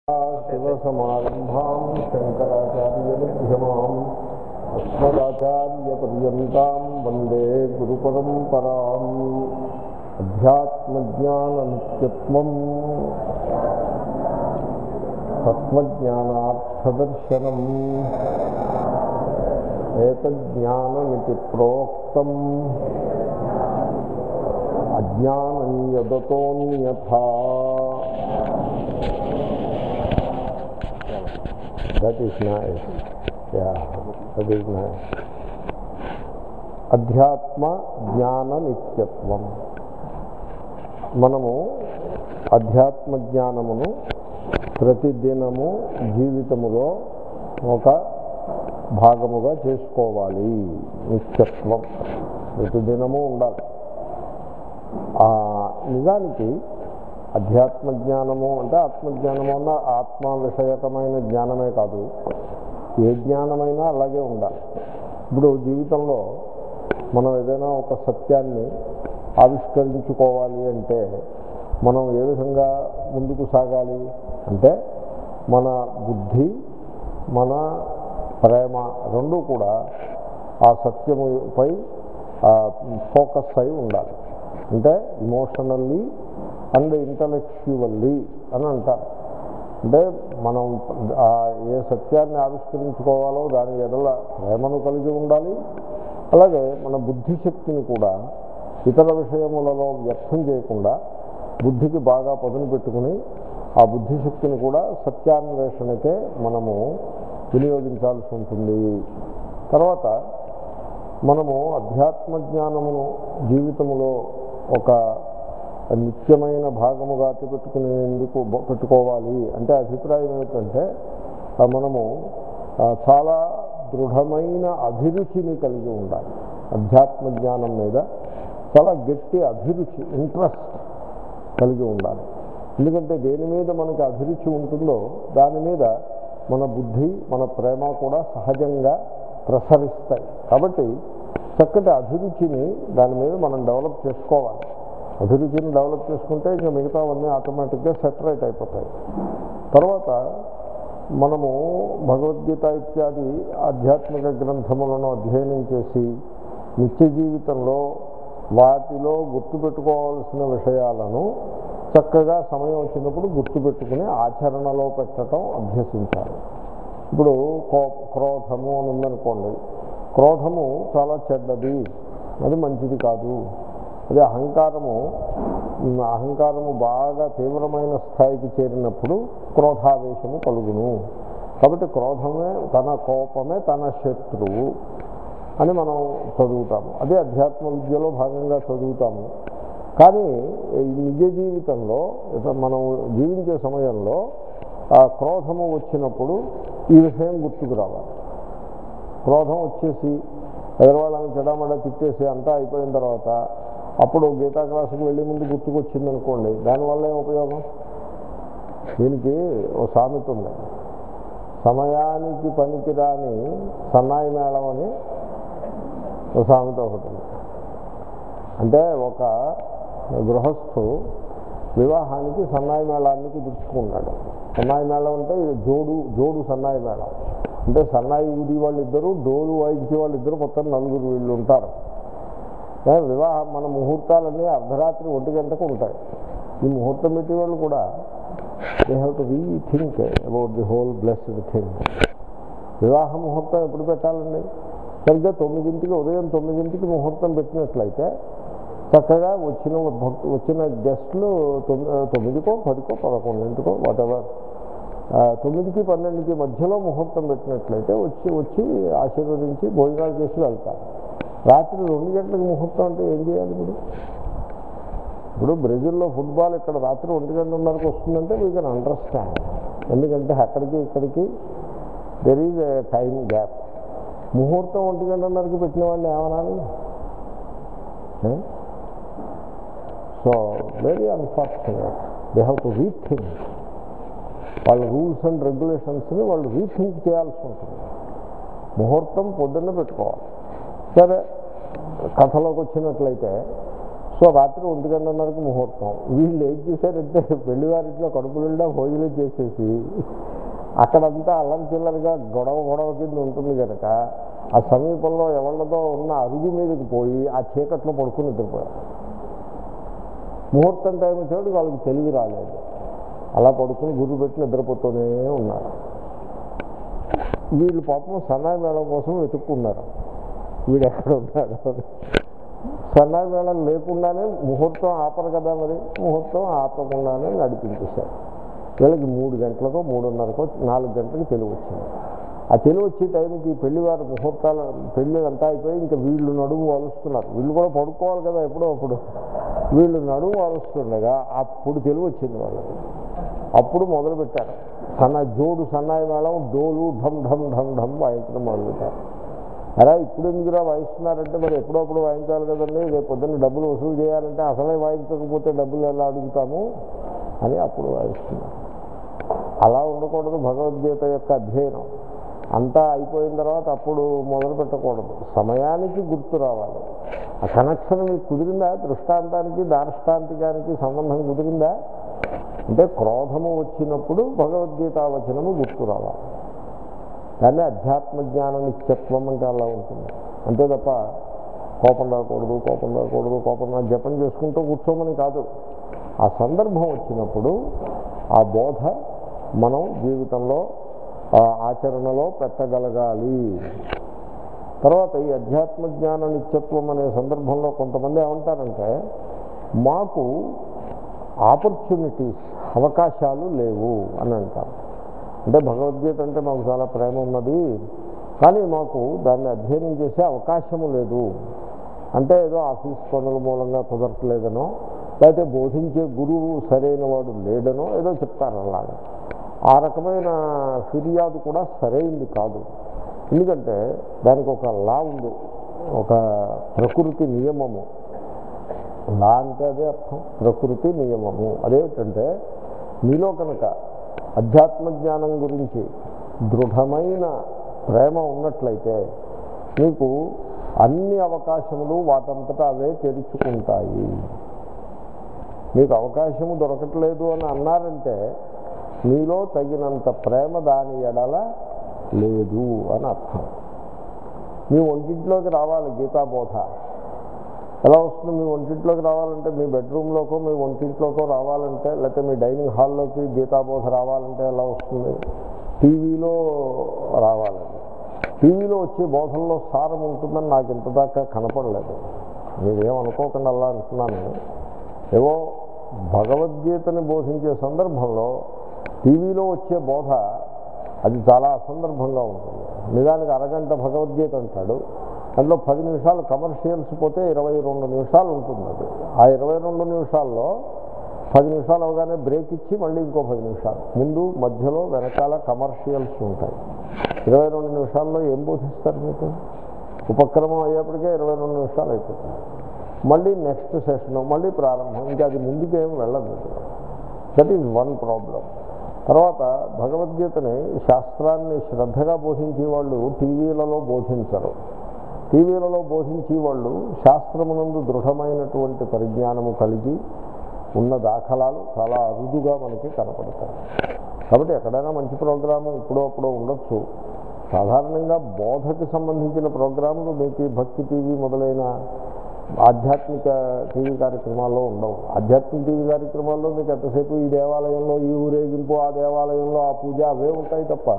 శివసమారంభాం శంకరాచార్యమధ్యమాం అస్మదాచార్యపర్యంతం వందే గురుపరంపరాం అధ్యాత్మజ్ఞాననిత్యత్వం తత్వజ్ఞానార్థదర్శనం ఏతజ్ఞానమితి ప్రోక్తం అజ్ఞానం యదతోన్యథా that is nice yeah that is nice అధ్యాత్మ జ్ఞాన నిత్యత్వం మనము అధ్యాత్మ జ్ఞానమును ప్రతిదినము జీవితములో ఒక భాగముగా చేసుకోవాలి నిత్యత్వం ప్రతిదినము ఉండాలి ఆ, నిజానికి అధ్యాత్మ జ్ఞానము అంటే ఆత్మజ్ఞానము అన్న ఆత్మ విషయకమైన జ్ఞానమే కాదు ఏ జ్ఞానమైనా అలాగే ఉండాలి ఇప్పుడు జీవితంలో మనం ఏదైనా ఒక సత్యాన్ని ఆవిష్కరించుకోవాలి అంటే మనం ఏ విధంగా ముందుకు సాగాలి అంటే మన బుద్ధి మన ప్రేమ రెండూ కూడా ఆ సత్యముపై ఫోకస్ అయి ఉండాలి అంటే ఇమోషనల్లీ అండ్ ఇంటలెక్చువల్లీ అని అంటారు అంటే మనం ఆ ఏ సత్యాన్ని ఆవిష్కరించుకోవాలో దాని ఎడల ప్రేమను కలిగి ఉండాలి అలాగే మన బుద్ధిశక్తిని కూడా ఇతర విషయములలో వ్యర్థం చేయకుండా బుద్ధికి బాగా పదును పెట్టుకుని ఆ బుద్ధిశక్తిని కూడా సత్యాన్వేషణకే మనము వినియోగించాల్సి ఉంటుంది తర్వాత మనము అధ్యాత్మ జ్ఞానమును జీవితములో ఒక నిత్యమైన భాగముగా పెట్టుకునేందుకు పెట్టుకోవాలి అంటే అభిప్రాయం ఏమిటంటే ఆ మనము ఆ, చాలా దృఢమైన అభిరుచిని కలిగి ఉండాలి అధ్యాత్మ జ్ఞానం మీద చాలా గట్టి అభిరుచి ఇంట్రెస్ట్ కలిగి ఉండాలి ఎందుకంటే దేని మీద మనకి అభిరుచి ఉంటుందో దాని మీద మన బుద్ధి మన ప్రేమ కూడా సహజంగా ప్రసరిస్తాయి కాబట్టి చక్కటి అభిరుచిని దాని మీద మనం డెవలప్ చేసుకోవాలి అభిరుచిని డెవలప్ చేసుకుంటే ఇంకా మిగతావన్నీ ఆటోమేటిక్గా సెటరేట్ అయిపోతాయి తర్వాత మనము భగవద్గీత ఇత్యాది ఆధ్యాత్మిక గ్రంథములను అధ్యయనం చేసి నిత్య జీవితంలో వాటిలో గుర్తుపెట్టుకోవాల్సిన విషయాలను చక్కగా సమయం వచ్చినప్పుడు గుర్తుపెట్టుకుని ఆచరణలో పెట్టడం అభ్యసించాలి ఇప్పుడు కో క్రోధము అని ఉందనుకోండి క్రోధము చాలా చెడ్డది అది మంచిది కాదు అదే అహంకారము ఉమ్, అహంకారము బాగా తీవ్రమైన స్థాయికి చేరినప్పుడు క్రోధావేశము కలుగును కాబట్టి క్రోధమే తన కోపమే తన శత్రువు అని మనం చదువుతాము అదే అధ్యాత్మ విద్యలో భాగంగా చదువుతాము కానీ ఈ నిజ జీవితంలో ఇక మనం జీవించే సమయంలో ఆ క్రోధము వచ్చినప్పుడు ఈ విషయం గుర్తుకు రావాలి క్రోధం వచ్చేసి ఎదరవాళ్ళని చెడామడ తిట్టేసి అంతా అయిపోయిన తర్వాత అప్పుడు గీతా క్లాసుకు వెళ్ళే ముందు గుర్తుకొచ్చింది అనుకోండి దానివల్ల ఏం ఉపయోగం దీనికి ఓ సామెత ఉంది సమయానికి పనికిరాని సన్నాయి మేళం అని ఓ సామెత ఒకటి ఉంది అంటే ఒక గృహస్థు వివాహానికి సన్నాయి మేళానికి దుచ్చుకున్నాడు సన్నాయి మేళం అంటే ఇది జోడు జోడు సన్నాయి మేళం అంటే సన్నాయి ఊది వాళ్ళు ఇద్దరు డోలు వాయించే వాళ్ళు ఇద్దరు మొత్తం నలుగురు వీళ్ళు ఉంటారు ఏ, వివాహం మన ముహూర్తాలన్నీ అర్ధరాత్రి ఒంటి గంటకు ఉంటాయి ఈ ముహూర్తం పెట్టే వాళ్ళు కూడా they have to rethink about the whole blessed thing వివాహ ముహూర్తం ఎప్పుడు పెట్టాలండి సరిగ్గా తొమ్మిదింటికి ఉదయం తొమ్మిదింటికి ముహూర్తం పెట్టినట్లయితే చక్కగా వచ్చిన భక్తు వచ్చిన గెస్టులు తొమ్మిది తొమ్మిదికో పదికో పదకొండింటికో వాటెవర్ తొమ్మిదికి పన్నెండుకి మధ్యలో ముహూర్తం పెట్టినట్లయితే వచ్చి వచ్చి ఆశీర్వదించి భోజనాలు చేసి వెళ్తారు రాత్రి రెండు గంటలకు ముహూర్తం అంటే ఏం చేయాలి ఇప్పుడు ఇప్పుడు బ్రెజిల్లో ఫుట్బాల్ ఇక్కడ రాత్రి ఒంటి గంటన్నరకు వస్తుందంటే వీ కెన్ అండర్స్టాండ్ ఎందుకంటే అక్కడికి ఇక్కడికి there is a time gap ముహూర్తం ఒంటి గంటన్నరకు పెట్టిన వాళ్ళు ఏమనాలి so very unfortunate they have to rethink వాళ్ళ రూల్స్ అండ్ రెగ్యులేషన్స్ని వాళ్ళు రీథింక్ చేయాల్సి ఉంటుంది ముహూర్తం పొద్దున్న పెట్టుకోవాలి సరే కథలోకి వచ్చినట్లయితే సో రాత్రి ఒంటి గంటన్నరకు ముహూర్తం వీళ్ళు ఏం చేశారంటే పెళ్లివారింట్లో కడుపు నిండా భోజనం చేసేసి అక్కడంతా అల్లం చిల్లరగా గొడవ గొడవ కింద ఉంటుంది కనుక ఆ సమీపంలో ఎవరితో ఉన్న అరుగు మీదకి పోయి ఆ చీకట్లో పడుకుని నిద్రపోయారు ముహూర్తం టైం వచ్చేవాడు వాళ్ళకి తెలివి రాలేదు అలా పడుకుని గుర్రు పెట్టి నిద్రపోతూనే ఉన్నారు వీళ్ళు పాపం సన్నాయి మేళం కోసం వెతుక్కున్నారు వీడు ఎక్కడ ఉన్నాడు అని. సన్నాయి మేళం లేకుండానే ముహూర్తం ఆపరు కదా మరి ముహూర్తం ఆపకుండానే నడిపించేశారు వీళ్ళకి మూడు గంటలకో మూడున్నరకో నాలుగు గంటలకు తెలివి వచ్చింది ఆ తెలివి వచ్చే టైంకి పెళ్లివారు ముహూర్తాలు పెళ్ళి అంతా అయిపోయి ఇంకా వీళ్ళు నడుము వాలుస్తున్నారు వీళ్ళు కూడా పడుకోవాలి కదా ఎప్పుడో అప్పుడు వీళ్ళు నడుము వాలుస్తుండగా అప్పుడు తెలివి వచ్చింది వాళ్ళకి అప్పుడు మొదలుపెట్టారు సన్న జోడు సన్నాయి మేళం డోలు ఢమ్ ఢమ్ ఢమ్ ఢమ్ వాయించడం మొదలుపెట్టారు అలా ఇప్పుడు ఎందుకురా వాయిస్తున్నారంటే మరి ఎప్పుడప్పుడు వాయించాలి కదండి రేపు పొద్దున్న డబ్బులు వసూలు చేయాలంటే అసలే వాయించకపోతే డబ్బులు ఎలా అడుగుతాము అని అప్పుడు వాయిస్తున్నారు అలా ఉండకూడదు భగవద్గీత యొక్క అధ్యయనం అంతా అయిపోయిన తర్వాత అప్పుడు మొదలు పెట్టకూడదు సమయానికి గుర్తు రావాలి ఆ కనెక్షన్ మీకు కుదిరిందా దృష్టాంతానికి దార్ష్టాంతికానికి సంబంధం కుదిరిందా అంటే క్రోధము వచ్చినప్పుడు భగవద్గీత వచనము గుర్తు రావాలి దాన్ని అధ్యాత్మ జ్ఞాన నిత్యత్వం అంటే అలా ఉంటుంది అంతే తప్ప కోపం రాకూడదు కోపం రాకూడదు కోపం రా జపం చేసుకుంటూ కూర్చోమని కాదు ఆ సందర్భం వచ్చినప్పుడు ఆ బోధ మనం జీవితంలో ఆ ఆచరణలో పెట్టగలగాలి తర్వాత ఈ అధ్యాత్మ జ్ఞాన నిత్యత్వం అనే సందర్భంలో కొంతమంది ఏమంటారంటే మాకు ఆపర్చునిటీస్ అవకాశాలు లేవు అని అంటారు అంటే భగవద్గీత అంటే మాకు చాలా ప్రేమ ఉన్నది కానీ మాకు దాన్ని అధ్యయనం చేసే అవకాశము లేదు అంటే ఏదో ఆఫీస్ పనుల మూలంగా కుదరట్లేదనో లేకపోతే బోధించే గురువు సరైన వాడు లేడనో ఏదో చెప్తారు అలాగా ఆ రకమైన ఫిర్యాదు కూడా సరైంది కాదు ఎందుకంటే దానికి ఒక లా ఉంది ఒక ప్రకృతి నియమము లా అంటే అదే అర్థం ప్రకృతి నియమము అదేమిటంటే మీలో కనుక అధ్యాత్మ జ్ఞానం గురించి దృఢమైన ప్రేమ ఉన్నట్లయితే మీకు అన్ని అవకాశములు వాటంతటా అవే తెరుచుకుంటాయి మీకు అవకాశము దొరకట్లేదు అని అన్నారంటే మీలో తగినంత ప్రేమ దాని ఎడల లేదు అని అర్థం మీ ఒంటింట్లోకి రావాలి గీతాబోధ ఎలా వస్తుంది మీ ఒంటింట్లోకి రావాలంటే మీ బెడ్రూమ్లోకో మీ ఒంటింట్లోకో రావాలంటే లేకపోతే మీ డైనింగ్ హాల్లోకి గీతాబోధ రావాలంటే ఎలా వస్తుంది టీవీలో రావాలండి టీవీలో వచ్చే బోధనలో సారం ఉంటుందని నాకు ఇంతదాకా కనపడలేదు మీరేమనుకోకుండా అలా అంటున్నాను ఏవో భగవద్గీతని బోధించే సందర్భంలో టీవీలో వచ్చే బోధ అది చాలా అసందర్భంగా ఉంటుంది నిజానికి అరగంట భగవద్గీత అంటాడు అందులో పది నిమిషాలు కమర్షియల్స్ పోతే ఇరవై రెండు నిమిషాలు ఉంటుంది అది ఆ ఇరవై రెండు నిమిషాల్లో పది నిమిషాలు అవగానే బ్రేక్ ఇచ్చి మళ్ళీ ఇంకో పది నిమిషాలు ముందు మధ్యలో వెనకాల కమర్షియల్స్ ఉంటాయి ఇరవై రెండు నిమిషాల్లో ఏం బోధిస్తారు మీకు ఉపక్రమం అయ్యేప్పటికే ఇరవై రెండు నిమిషాలు అయిపోతుంది మళ్ళీ నెక్స్ట్ సెషన్ మళ్ళీ ప్రారంభం ఇంకా అది ముందుకేం వెళ్ళదు దట్ ఈజ్ వన్ ప్రాబ్లం తర్వాత భగవద్గీతని శాస్త్రాన్ని శ్రద్ధగా బోధించే వాళ్ళు టీవీలలో బోధించరు టీవీలలో బోధించే వాళ్ళు శాస్త్రమునందు దృఢమైనటువంటి పరిజ్ఞానము కలిగి ఉన్న దాఖలాలు చాలా అరుదుగా మనకి కనపడతాయి కాబట్టి ఎక్కడైనా మంచి ప్రోగ్రాము ఇప్పుడో అప్పుడో ఉండొచ్చు సాధారణంగా బోధకు సంబంధించిన ప్రోగ్రాములు మీకు ఈ భక్తి టీవీ మొదలైన ఆధ్యాత్మిక టీవీ కార్యక్రమాల్లో ఉండవు ఆధ్యాత్మిక టీవీ కార్యక్రమాల్లో మీకు ఎంతసేపు ఈ దేవాలయంలో ఈ ఊరేగింపు ఆ దేవాలయంలో ఆ పూజ అవే ఉంటాయి తప్ప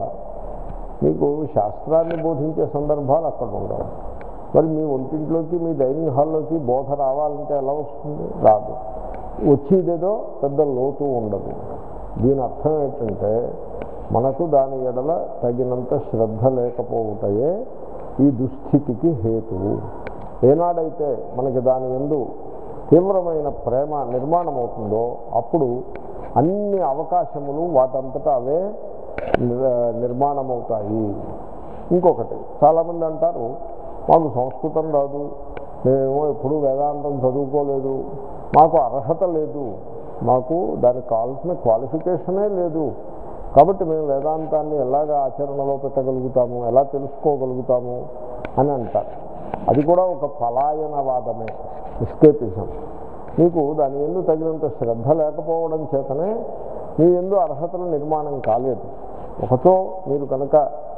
మీకు శాస్త్రాన్ని బోధించే సందర్భాలు అక్కడ ఉండవు మరి మీ ఒంటింట్లోకి మీ డైనింగ్ హాల్లోకి బోధ రావాలంటే ఎలా వస్తుంది రాదు వచ్చేదేదో పెద్ద లోతు ఉండదు దీని అర్థం ఏంటంటే మనకు దాని ఎడల తగినంత శ్రద్ధ లేకపోవటయే ఈ దుస్థితికి హేతువు ఏనాడైతే మనకి దాని ఎందు తీవ్రమైన ప్రేమ నిర్మాణం అవుతుందో అప్పుడు అన్ని అవకాశములు వాటంతటా అవే నిర్- నిర్మాణమవుతాయి ఇంకొకటి చాలామంది అంటారు మాకు సంస్కృతం రాదు మేమేమో ఎప్పుడూ వేదాంతం చదువుకోలేదు మాకు అర్హత లేదు మాకు దానికి కావాల్సిన క్వాలిఫికేషనే లేదు కాబట్టి మేము వేదాంతాన్ని ఎలాగ ఆచరణలో పెట్టగలుగుతాము ఎలా తెలుసుకోగలుగుతాము అని అంటారు అది కూడా ఒక పలాయనవాదమే ఎస్కేపిజం మీకు దాని ఎందు తగినంత శ్రద్ధ లేకపోవడం చేతనే మీ ఎందు అర్హతల నిర్మాణం కాలేదు ఒకతో మీరు కనుక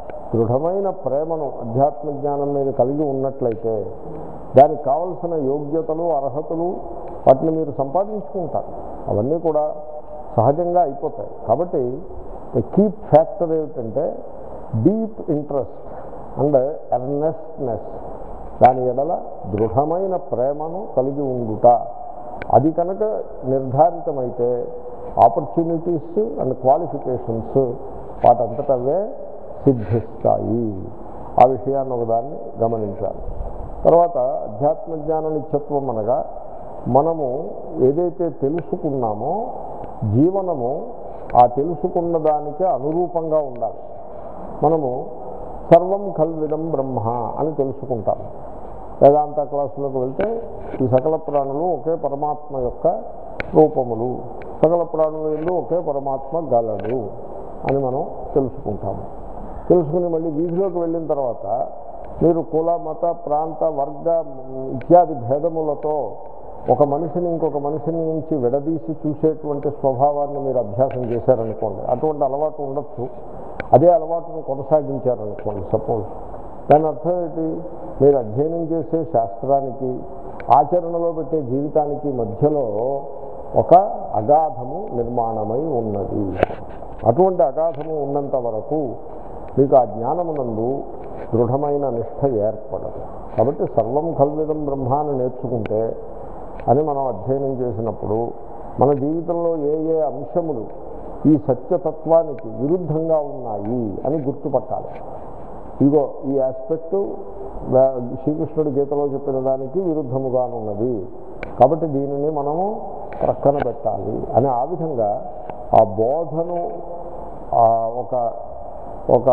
దృఢమైన ప్రేమను అధ్యాత్మ జ్ఞానం మీద కలిగి ఉన్నట్లయితే దానికి కావలసిన యోగ్యతలు అర్హతలు వాటిని మీరు సంపాదించుకుంటారు అవన్నీ కూడా సహజంగా అయిపోతాయి కాబట్టి కీప్ ఫ్యాక్టర్ ఏమిటంటే డీప్ ఇంట్రెస్ట్ అండ్ ఎర్నెస్ట్నెస్ దాని ఎడల దృఢమైన ప్రేమను కలిగి ఉండుట అది కనుక నిర్ధారితమైతే ఆపర్చునిటీస్ అండ్ క్వాలిఫికేషన్స్ వాటంతటవే సిద్ధిస్తాయి ఆ విషయాన్ని ఒకదాన్ని గమనించాలి తర్వాత అధ్యాత్మ జ్ఞాన నిత్యత్వం అనగా మనము ఏదైతే తెలుసుకున్నామో జీవనము ఆ తెలుసుకున్న దానికే అనురూపంగా ఉండాలి మనము సర్వం కల్విదం బ్రహ్మ అని తెలుసుకుంటాము వేదాంత క్లాసులోకి వెళ్తే ఈ సకల ప్రాణులు ఒకే పరమాత్మ యొక్క రూపములు సకల ప్రాణులు ఎందు ఒకే పరమాత్మ గలడు అని మనం తెలుసుకుంటాము తెలుసుకుని మళ్ళీ వీధిలోకి వెళ్ళిన తర్వాత మీరు కుల మత ప్రాంత వర్గ ఇత్యాది భేదములతో ఒక మనిషిని ఇంకొక మనిషిని నుంచి విడదీసి చూసేటువంటి స్వభావాన్ని మీరు అభ్యాసం చేశారనుకోండి అటువంటి అలవాటు ఉండొచ్చు అదే అలవాటును కొనసాగించారనుకోండి సపోజ్ దాని అర్థం ఏంటి మీరు అధ్యయనం చేసే శాస్త్రానికి ఆచరణలో పెట్టే జీవితానికి మధ్యలో ఒక అగాధము నిర్మాణమై ఉన్నది అటువంటి అగాధము ఉన్నంత వరకు మీకు ఆ జ్ఞానమునందు దృఢమైన నిష్ట ఏర్పడదు కాబట్టి సర్వం కల్విదం బ్రహ్మాన్ని నేర్చుకుంటే అని మనం అధ్యయనం చేసినప్పుడు మన జీవితంలో ఏ ఏ అంశములు ఈ సత్యతత్వానికి విరుద్ధంగా ఉన్నాయి అని గుర్తుపట్టాలి ఇగో ఈ ఆస్పెక్టు శ్రీకృష్ణుడు గీతలో చెప్పిన దానికి విరుద్ధముగానున్నది కాబట్టి దీనిని మనము ప్రక్కన పెట్టాలి అని ఆ విధంగా ఆ బోధను ఆ ఒక ఒక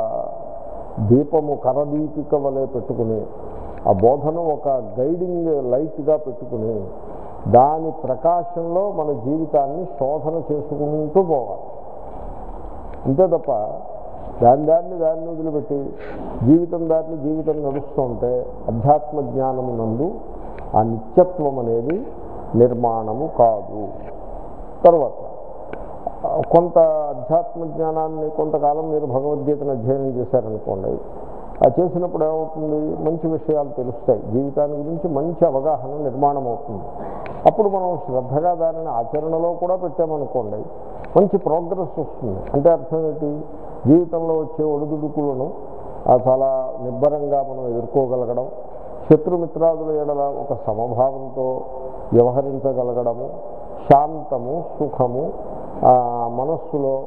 దీపము కరదీపిక వలె పెట్టుకుని ఆ బోధను ఒక గైడింగ్ లైట్గా పెట్టుకుని దాని ప్రకాశంలో మన జీవితాన్ని శోధన చేసుకుంటూ పోవాలి అంతే తప్ప దాని దాన్ని దాన్ని వదిలిపెట్టి జీవితం దాన్ని జీవితం నడుస్తూ ఉంటే అధ్యాత్మ జ్ఞానము నందు ఆ నిత్యత్వం అనేది నిర్మాణము కాదు తర్వాత కొంత అధ్యాత్మ జ్ఞానాన్ని కొంతకాలం మీరు భగవద్గీతను అధ్యయనం చేశారనుకోండి ఆ చేసినప్పుడు ఏమవుతుంది మంచి విషయాలు తెలుస్తాయి జీవితాన్ని గురించి మంచి అవగాహన నిర్మాణం అవుతుంది అప్పుడు మనం శ్రద్ధగా దానిని ఆచరణలో కూడా పెట్టామనుకోండి మంచి ప్రోగ్రెస్ వస్తుంది అంటే అర్థం ఏంటి జీవితంలో వచ్చే ఒడిదుడుకులను చాలా నిబ్బరంగా మనం ఎదుర్కోగలగడం శత్రుమిత్రాదుల ఎడల ఒక సమభావంతో వ్యవహరించగలగడము శాంతము సుఖము మనస్సులో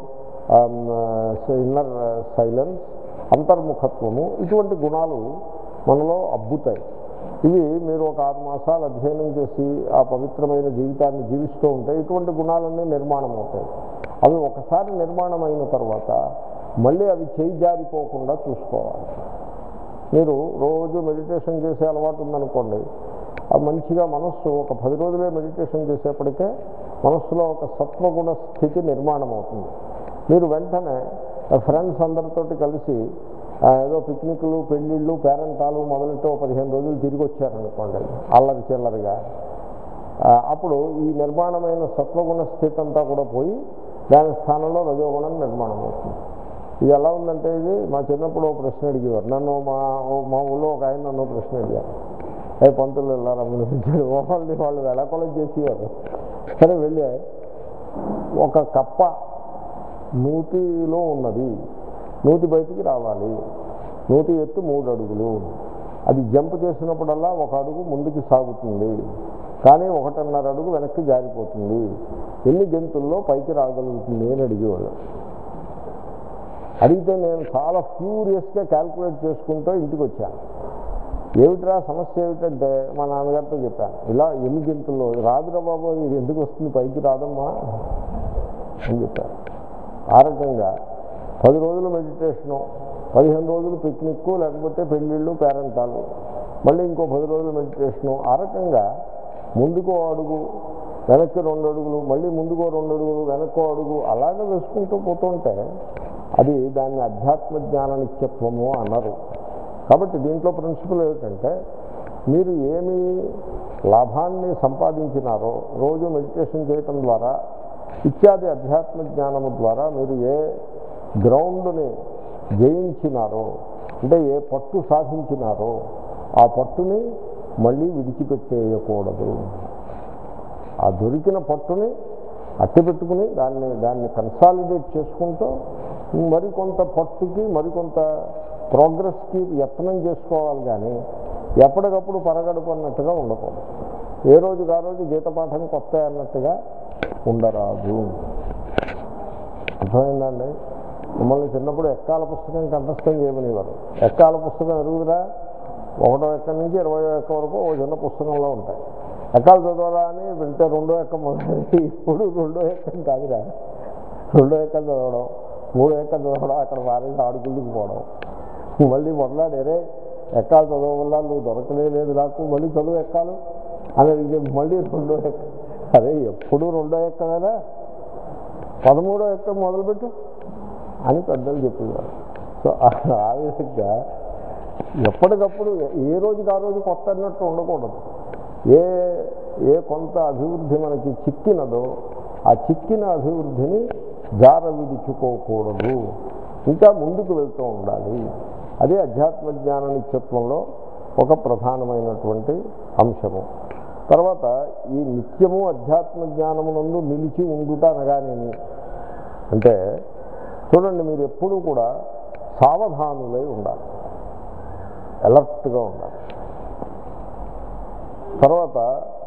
ఇన్నర్ సైలెన్స్ అంతర్ముఖత్వము ఇటువంటి గుణాలు మనలో అబ్బుతాయి ఇవి మీరు ఒక ఆరు మాసాలు అధ్యయనం చేసి ఆ పవిత్రమైన జీవితాన్ని జీవిస్తూ ఉంటే ఇటువంటి గుణాలన్నీ నిర్మాణం అవుతాయి అవి ఒకసారి నిర్మాణం అయిన తర్వాత మళ్ళీ అవి చేయి జారిపోకుండా చూసుకోవాలి మీరు రోజు మెడిటేషన్ చేసే అలవాటు ఉందనుకోండి ఆ మంచిగా మనస్సు ఒక పది రోజులే మెడిటేషన్ చేసేప్పటికే మనస్సులో ఒక సత్వగుణ స్థితి నిర్మాణం అవుతుంది మీరు వెంటనే ఫ్రెండ్స్ అందరితోటి కలిసి ఏదో పిక్నిక్లు పెళ్ళిళ్ళు పేరెంటాలు మొదలెట్టో పదిహేను రోజులు తిరిగి వచ్చారనుకోండి అల్లరి చిల్లరిగా అప్పుడు ఈ నిర్మాణమైన సత్వగుణ స్థితి అంతా కూడా పోయి దాని స్థానంలో రజోగుణం నిర్మాణం అవుతుంది ఇది ఎలా ఉందంటే ఇది మా చిన్నప్పుడు ఒక ప్రశ్న అడిగేవారు నన్ను మా మా ఊళ్ళో ఒక ఆయన నన్ను ప్రశ్న అడిగారు ఏ పంతులు వెళ్ళారు అనిపించారు వాళ్ళని వాళ్ళు వెళకొలం చేసేవారు సరే వెళ్ళే ఒక కప్ప నూతిలో ఉన్నది నూతి బయటికి రావాలి నూతి ఎత్తు మూడు అడుగులు అది జంప్ చేసినప్పుడల్లా ఒక అడుగు ముందుకు సాగుతుంది కానీ ఒకటిన్నర అడుగు వెనక్కి జారిపోతుంది ఎన్ని గంతుల్లో పైకి రాగలుగుతుంది అని అడిగేవాళ్ళు అడిగితే నేను చాలా ఫ్యూరియస్గా క్యాల్కులేట్ చేసుకుంటూ ఇంటికి వచ్చాను ఏమిట్రా సమస్య ఏమిటంటే మా నాన్నగారితో చెప్పాను ఇలా ఎన్ని గంతుల్లో రాదురా బాబు ఇది ఎందుకు వస్తుంది పైకి రాదమ్మా అని చెప్పాను ఆ రకంగా పది రోజులు మెడిటేషను పదిహేను రోజులు పిక్నిక్ లేకపోతే పెళ్ళిళ్ళు పేరెంటాలు మళ్ళీ ఇంకో పది రోజులు మెడిటేషను ఆ రకంగా ముందుకో అడుగు వెనక్కి రెండు అడుగులు మళ్ళీ ముందుకో రెండు అడుగులు వెనక్కో అడుగు అలాగే వేసుకుంటూ పోతుంటే అది దాన్ని అధ్యాత్మ జ్ఞాన నిత్యత్వము అన్నారు కాబట్టి దీంట్లో ప్రిన్సిపల్ ఏమిటంటే మీరు ఏమి లాభాన్ని సంపాదించినారో రోజు మెడిటేషన్ చేయటం ద్వారా ఇత్యాది అధ్యాత్మ జ్ఞానము ద్వారా మీరు ఏ గ్రౌండ్ని జయించినారో అంటే ఏ పట్టు సాధించినారో ఆ పట్టుని మళ్ళీ విడిచిపెట్టేయకూడదు ఆ దొరికిన పట్టుని అట్టి పెట్టుకుని దాన్ని దాన్ని కన్సాలిడేట్ చేసుకుంటూ మరికొంత పట్టుకి మరికొంత ప్రోగ్రెస్కి యత్నం చేసుకోవాలి కానీ ఎప్పటికప్పుడు పరగడుపు అన్నట్టుగా ఉండకూడదు ఏ రోజుకి ఆ రోజు గీత పాఠం కొత్త అన్నట్టుగా ఉండరాదు అర్థమైందండి మిమ్మల్ని చిన్నప్పుడు ఎక్కాల పుస్తకం కంఠస్థం చేయమనేవారు ఎక్కాల పుస్తకం ఎరుగుదరా ఒకటో ఎక్క నుంచి ఇరవయో ఎక్క వరకు ఓ చిన్న పుస్తకంలో ఉంటాయి ఎక్కాలు చదవాలా అని వెళ్తే రెండో ఎక్క మొదలైంది ఇప్పుడు రెండో ఎక్కం కాదురా రెండో ఎక్క చదవడం మూడో ఎక్క చదవడం అక్కడ వారేసి ఆడుకుంటుకు పోవడం మళ్ళీ మొదలాడేరే ఎక్కాలు చదవవల్ల నువ్వు దొరకలే లేదు నాకు మళ్ళీ చదువు ఎక్కాలు అని అడిగితే మళ్ళీ రెండో ఎక్క అరే ఎప్పుడు రెండో ఎక్క కదా పదమూడో ఎక్క మొదలుపెట్టు అని పెద్దలు చెప్పేవారు సో ఆ విధంగా ఎప్పటికప్పుడు ఏ రోజుకి ఆ రోజు కొత్త అన్నట్టు ఉండకూడదు ఏ ఏ కొంత అభివృద్ధి మనకి చిక్కినదో ఆ చిక్కిన అభివృద్ధిని జార విడుచుకోకూడదు ఇంకా ముందుకు వెళ్తూ ఉండాలి అదే అధ్యాత్మ జ్ఞాన నిత్యత్వంలో ఒక ప్రధానమైనటువంటి అంశము తర్వాత ఈ నిత్యము అధ్యాత్మ జ్ఞానమునందు నిలిచి ఉండుట అనగానేమి అంటే చూడండి మీరు ఎప్పుడూ కూడా సావధానులై ఉండాలి అలర్ట్గా ఉండాలి తర్వాత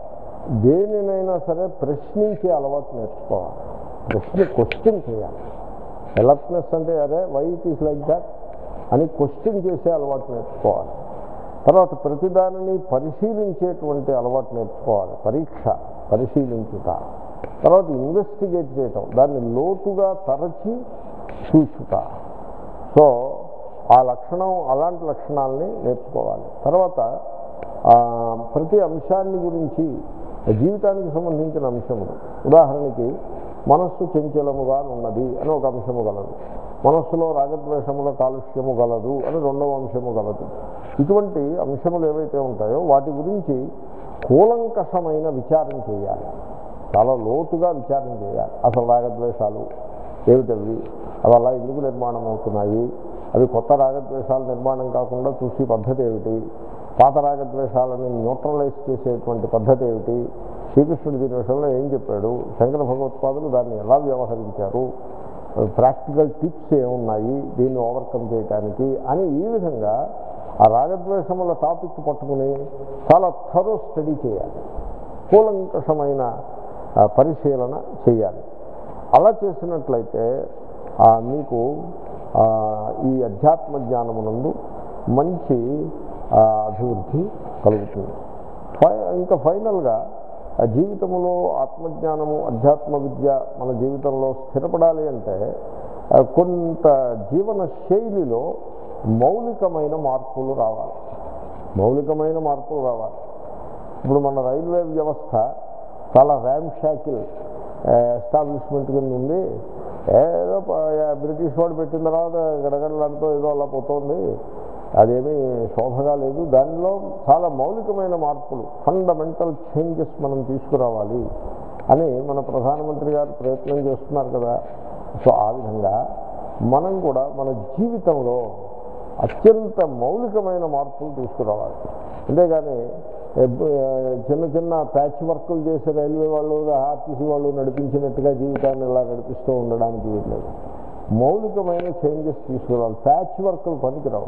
దేనినైనా సరే ప్రశ్నించే అలవాటు నేర్చుకోవాలి ప్రశ్న క్వశ్చన్ చేయాలి అలర్ట్నెస్ అంటే అదే why it is like that అని క్వశ్చన్ చేసే అలవాటు నేర్చుకోవాలి తర్వాత ప్రతిదానిని పరిశీలించేటువంటి అలవాటు నేర్చుకోవాలి పరీక్ష పరిశీలించుట తర్వాత ఇన్వెస్టిగేట్ చేయటం దాన్ని లోతుగా తరచి చూచుట సో ఆ లక్షణం అలాంటి లక్షణాలని నేర్చుకోవాలి తర్వాత ఆ, ప్రతి అంశాన్ని గురించి జీవితానికి సంబంధించిన అంశములు ఉదాహరణకి మనస్సు చంచలముగా ఉన్నది అని ఒక అంశము గలదు మనస్సులో రాగద్వేషముల కాలుష్యము గలదు అని రెండవ అంశము గలదు ఇటువంటి అంశములు ఏవైతే ఉంటాయో వాటి గురించి కూలంకషమైన విచారం చేయాలి చాలా లోతుగా విచారం చేయాలి అసలు రాగద్వేషాలు ఏమిటవి అవి అలా ఎందుకు నిర్మాణం అవుతున్నాయి అవి కొత్త రాగద్వేషాలు నిర్మాణం కాకుండా చూసి పద్ధతి ఏమిటి పాత రాగద్వేషాలని న్యూట్రలైజ్ చేసేటువంటి పద్ధతి ఏమిటి శ్రీకృష్ణుడు దీని విషయంలో ఏం చెప్పాడు శంకర భగవత్పాదులు దాన్ని ఎలా వ్యవహరించారు ప్రాక్టికల్ టిప్స్ ఏమున్నాయి దీన్ని ఓవర్కమ్ చేయడానికి అని ఈ విధంగా ఆ రాగద్వేషముల టాపిక్ పట్టుకుని చాలా థరో స్టడీ చేయాలి కూలంకషమైన ఆ, పరిశీలన చేయాలి అలా చేసినట్లయితే ఆ, మీకు ఆ, ఈ అధ్యాత్మ జ్ఞానమునందు మంచి ఆ, అభివృద్ధి కలుగుతుంది ఫై ఇంకా ఫైనల్గా ఆ జీవితంలో ఆత్మజ్ఞానము అధ్యాత్మ విద్య మన జీవితంలో స్థిరపడాలి అంటే ఆ, కొంత జీవన శైలిలో మౌలికమైన మార్పులు రావాలి మౌలికమైన మార్పులు రావాలి ఇప్పుడు మన రైల్వే వ్యవస్థ చాలా ర్యామ్ షాకిల్ ఎస్టాబ్లిష్మెంట్ కింద ఉంది ఏదో ప- బ్రిటిష్ వాడు పెట్టిన తర్వాత గడగడలాడుతూ ఏదో అలా పోతుంది అదేమీ శోభగా లేదు దానిలో చాలా మౌలికమైన మార్పులు ఫండమెంటల్ చేంజెస్ మనం తీసుకురావాలి అని మన ప్రధానమంత్రి గారు ప్రయత్నం చేస్తున్నారు కదా సో ఆ విధంగా మనం కూడా మన జీవితంలో అత్యంత మౌలికమైన మార్పులు తీసుకురావాలి అంతేగాని ఎబ్బ- చిన్న చిన్న ప్యాచ్ వర్కులు చేసే రైల్వే వాళ్ళు ఆర్టీసీ వాళ్ళు నడిపించినట్టుగా జీవితాన్ని ఇలా నడిపిస్తూ ఉండడానికి వీల్లేదు మౌలికమైన చేంజెస్ తీసుకురావాలి ప్యాచ్ వర్కులు పనికిరావు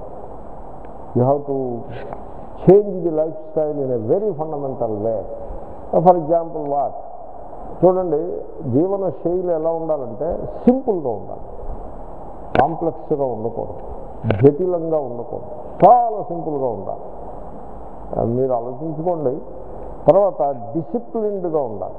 you have to change the life style in a very fundamental way for example what చూడండి జీవన శైలి ఎలా ఉండాలంటే సింపుల్గా ఉండాలి కాంప్లెక్స్గా ఉండకూడదు జటిలంగా ఉండకూడదు చాలా సింపుల్గా ఉండాలి ఆ, మీరు ఆలోచించుకోండి తర్వాత డిసిప్లిన్డ్గా ఉండాలి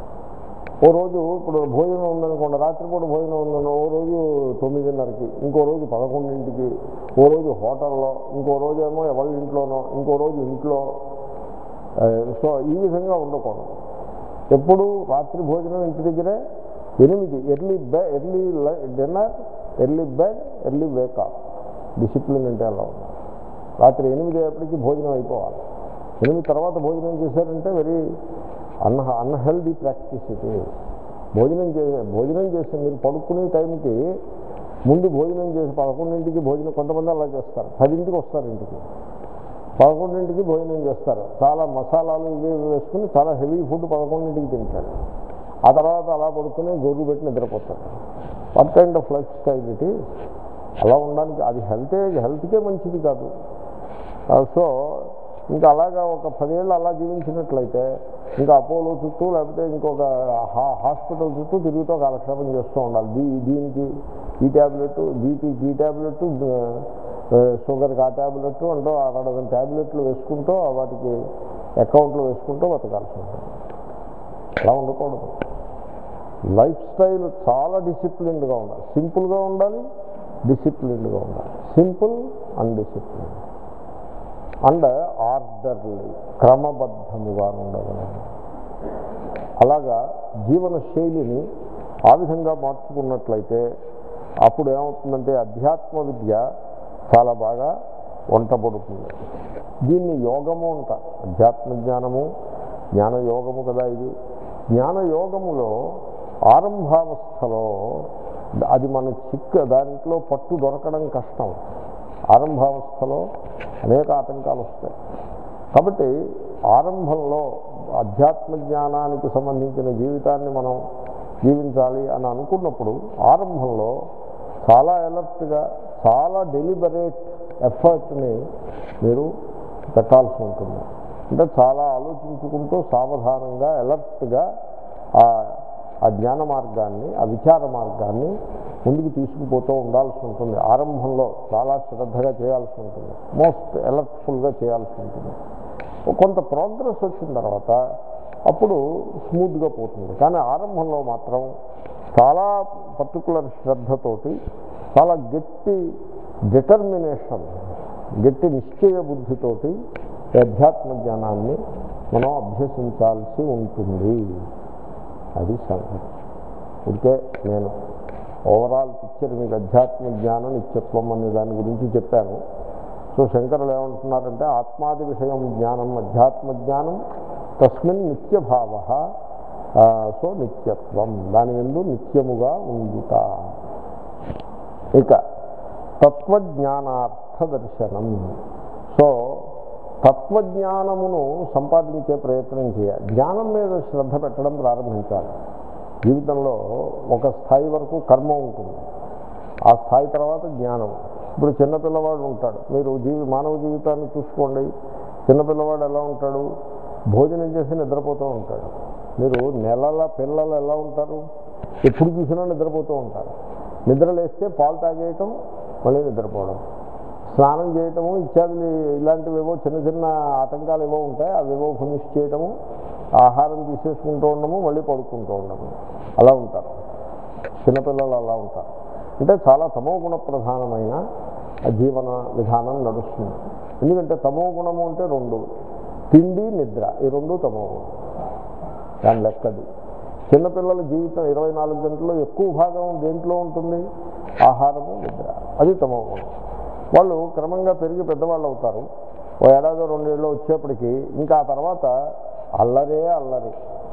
ఓ రోజు ఇప్పుడు భోజనం ఉందనుకోండి రాత్రిపూట భోజనం ఉందని ఓ రోజు తొమ్మిదిన్నరకి ఇంకో రోజు పదకొండింటికి ఓ రోజు హోటల్లో ఇంకో రోజు ఏమో ఎవరి ఇంట్లోనో ఇంకో రోజు ఇంట్లో ఆ, సో ఈ విధంగా ఉండకూడదు ఎప్పుడు రాత్రి భోజనం ఇంటి దగ్గరే ఎనిమిది early be early dinner early bed early wake up discipline అంటే అలా ఉంది రాత్రి ఎనిమిది అయ్యేప్పటికీ భోజనం అయిపోవాలి ఎనిమిది తర్వాత భోజనం చేశారంటే వెరీ అన్ అన్హెల్దీ ప్రాక్టీస్ ఇది భోజనం చేసే భోజనం చేస్తే మీరు పడుకునే టైంకి ముందు భోజనం చేసి పదకొండింటికి భోజనం కొంతమంది అలా చేస్తారు పదింటికి వస్తారు ఇంటికి పదకొండింటికి భోజనం చేస్తారు చాలా మసాలాలు ఇవి ఇవి వేసుకుని చాలా హెవీ ఫుడ్ పదకొండింటికి తింటారు ఆ తర్వాత అలా పడుకుని గొర్రె పెట్టి నిద్రపోతారు what kind of life style ఇది అలా ఉండడానికి అది హెల్తే హెల్త్కే మంచిది కాదు సో ఇంకా అలాగా ఒక పదేళ్ళు అలా జీవించినట్లయితే ఇంకా అపోలో చుట్టూ లేకపోతే ఇంకొక హా- హాస్పిటల్ చుట్టూ తిరుగుతూ కాలక్షేపం చేస్తూ ఉండాలి దీ దీనికి ఈ ట్యాబ్లెట్ బీపీకి ఈ ట్యాబ్లెట్ షుగర్కి ఆ ట్యాబ్లెట్ అంటూ అరడజన ట్యాబ్లెట్లు వేసుకుంటూ వాటికి అకౌంట్లో వేసుకుంటూ బతకాల్సి ఉంటుంది అలా ఉండకూడదు లైఫ్ స్టైల్ చాలా డిసిప్లిన్డ్గా ఉండాలి సింపుల్గా ఉండాలి డిసిప్లిన్డ్గా ఉండాలి సింపుల్ అన్డిసిప్లిన్ అండ్ ఆర్డర్లీ క్రమబద్ధముగా ఉండగలం అలాగా జీవన శైలిని ఆ విధంగా మార్చుకున్నట్లయితే అప్పుడు ఏమవుతుందంటే అధ్యాత్మ విద్య చాలా బాగా వంటపడుతుంది దీన్ని యోగము అంట అధ్యాత్మ జ్ఞానము జ్ఞాన యోగము కదా ఇది జ్ఞాన యోగములో ఆరంభావస్థలో అది మన చిక్క దాంట్లో పట్టు దొరకడం కష్టం ఆరంభావస్థలో అనేక ఆటంకాలు వస్తాయి కాబట్టి ఆరంభంలో అధ్యాత్మ జ్ఞానానికి సంబంధించిన జీవితాన్ని మనం జీవించాలి అని అనుకున్నప్పుడు ఆరంభంలో చాలా అలర్ట్గా చాలా డెలిబరేట్ ఎఫర్ట్ని మీరు పెట్టాల్సి ఉంటుంది అంటే చాలా ఆలోచించుకుంటూ సావధానంగా అలర్ట్గా ఆ ఆ జ్ఞాన మార్గాన్ని ఆ విచార మార్గాన్ని ముందుకు తీసుకుపోతూ ఉండాల్సి ఉంటుంది ఆరంభంలో చాలా శ్రద్ధగా చేయాల్సి ఉంటుంది మోస్ట్ ఎలర్ట్ఫుల్గా చేయాల్సి ఉంటుంది కొంత ప్రోగ్రెస్ వచ్చిన తర్వాత అప్పుడు స్మూత్గా పోతుంది కానీ ఆరంభంలో మాత్రం చాలా పర్టికులర్ శ్రద్ధతోటి చాలా గట్టి డిటర్మినేషన్ గట్టి నిశ్చయ బుద్ధితోటి ఈ అధ్యాత్మ జ్ఞానాన్ని మనం అభ్యసించాల్సి ఉంటుంది అది సంగతి ఇదికే నేను ఓవరాల్ పిక్చర్ మీకు అధ్యాత్మ జ్ఞానం నిత్యత్వం అనే దాని గురించి చెప్పాను సో శంకరులు ఏమంటున్నారంటే ఆత్మాది విషయం జ్ఞానం అధ్యాత్మ జ్ఞానం తస్మిన్ నిత్యభావ సో నిత్యత్వం దాని ఎందు నిత్యముగా ఉందిట ఇక తత్వజ్ఞానార్థ దర్శనం సో తత్వజ్ఞానమును సంపాదించే ప్రయత్నం చేయాలి జ్ఞానం మీద శ్రద్ధ పెట్టడం ప్రారంభించాలి జీవితంలో ఒక స్థాయి వరకు కర్మ ఉంటుంది ఆ స్థాయి తర్వాత జ్ఞానం ఇప్పుడు చిన్నపిల్లవాడు ఉంటాడు మీరు జీవి మానవ జీవితాన్ని చూసుకోండి చిన్నపిల్లవాడు ఎలా ఉంటాడు భోజనం చేసి నిద్రపోతూ ఉంటాడు మీరు నెలల పిల్లలు ఎలా ఉంటారు ఎప్పుడు చూసినా నిద్రపోతూ ఉంటారు నిద్ర లేస్తే పాలు తాగేయటం మళ్ళీ నిద్రపోవడం స్నానం చేయటము ఇత్యాదులు ఇలాంటివేవో చిన్న చిన్న ఆటంకాలు ఏవో ఉంటాయి అవేవో ఫినిష్ చేయటము ఆహారం తీసేసుకుంటూ ఉండము మళ్ళీ పడుకుంటూ ఉండము అలా ఉంటారు చిన్నపిల్లలు అలా ఉంటారు అంటే చాలా తమో గుణ ప్రధానమైన జీవన విధానం నడుస్తుంది ఎందుకంటే తమో గుణము అంటే రెండు తిండి నిద్ర ఈ రెండు తమో గుణం దాని లెక్కది చిన్నపిల్లల జీవితం ఇరవై నాలుగు గంటల్లో ఎక్కువ భాగం దేంట్లో ఉంటుంది ఆహారము నిద్ర అది తమో గుణం వాళ్ళు క్రమంగా పెరిగి పెద్దవాళ్ళు అవుతారు ఓ ఏడాది రెండేళ్ళు వచ్చేప్పటికి ఇంకా ఆ తర్వాత అల్లరే అల్లరి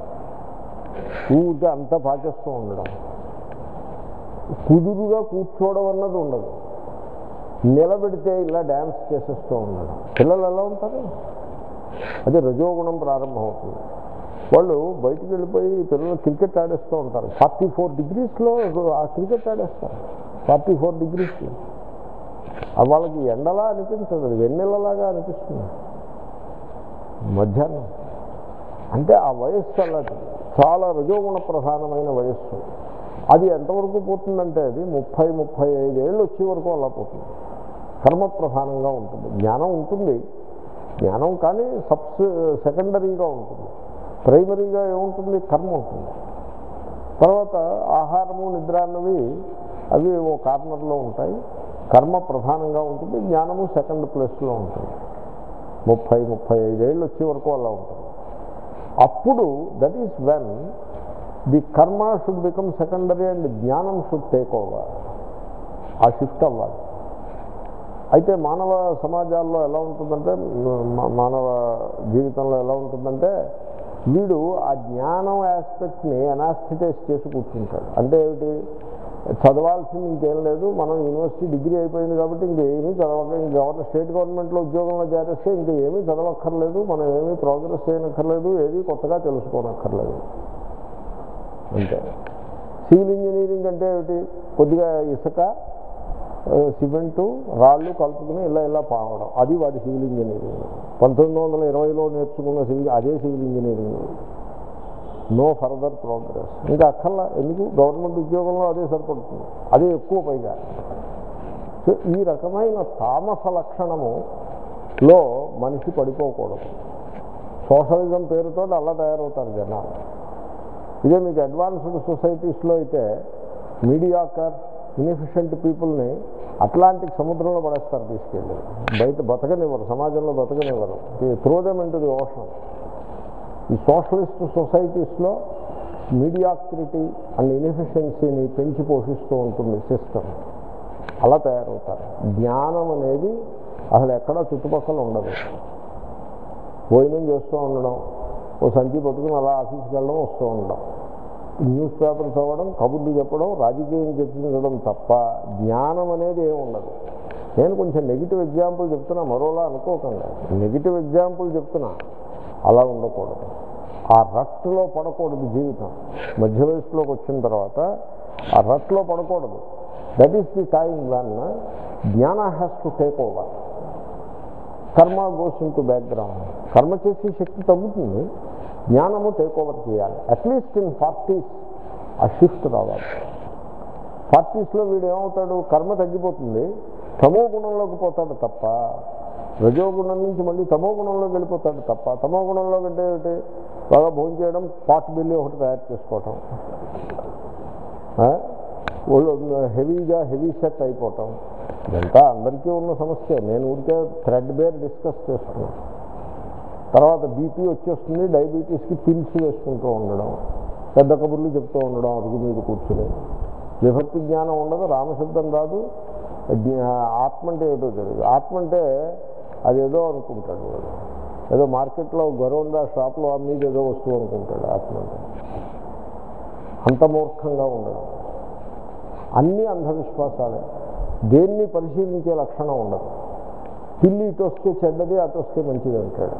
ఊరికే అంతా పాకేస్తూ ఉండడం కుదురుగా కూర్చోవడం అన్నది ఉండదు నిలబెడితే ఇలా డ్యాన్స్ చేసేస్తూ ఉండడం పిల్లలు ఎలా ఉంటారు అది రజోగుణం ప్రారంభమవుతుంది వాళ్ళు బయటికి వెళ్ళిపోయి పిల్లలు క్రికెట్ ఆడేస్తూ ఉంటారు ఫార్టీ ఫోర్ డిగ్రీస్లో ఆ క్రికెట్ ఆడేస్తారు ఫార్టీ ఫోర్ డిగ్రీస్లో అది వాళ్ళకి ఎండలా అనిపించదు అది వెన్నెలలాగా అనిపిస్తుంది మధ్యాహ్నం అంటే ఆ వయస్సు అలాంటి చాలా రజోగుణ ప్రధానమైన వయస్సు అది ఎంతవరకు పోతుందంటే అది ముప్పై ముప్పై ఐదు ఏళ్ళు వచ్చే వరకు అలా పోతుంది కర్మ ప్రధానంగా ఉంటుంది జ్ఞానం ఉంటుంది జ్ఞానం కానీ సబ్స్ సెకండరీగా ఉంటుంది ప్రైమరీగా ఏముంటుంది కర్మ ఉంటుంది తర్వాత ఆహారము నిద్ర అన్నవి అవి ఓ కార్నర్లో ఉంటాయి కర్మ ప్రధానంగా ఉంటుంది జ్ఞానము సెకండ్ ప్లేస్లో ఉంటుంది ముప్పై ముప్పై ఐదేళ్ళు వచ్చే వరకు అలా ఉంటుంది అప్పుడు that is when the karma should become secondary and jnanam should take over ఆ షిఫ్ట్ అవ్వాలి అయితే మానవ సమాజాల్లో ఎలా ఉంటుందంటే మా- మానవ జీవితంలో ఎలా ఉంటుందంటే వీడు ఆ జ్ఞానం ఆస్పెక్ట్ని అనాస్థిటైజ్ చేసి కూర్చుంటాడు అంటే ఏమిటి చదవాల్సింది ఇంకేం లేదు మనం యూనివర్సిటీ డిగ్రీ అయిపోయింది కాబట్టి ఇంకేమీ చదవక ఇంక గవర్నమెంట్ స్టేట్ గవర్నమెంట్లో ఉద్యోగంలో చేరేస్తే ఇంకా ఏమీ చదవక్కర్లేదు మనం ఏమీ ప్రోగ్రెస్ చేయనక్కర్లేదు ఏది కొత్తగా తెలుసుకోనక్కర్లేదు అంతే సివిల్ ఇంజనీరింగ్ అంటే ఏమిటి కొద్దిగా ఇసుక ఆ, సిమెంటు రాళ్ళు కలుపుకుని ఇలా ఇలా పావడం అది వాడి సివిల్ ఇంజనీరింగ్ పంతొమ్మిది వందల ఇరవైలో నేర్చుకున్న సివిల్ అదే civil engineering no further progress ఇంకా అక్కర్లా ఎందుకు గవర్నమెంట్ ఉద్యోగంలో అదే సరిపడుతుంది అదే ఎక్కువ పైగా సో ఈ రకమైన తామస లక్షణములో మనిషి పడిపోకూడదు సోషలిజం పేరుతో అలా తయారవుతారు జనాలు ఇదే మీకు అడ్వాన్స్డ్ సొసైటీస్లో అయితే మీడియాకర్ ఇన్ఎఫిషియంట్ పీపుల్ని అట్లాంటిక్ సముద్రంలో పడేస్తారు తీసుకెళ్ళి బయట బతకనివ్వరు సమాజంలో బతకనివ్వరు throw them into the ocean ఈ సోషలిస్ట్ సొసైటీస్లో మీడియాక్రిటీ అండ్ ఇన్ఎఫిషియన్సీని పెంచి పోషిస్తూ ఉంటుంది సిస్టమ్ అలా తయారవుతారు జ్ఞానం అనేది అసలు ఎక్కడా చుట్టుపక్కల ఉండదు భోజనం చేస్తూ ఉండడం ఓ సంచి పట్టుకుని అలా ఆఫీస్కి వెళ్ళడం వస్తూ ఉండడం న్యూస్ పేపర్ చదవడం కబుర్లు చెప్పడం రాజకీయం చర్చించడం తప్ప జ్ఞానం అనేది ఏమి ఉండదు నేను కొంచెం నెగిటివ్ ఎగ్జాంపుల్ చెప్తున్నా మరోలా అనుకోకండి నెగిటివ్ ఎగ్జాంపుల్ చెప్తున్నా అలా ఉండకూడదు ఆ రట్లో పడకూడదు జీవితం మధ్య వయసులోకి వచ్చిన తర్వాత ఆ రట్లో పడకూడదు that is the time when jnana has to take over karma goes into background కర్మ చేసే శక్తి తగ్గుతుంది జ్ఞానము టేక్ ఓవర్ చేయాలి అట్లీస్ట్ ఇన్ ఫార్టీస్ ఆ షిఫ్ట్ రావాలి ఫార్టీస్లో వీడు ఏమవుతాడు కర్మ తగ్గిపోతుంది తమో గుణంలోకి పోతాడు తప్ప రజోగుణం నుంచి మళ్ళీ తమో గుణంలోకి వెళ్ళిపోతాడు తప్ప తమో గుణంలో కంటే ఏమిటి బాగా భోజనం చేయడం పాట్ బిల్లి ఒకటి తయారు చేసుకోవటం ఆ? ఒళ్ళు హెవీగా హెవీ సెట్ అయిపోవటం ఇదంతా అందరికీ ఉన్న సమస్య నేను ఊరికే థ్రెడ్ బేర్ డిస్కస్ చేస్తున్నాను తర్వాత బీపీ వచ్చేస్తుంది డయాబెటీస్కి పిల్స్ వేసుకుంటూ ఉండడం పెద్ద కబుర్లు చెప్తూ ఉండడం అదుగు మీద కూర్చుని విభక్తి జ్ఞానం ఉండదు రామశబ్దం రాదు జ్ఞా- ఆత్మ అంటే ఏదో తెలియదు ఆత్మ అంటే అదేదో అనుకుంటాడు వాడు ఏదో మార్కెట్లో గొరవందా షాప్లో అమ్మేది ఏదో వస్తువు అనుకుంటాడు ఆత్మ అంటే అంత మూర్ఖంగా ఉండడం అన్నీ అంధవిశ్వాసాలే దేన్ని పరిశీలించే లక్షణం ఉండదు పిల్లి ఇటు వస్తే చెడ్డది అటు వస్తే మంచిది అంటాడు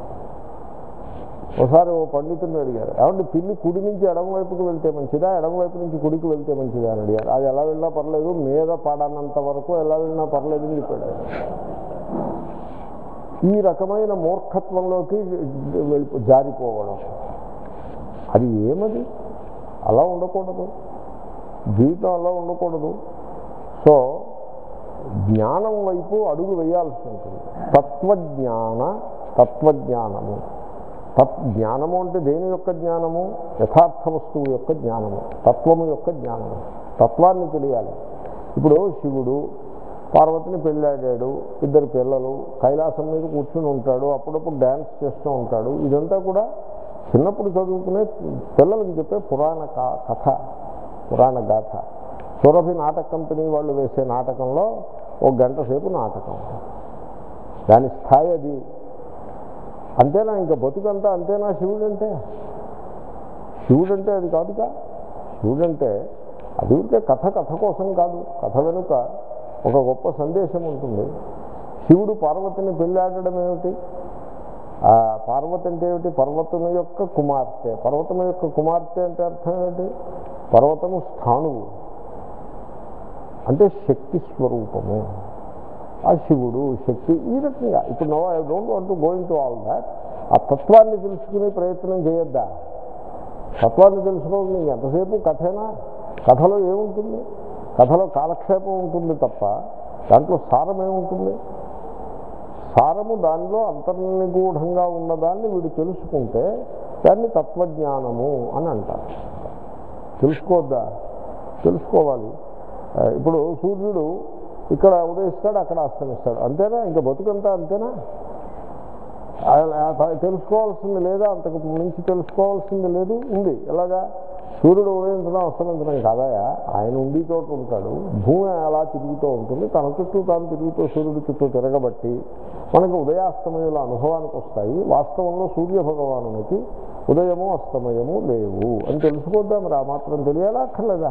ఒకసారి ఓ పండితుడిని అడిగారు ఏమంటే పిల్లి కుడి నుంచి ఎడమ వైపుకి వెళ్తే మంచిదా ఎడమ వైపు నుంచి కుడికి వెళ్తే మంచిదా అని అడిగారు అది ఎలా వెళ్ళినా పర్లేదు మీద పడనంత వరకు ఎలా వెళ్ళినా పర్లేదు అని చెప్పాడు ఆయన. ఈ రకమైన మూర్ఖత్వంలోకి వెళ్ళి జారిపోవడం అది ఏమది అలా ఉండకూడదు జీవితం అలా ఉండకూడదు సో జ్ఞానం వైపు అడుగు వేయాల్సి ఉంటుంది తత్వజ్ఞాన తత్వజ్ఞానము తత్ జ్ఞానము అంటే దేని యొక్క జ్ఞానము యథార్థ వస్తువు యొక్క జ్ఞానము తత్వము యొక్క జ్ఞానము తత్వాన్ని తెలియాలి ఇప్పుడు శివుడు పార్వతిని పెళ్ళాడాడు ఇద్దరు పిల్లలు కైలాసం మీద కూర్చుని ఉంటాడు అప్పుడప్పుడు డ్యాన్స్ చేస్తూ ఉంటాడు ఇదంతా కూడా చిన్నప్పుడు చదువుకునే పిల్లలకి చెప్పే పురాణ కా- కథ పురాణ గాథ సురభి నాటక కంపెనీ వాళ్ళు వేసే నాటకంలో ఒక గంట సేపు నాటకం దాని స్థాయి అది అంతేనా ఇంకా బతుకంతా అంతేనా శివుడంటే శివుడంటే అది కాదుగా శివుడంటే అది ఉంటే కథ కథ కోసం కాదు కథ వెనుక ఒక గొప్ప సందేశం ఉంటుంది శివుడు పార్వతిని పెళ్ళాడడం ఏమిటి ఆ పార్వతి అంటే ఏమిటి పర్వతము యొక్క కుమార్తె పర్వతము యొక్క కుమార్తె అంటే అర్థం ఏమిటి పర్వతము స్థాణువు అంటే శక్తి స్వరూపము ఆ శివుడు శక్తి ఈ రకంగా ఇప్పుడు no I don't want to going to all that ఆ తత్వాన్ని తెలుసుకునే ప్రయత్నం చేయొద్దా తత్వాన్ని తెలుసుకోవాలి ఎంతసేపు కథేనా కథలో ఏముంటుంది కథలో కాలక్షేపం ఉంటుంది తప్ప దాంట్లో సారం ఏముంటుంది సారము దానిలో అంతర్నిగూఢంగా ఉన్నదాన్ని వీడు తెలుసుకుంటే దాన్ని తత్వజ్ఞానము అని అంటారు తెలుసుకోవద్దా తెలుసుకోవాలి ఆ, ఇప్పుడు సూర్యుడు ఇక్కడ ఉదయిస్తాడు అక్కడ అస్తమిస్తాడు అంతేనా ఇంకా బతుకంతా అంతేనా ఆ- ఆ తెలుసుకోవాల్సింది లేదా అంతకు మించి తెలుసుకోవాల్సింది లేదు ఉంది ఎలాగా సూర్యుడు ఉదయించడం అస్తమించడం కాదాయా ఆయన ఉండి చోట ఉంటాడు భూమి అలా తిరుగుతూ ఉంటుంది తన చుట్టూ తాను తిరుగుతూ సూర్యుడి చుట్టూ తిరగబట్టి మనకు ఉదయాస్తమయుల అనుభవానికి వస్తాయి వాస్తవంలో సూర్య భగవానునికి ఉదయము అస్తమయము లేవు అని తెలుసుకోద్దాం మరి ఆ మాత్రం తెలియాలా అక్కర్లేదా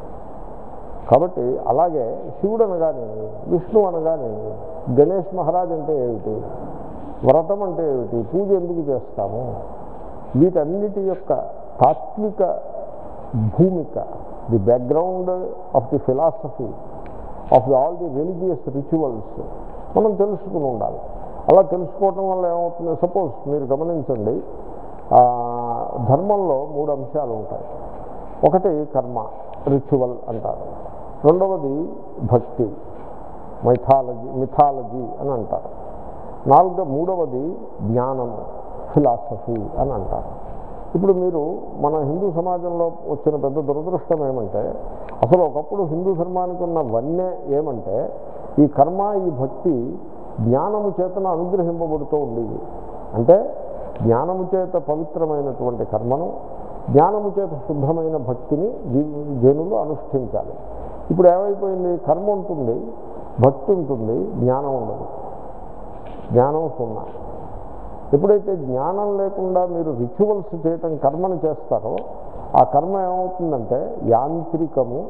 కాబట్టి అలాగే శివుడు అనగానేమి విష్ణు అనగానేమి గణేష్ మహారాజ్ అంటే ఏమిటి వ్రతం అంటే ఏమిటి పూజ ఎందుకు చేస్తాము వీటన్నిటి యొక్క తాత్విక భూమిక the background of the philosophy of the all the religious rituals మనం తెలుసుకుని ఉండాలి అలా తెలుసుకోవటం వల్ల ఏమవుతుంది సపోజ్ మీరు గమనించండి ఆ, ధర్మంలో మూడు అంశాలు ఉంటాయి ఒకటి కర్మ రిచువల్ అంటారు రెండవది భక్తి మైథాలజీ మిథాలజీ అని అంటారు నాలుగో మూడవది జ్ఞానము ఫిలాసఫీ అని అంటారు ఇప్పుడు మీరు మన హిందూ సమాజంలో వచ్చిన పెద్ద దురదృష్టం ఏమంటే అసలు ఒకప్పుడు హిందూ ధర్మానికి ఉన్న వన్నే ఏమంటే ఈ కర్మ ఈ భక్తి జ్ఞానము చేతన అనుగ్రహింపబడుతూ ఉండేది అంటే జ్ఞానము చేత పవిత్రమైనటువంటి కర్మను జ్ఞానము చేత శుద్ధమైన భక్తిని జీ- జనులు అనుష్ఠించాలి ఇప్పుడు ఏమైపోయింది కర్మ ఉంటుంది భక్తి ఉంటుంది జ్ఞానం ఉండదు జ్ఞానం సున్నా ఎప్పుడైతే జ్ఞానం లేకుండా మీరు రిచువల్స్ చేయటం కర్మను చేస్తారో ఆ కర్మ ఏమవుతుందంటే యాంత్రికము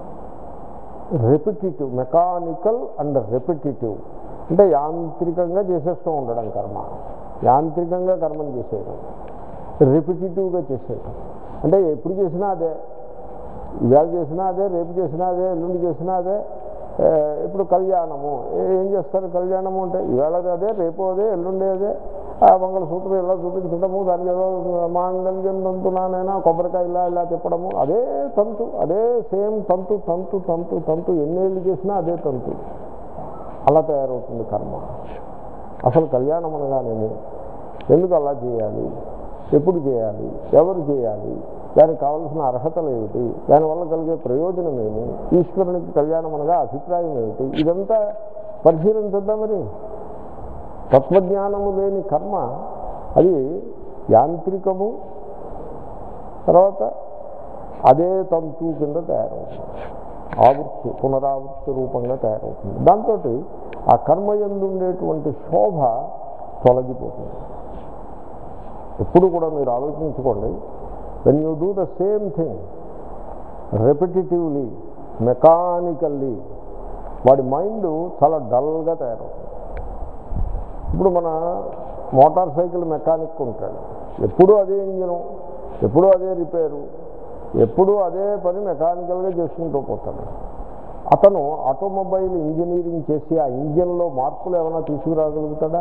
రెపిటేటివ్ మెకానికల్ అండ్ రెపిటేటివ్ అంటే యాంత్రికంగా చేసేస్తూ ఉండడం కర్మ యాంత్రికంగా కర్మను చేసేయడం రిపిటేటివ్గా చేసేయడం అంటే ఎప్పుడు చేసినా అదే ఇవాళ చేసినా అదే రేపు చేసినా అదే ఎల్లుండి చేసినా అదే ఏ, ఇప్పుడు కళ్యాణము ఏ- ఏం చేస్తారు కళ్యాణము అంటే ఇవాళ అదే రేపు అదే ఎల్లుండి అదే ఆ మంగళసూత్రం ఇలా చూపించడము దానికి ఏదో మాంగళ్యం తంతునానైనా కొబ్బరికాయ ఇలా ఇలా తిప్పడము అదే తంతు అదే సేమ్ తంతు తంతు తంతు తంతు ఎన్నేళ్ళు చేసినా అదే తంతు అలా తయారవుతుంది కర్మ అసలు కళ్యాణం అనగానేమి ఎందుకు అలా చేయాలి ఎప్పుడు చేయాలి ఎవరు చేయాలి దానికి కావలసిన అర్హతలు ఏమిటి దానివల్ల కలిగే ప్రయోజనం ఏమి ఈశ్వరునికి కళ్యాణం అనగా అభిప్రాయం ఏమిటి ఇదంతా పరిశీలించద్దా మరి తత్వజ్ఞానము లేని కర్మ అది యాంత్రికము తర్వాత అదే తంతు కింద తయారవుతుంది ఆవృత్తి పునరావృత్తి రూపంగా తయారవుతుంది దాంతో ఆ కర్మ యందు ఉండేటువంటి శోభ తొలగిపోతుంది ఎప్పుడు కూడా మీరు ఆలోచించుకోండి when you do the same thing repetitively mechanically వాడి మైండ్ చాలా డల్గా తయారవుతుంది ఇప్పుడు మన మోటార్ సైకిల్ మెకానిక్ ఉంటాడు ఎప్పుడూ అదే ఇంజను ఎప్పుడూ అదే రిపేరు ఎప్పుడూ అదే పని మెకానికల్గా చేసుకుంటూ పోతాడు అతను ఆటోమొబైల్ ఇంజనీరింగ్ చేసి ఆ ఇంజన్లో మార్పులు ఏమైనా తీసుకురాగలుగుతాడా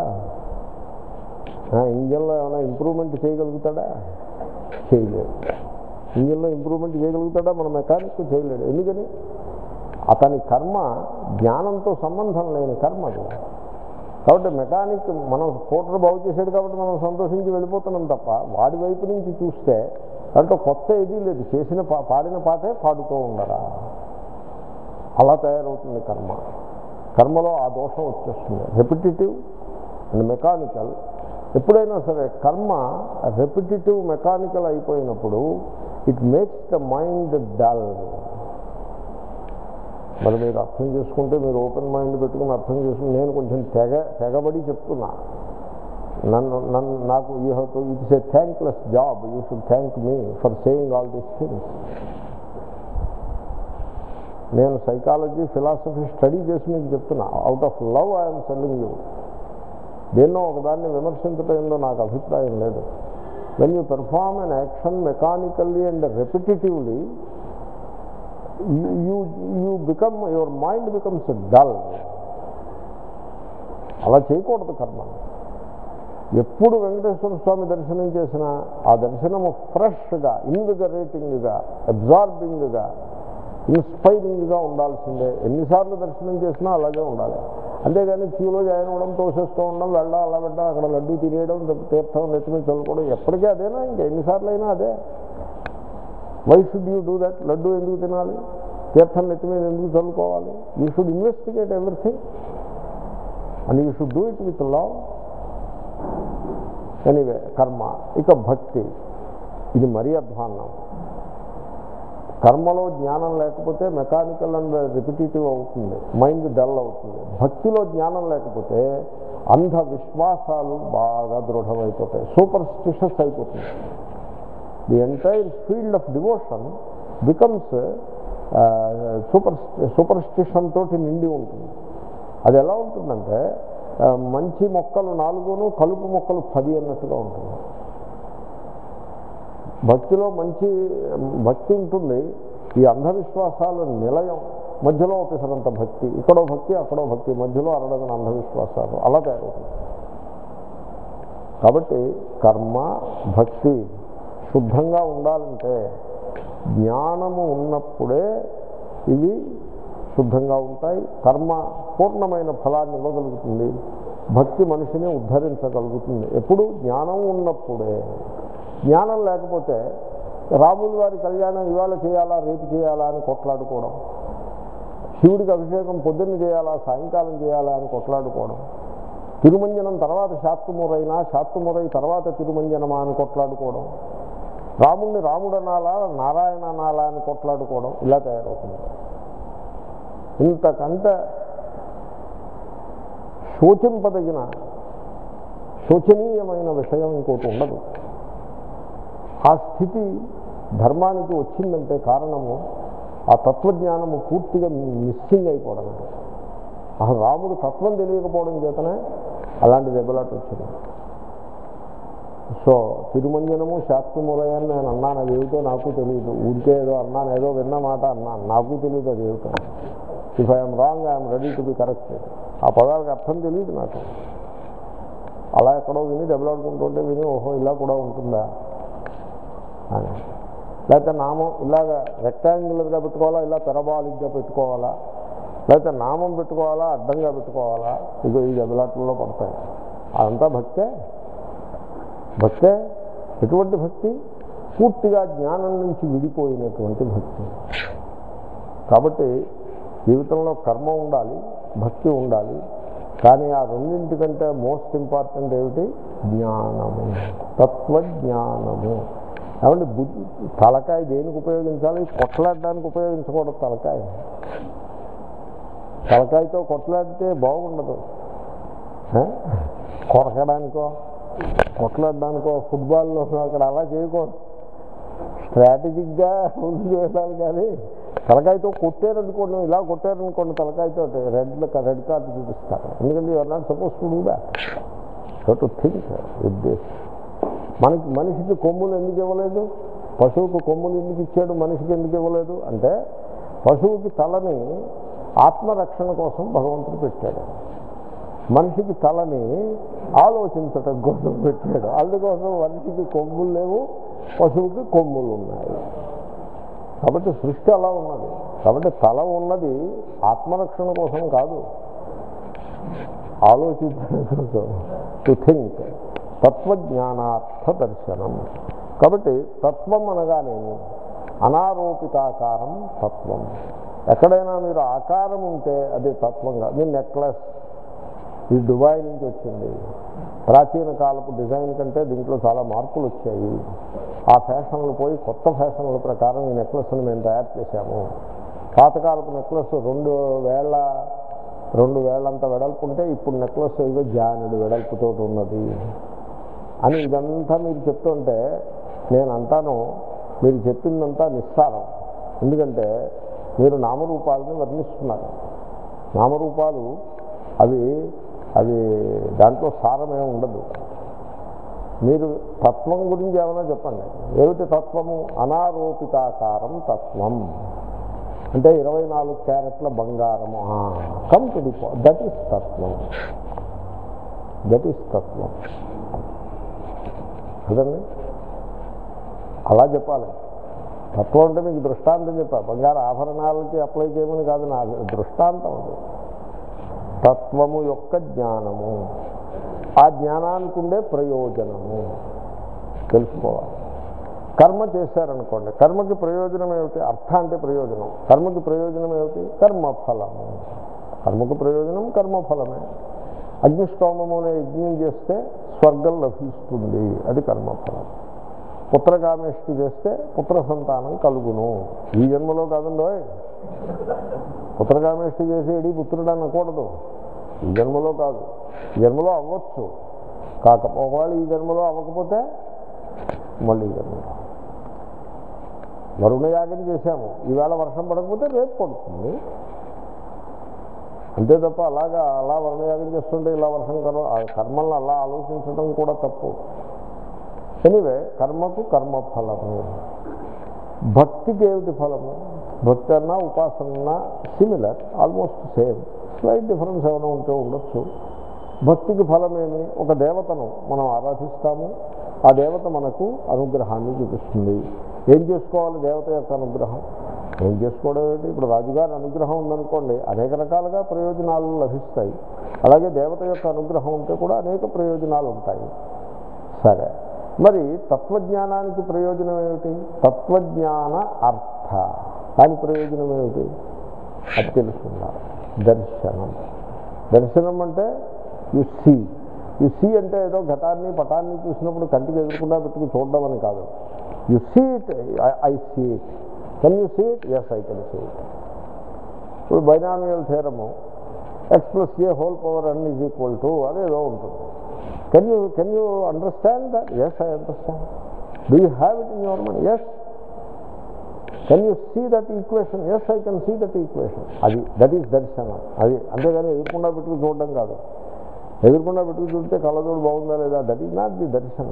ఆ ఇంజన్లో ఏమైనా ఇంప్రూవ్మెంట్ చేయగలుగుతాడా చేయలేడు ఇంజన్లో ఇంప్రూవ్మెంట్ చేయగలుగుతాడా మన మెకానిక్ చేయలేడు ఎందుకని అతని కర్మ జ్ఞానంతో సంబంధం లేని కర్మ అది కాబట్టి మెకానిక్ మనం స్కూటర్ బాగు చేసాడు కాబట్టి మనం సంతోషించి వెళ్ళిపోతున్నాం తప్ప వాడి వైపు నుంచి చూస్తే దాంట్లో కొత్త ఏదీ లేదు చేసిన పా- పాడిన పాటే పాడుతూ ఉండరా అలా తయారవుతుంది కర్మ కర్మలో ఆ దోషం వచ్చేస్తుంది రెపిటేటివ్ అండ్ మెకానికల్ ఎప్పుడైనా సరే కర్మ రెపిటేటివ్ మెకానికల్ అయిపోయినప్పుడు it makes the mind dull మరి మీరు అర్థం చేసుకుంటే మీరు ఓపెన్ మైండ్ పెట్టుకుని అర్థం చేసుకుని నేను కొంచెం తెగ తెగబడి చెప్తున్నా నన్ను నన్ను నాకు you have to it's a thankless job you should thank me for saying all these things నేను సైకాలజీ ఫిలాసఫీ స్టడీ చేసి మీకు చెప్తున్నా out of love I'm selling you దేన్నో ఒకదాన్ని విమర్శించడంలో నాకు అభిప్రాయం లేదు when you perform an action mechanically and repetitively you you become your mind becomes dull అలా చేయకూడదు కర్మ ఎప్పుడు వెంకటేశ్వర స్వామి దర్శనం చేసినా ఆ దర్శనము ఫ్రెష్గా ఇన్విగరేటింగ్గా అబ్జార్బింగ్గా ఇన్స్పైరింగ్గా ఉండాల్సిందే ఎన్నిసార్లు దర్శనం చేసినా అలాగే ఉండాలి అంతేగాని క్యూలో జాయిన్ అవ్వడం తోసేస్తూ ఉండడం వెళ్ళడం అలా పెట్టడం అక్కడ లడ్డు తినేయడం తీర్థం నెత్తిమీద చదువుకోవడం ఎప్పటికీ అదేనా ఇంకా ఎన్నిసార్లు అయినా అదే why should you do that laddu ఎందుకు తినాలి తీర్థం నెత్తి మీద ఎందుకు చదువుకోవాలి you should investigate everything and you should do it with love anyway కర్మ ఇక భక్తి ఇది మరీ అధ్వాన్నం కర్మలో జ్ఞానం లేకపోతే మెకానికల్ అండ్ రిపిటేటివ్ అవుతుంది మైండ్ డల్ అవుతుంది భక్తిలో జ్ఞానం లేకపోతే అంధ విశ్వాసాలు బాగా దృఢమైపోతాయి సూపర్ స్టిషస్ అయిపోతుంది the entire field of devotion becomes super superstition తోటి నిండి ఉంటుంది అది ఎలా ఉంటుందంటే ఆ, మంచి మొక్కలు నాలుగును కలుపు మొక్కలు పది అన్నట్టుగా ఉంటుంది భక్తిలో మంచి భక్తి ఉంటుంది ఈ అంధవిశ్వాసాల నిలయం మధ్యలో ఒకసారంత భక్తి ఇక్కడో భక్తి అక్కడో భక్తి మధ్యలో అరడగన అంధవిశ్వాసాలు అలా తయారవుతుంది కాబట్టి కర్మ భక్తి శుద్ధంగా ఉండాలంటే జ్ఞానము ఉన్నప్పుడే ఇవి శుద్ధంగా ఉంటాయి కర్మ పూర్ణమైన ఫలాన్ని ఇవ్వగలుగుతుంది భక్తి మనిషిని ఉద్ధరించగలుగుతుంది ఎప్పుడు జ్ఞానం ఉన్నప్పుడే జ్ఞానం లేకపోతే రాముల వారి కళ్యాణం ఇవాళ చేయాలా రేపు చేయాలా అని కొట్లాడుకోవడం శివుడికి అభిషేకం పొద్దున్న చేయాలా సాయంకాలం చేయాలా అని కొట్లాడుకోవడం తిరుమంజనం తర్వాత శాత్తుమురైనా శాత్తుమురై తర్వాత తిరుమంజనమా అని కొట్లాడుకోవడం రాముణ్ణి రాముడు అనాలా నారాయణ అనాలా అని కొట్లాడుకోవడం ఇలా తయారవుతుంది ఇంతకంటే శోచింపదగిన శోచనీయమైన విషయం ఇంకోటి ఉండదు ఆ స్థితి ధర్మానికి వచ్చిందంటే కారణము ఆ తత్వజ్ఞానము పూర్తిగా మిస్సింగ్ అయిపోవడం అసలు రాముడు తత్వం తెలియకపోవడం చేతనే అలాంటి దెబ్బలాట వచ్చింది సో తిరుమంజనము శాస్త్రములయ అని నేను అన్నాను అది ఏమిటో నాకు తెలియదు ఊరికే ఏదో అన్నాను ఏదో విన్న మాట అన్నాను నాకు తెలియదు అది ఏమిటో if I'm wrong I'm ready to be corrected ఆ పదాలకు అర్థం తెలియదు నాకు అలా ఎక్కడో విని దెబ్బలాడుకుంటుంటే విని ఓహో ఇలా కూడా ఉంటుందా అని లేకపోతే నామం ఇలాగ రెక్టాంగులర్గా పెట్టుకోవాలా ఇలా పెరబాలిగ్గా పెట్టుకోవాలా లేకపోతే నామం పెట్టుకోవాలా అడ్డంగా పెట్టుకోవాలా ఇదో ఈ దెబ్బలాట్లలో పడతాయి అదంతా భక్తే భక్తే ఎటువంటి భక్తి పూర్తిగా జ్ఞానం నుంచి విడిపోయినటువంటి భక్తి కాబట్టి జీవితంలో కర్మ ఉండాలి భక్తి ఉండాలి కానీ ఆ రెండింటికంటే మోస్ట్ ఇంపార్టెంట్ ఏమిటి జ్ఞానము తత్వజ్ఞానము ఏమంటే బుద్ధి తలకాయ దేనికి ఉపయోగించాలి కొట్లాడడానికి ఉపయోగించకూడదు తలకాయ తలకాయతో కొట్లాడితే బాగుండదు ఆ? కొరకడానికో కొట్లాడడానికో ఫుట్బాల్లో అక్కడ అలా చేయకూడదు స్ట్రాటజిక్గా ముందుకు వెళ్ళాలి కానీ తలకాయతో కొట్టారనుకోండి ఇలా కొట్టారనుకోండి తలకాయతో రెడ్ రెడ్ కార్డు చూపిస్తారు ఎందుకంటే you're not suppose to do that so to think with this మనకి మనిషికి కొమ్ములు ఎందుకు ఇవ్వలేదు పశువుకు కొమ్ములు ఎందుకు ఇచ్చాడు మనిషికి ఎందుకు ఇవ్వలేదు అంటే పశువుకి తలని ఆత్మరక్షణ కోసం భగవంతుడు పెట్టాడు మనిషికి తలని ఆలోచించటం కోసం పెట్టాడు అందుకోసం మనిషికి కొమ్ములు లేవు పశువుకి కొమ్ములు ఉన్నాయి కాబట్టి సృష్టి అలా ఉన్నది కాబట్టి తల ఉన్నది ఆత్మరక్షణ కోసం కాదు ఆలోచించడం కోసం టు థింక్ తత్వజ్ఞానార్థ దర్శనం కాబట్టి తత్వం అనగానేమి అనారోపితాకారం తత్వం ఎక్కడైనా మీరు ఆకారం ఉంటే అది తత్వంగా మీ నెక్లెస్ ఇది దుబాయ్ నుంచి వచ్చింది ప్రాచీన కాలపు డిజైన్ కంటే దీంట్లో చాలా మార్పులు వచ్చాయి ఆ ఫ్యాషన్లు పోయి కొత్త ఫ్యాషన్ల ప్రకారం ఈ నెక్లెస్ని మేము తయారు చేశాము పాతకాలపు నెక్లెస్ రెండు వేల రెండు వేలంత వెడల్పు ఉంటే ఇప్పుడు నెక్లెస్ ఏదో జానుడు వెడల్పుతో ఉన్నది అని ఇదంతా మీరు చెప్తుంటే నేను అంటాను మీరు చెప్పిందంతా నిస్సారం ఎందుకంటే మీరు నామరూపాలని వర్ణిస్తున్నారు నామరూపాలు అవి అవి దాంట్లో సారమే ఉండదు మీరు తత్వం గురించి ఏమైనా చెప్పండి ఏమిటి తత్వము అనారోపితాకారం తత్వం అంటే ఇరవై నాలుగు క్యారెట్ల బంగారము come to the that is తత్వం దట్ ఈస్ తత్వం కదండి అలా చెప్పాలి తత్వం అంటే మీకు దృష్టాంతం చెప్పా బంగారు ఆభరణాలకి అప్లై చేయమని కాదు నా దృష్టాంతం అది తత్వము యొక్క జ్ఞానము ఆ జ్ఞానానికి ఉండే ప్రయోజనము తెలుసుకోవాలి కర్మ చేశారనుకోండి కర్మకి ప్రయోజనం ఏమిటి అర్థ అంటే ప్రయోజనం కర్మకి ప్రయోజనం ఏమిటి కర్మఫలము కర్మకు ప్రయోజనం కర్మఫలమే అగ్నిష్టోమము అనే యజ్ఞం చేస్తే స్వర్గం లభిస్తుంది అది కర్మఫలం పుత్రకామేష్టి చేస్తే పుత్ర సంతానం కలుగును ఈ జన్మలో కాదండో పుత్రకామేష్టి చేసేది పుత్రుడు అనకూడదు ఈ జన్మలో కాదు ఈ జన్మలో అవ్వచ్చు కాకపోతే ఒకవేళ ఈ జన్మలో అవ్వకపోతే మళ్ళీ ఈ జన్మలో వరుణ యాగం చేశాము ఈవేళ వర్షం పడకపోతే రేపు పడుతుంది అంతే తప్ప అలాగా అలా వర్ణయాగం చేస్తుంటే ఇలా వర్షం కర్మ ఆ కర్మల్ని అలా ఆలోచించడం కూడా తప్పు ఎనివే కర్మకు కర్మ ఫలము భక్తికి ఏమిటి ఫలము భక్తి అన్నా ఉపాసన similar almost same slight difference ఏమైనా ఉంటే ఉండొచ్చు భక్తికి ఫలమేమి ఒక దేవతను మనం ఆరాధిస్తాము ఆ దేవత మనకు అనుగ్రహాన్ని చూపిస్తుంది ఏం చేసుకోవాలి దేవత యొక్క అనుగ్రహం ఏం చేసుకోవడం ఏంటి ఇప్పుడు రాజుగారి అనుగ్రహం ఉందనుకోండి అనేక రకాలుగా ప్రయోజనాలు లభిస్తాయి అలాగే దేవత యొక్క అనుగ్రహం ఉంటే కూడా అనేక ప్రయోజనాలు ఉంటాయి సరే మరి తత్వజ్ఞానానికి ప్రయోజనం ఏమిటి తత్వజ్ఞాన అర్థ దాని ప్రయోజనం ఏమిటి అది తెలుసుకున్నారు దర్శనం దర్శనం అంటే యు సీ యు సీ అంటే ఏదో ఘటాన్ని పటాన్ని చూసినప్పుడు కంటికి ఎదురకుండా పెట్టుకుని చూడడం అని కాదు you see it I see it can you see it yes I can see it ఇప్పుడు binomial theorem x plus a whole power n is equal to అదేదో ఉంటుంది can you can you understand that yes I understand do you have it in your mind yes can you see that equation yes I can see that equation అది that is దర్శనం అది అంతేగాని ఎదుర్కొండా పెట్టుకుని చూడడం కాదు ఎదుర్కొండా పెట్టుకుని చూస్తే కళ్ళజోడు బాగుందా లేదా దట్ ఈజ్ నాట్ ది దర్శనం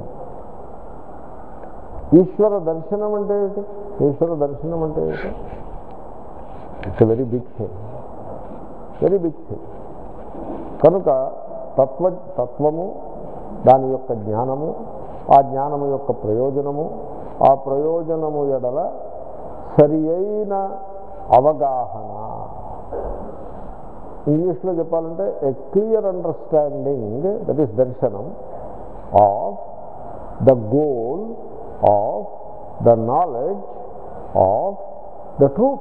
ఈశ్వర దర్శనం అంటే ఏంటి ఈశ్వర దర్శనం అంటే ఏంటి it's very big thing very big thing కనుక తత్వ తత్వము దాని యొక్క జ్ఞానము ఆ జ్ఞానము యొక్క ప్రయోజనము ఆ ప్రయోజనము ఎడల సరి అయిన అవగాహన ఇంగ్లీష్లో చెప్పాలంటే a clear understanding that is darshanam of the goal of the knowledge of the truth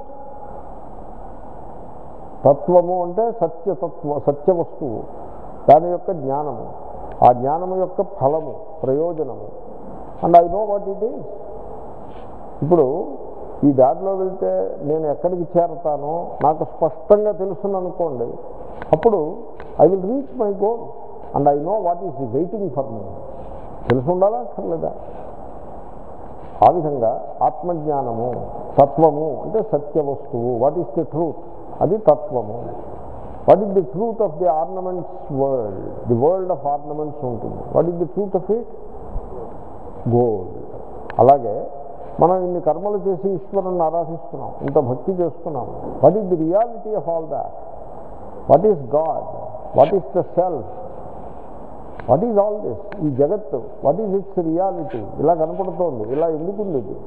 తత్వము అంటే సత్యతత్వ సత్య వస్తువు దాని యొక్క జ్ఞానము ఆ జ్ఞానము యొక్క ఫలము ప్రయోజనము and I know what it is ఇప్పుడు ఈ దారిలో వెళ్తే నేను ఎక్కడికి చేరతానో నాకు స్పష్టంగా తెలుసును అనుకోండి అప్పుడు I will reach my goal and I know what is waiting for me తెలిసి ఉండాలా అక్కర్లేదా ఆ విధంగా ఆత్మజ్ఞానము తత్వము అంటే సత్య వస్తువు వాట్ ఈస్ ది ట్రూత్ అది తత్వము what is the truth of the ornaments world the world of ornaments ఉంటుంది what is the truth of it gold అలాగే మనం ఇన్ని కర్మలు చేసి ఈశ్వరుని ఆరాధిస్తున్నాం ఇంత భక్తి చేస్తున్నాం what is the reality of all that what is God what is the self what is all this ఈ జగత్తు వాట్ ఈజ్ ఇట్స్ రియాలిటీ ఇలా కనపడుతోంది ఇలా ఎందుకుంది ఇది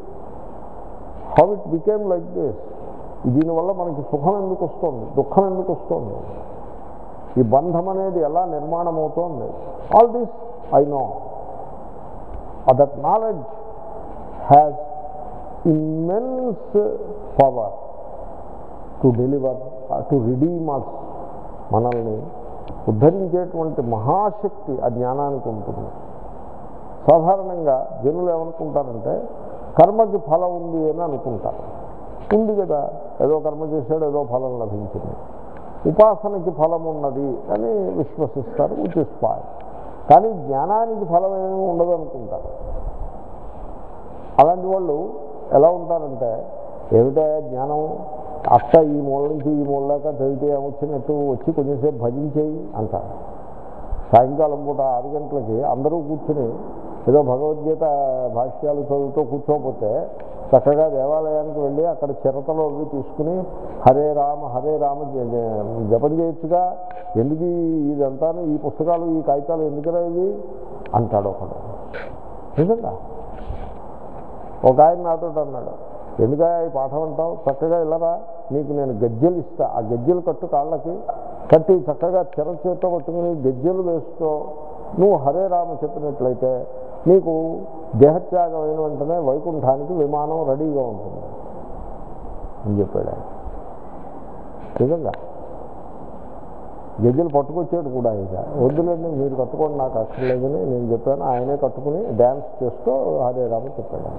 how it became like this దీనివల్ల మనకి సుఖం ఎందుకు వస్తుంది దుఃఖం ఎందుకు వస్తుంది ఈ బంధం అనేది ఎలా నిర్మాణం అవుతోంది all this I know that knowledge has immense power to deliver to redeem us మనల్ని ఉద్ధరించేటువంటి మహాశక్తి ఆ జ్ఞానానికి ఉంటుంది సాధారణంగా జనులు ఏమనుకుంటారంటే కర్మకి ఫలం ఉంది అని అనుకుంటారు ఉంది కదా ఏదో కర్మ చేశాడు ఏదో ఫలం లభించింది ఉపాసనకి ఫలం ఉన్నది అని విశ్వసిస్తారు విచ్ ఇస్ ఫైన్ కానీ జ్ఞానానికి ఫలం ఏమీ ఉండదు అనుకుంటారు అలాంటి వాళ్ళు ఎలా ఉంటారంటే ఏమిటా జ్ఞానం అత్త ఈ మూల నుంచి ఈ మూల దాకా చదివితే ఏమొచ్చినట్టు వచ్చి కొంచెంసేపు భజించేయి అంటారు సాయంకాలం పూట ఆరు గంటలకి అందరూ కూర్చుని ఏదో భగవద్గీత భాష్యాలు చదువుతూ కూర్చోకపోతే చక్కగా దేవాలయానికి వెళ్ళి అక్కడ చిరతలో అవి తీసుకుని హరే రామ హరే రామ జ- జ- జపం చేయొచ్చుగా ఎందుకు ఈ- ఇదంతాను ఈ పుస్తకాలు ఈ కాగితాలు ఎందుకురా ఇవి అంటాడు ఒకడు నిజంగా ఒక ఆయన నాతో అన్నాడు ఎందుక ఈ పాఠం అంటావు చక్కగా ఇల్లరా నీకు నేను గజ్జెలు ఇస్తా ఆ గజ్జెలు కట్టు కాళ్ళకి కట్టి చక్కగా చిర చేత్తో పట్టుకుని గజ్జెలు వేస్తూ నువ్వు హరే రామ చెప్పినట్లయితే నీకు దేహత్యాగం అయిన వెంటనే వైకుంఠానికి విమానం రెడీగా ఉంటుంది అని చెప్పాడు ఆయన నిజంగా గజ్జలు పట్టుకొచ్చాడు కూడా ఇక వద్దులేండి మీరు కట్టుకోండి నాకు అక్కర్లేదని నేను చెప్పాను ఆయనే కట్టుకుని డ్యాన్స్ చేస్తూ హరే రామ చెప్పాడు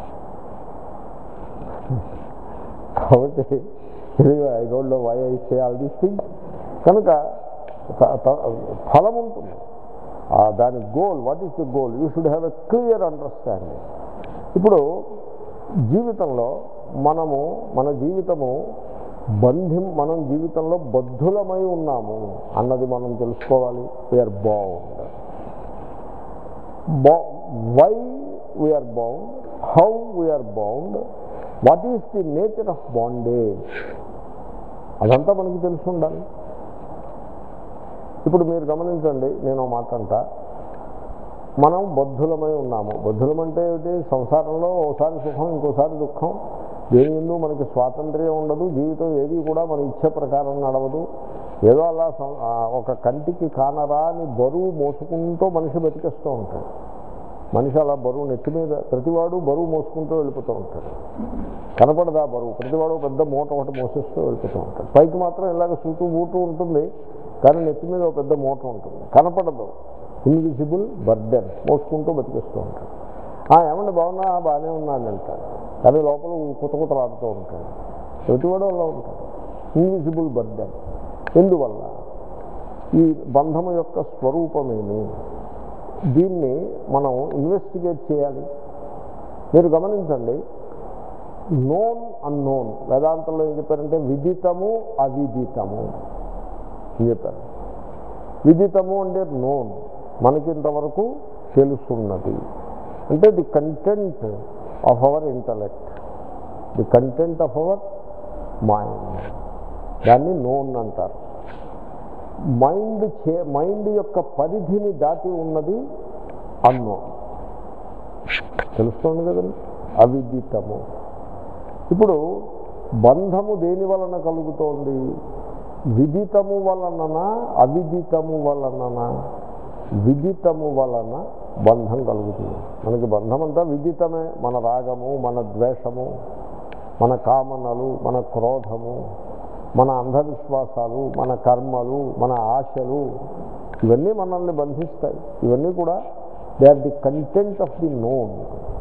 కాబట్టి I don't know why I say all these things కనుక త- త- ఫలం ఉంటుంది ఆ దాని goal what is the goal you should have a clear understanding ఇప్పుడు జీవితంలో మనము మన జీవితము బంధం మనం జీవితంలో బద్ధులమై ఉన్నాము అన్నది మనం తెలుసుకోవాలి we are bound why we are bound how we are bound what is the nature of bondage అదంతా మనకి తెలిసి ఉండాలి ఇప్పుడు మీరు గమనించండి నేను ఓ మాట అంటా మనం బద్ధులమై ఉన్నాము బద్ధులమంటే ఏమిటి సంసారంలో ఓసారి సుఖం ఇంకోసారి దుఃఖం దేని ఎందు మనకి స్వాతంత్ర్యం ఉండదు జీవితం ఏది కూడా మన ఇచ్చ ప్రకారం నడవదు ఏదో అలా సం- ఆ ఒక కంటికి కానరాని బరువు మోసుకుంటూ మనిషి బతికేస్తూ ఉంటాడు మనిషి అలా బరువు నెత్తి మీద ప్రతివాడు బరువు మోసుకుంటూ వెళ్ళిపోతూ ఉంటాడు కనపడదు ఆ బరువు ప్రతివాడు పెద్ద మూట ఒకటి మోసేస్తూ వెళ్ళిపోతూ ఉంటాడు పైకి మాత్రం ఇలాగ సూటు బూటు ఉంటుంది కానీ నెత్తి మీద ఒక పెద్ద మూట ఉంటుంది కనపడదు ఇన్విజిబుల్ బర్డెన్ మోసుకుంటూ బతికేస్తూ ఉంటాడు ఆ ఏమంటే బాగున్నా బాగానే ఉన్నాను అంటాడు కానీ లోపల కొత్త కొత్త ఆడుతూ ఉంటాడు ప్రతివాడు అలా ఉంటాడు ఇన్విజిబుల్ బర్డెన్ ఎందువల్ల ఈ బంధము యొక్క స్వరూపమేమి దీన్ని మనం ఇన్వెస్టిగేట్ చేయాలి మీరు గమనించండి నోన్ అన్నోన్ వేదాంతంలో ఏం చెప్పారంటే విదితము అవిదితము అని చెప్పారు విదితము అంటే నోన్ మనకి ఇంతవరకు తెలుసున్నది అంటే the content of our intellect the content of our mind దాన్ని నోన్ అంటారు మైండ్ చే మైండ్ యొక్క పరిధిని దాటి ఉన్నది అన్నోన్ తెలుస్తోంది కదండి అవిదితము ఇప్పుడు బంధము దేని వలన కలుగుతోంది విదితము వలననా అవిదితము వలననా విదితము వలన బంధం కలుగుతుంది మనకి బంధం అంతా విదితమే మన రాగము మన ద్వేషము మన కామనలు మన క్రోధము మన అంధవిశ్వాసాలు మన కర్మలు మన ఆశలు ఇవన్నీ మనల్ని బంధిస్తాయి ఇవన్నీ కూడా they are the content of the known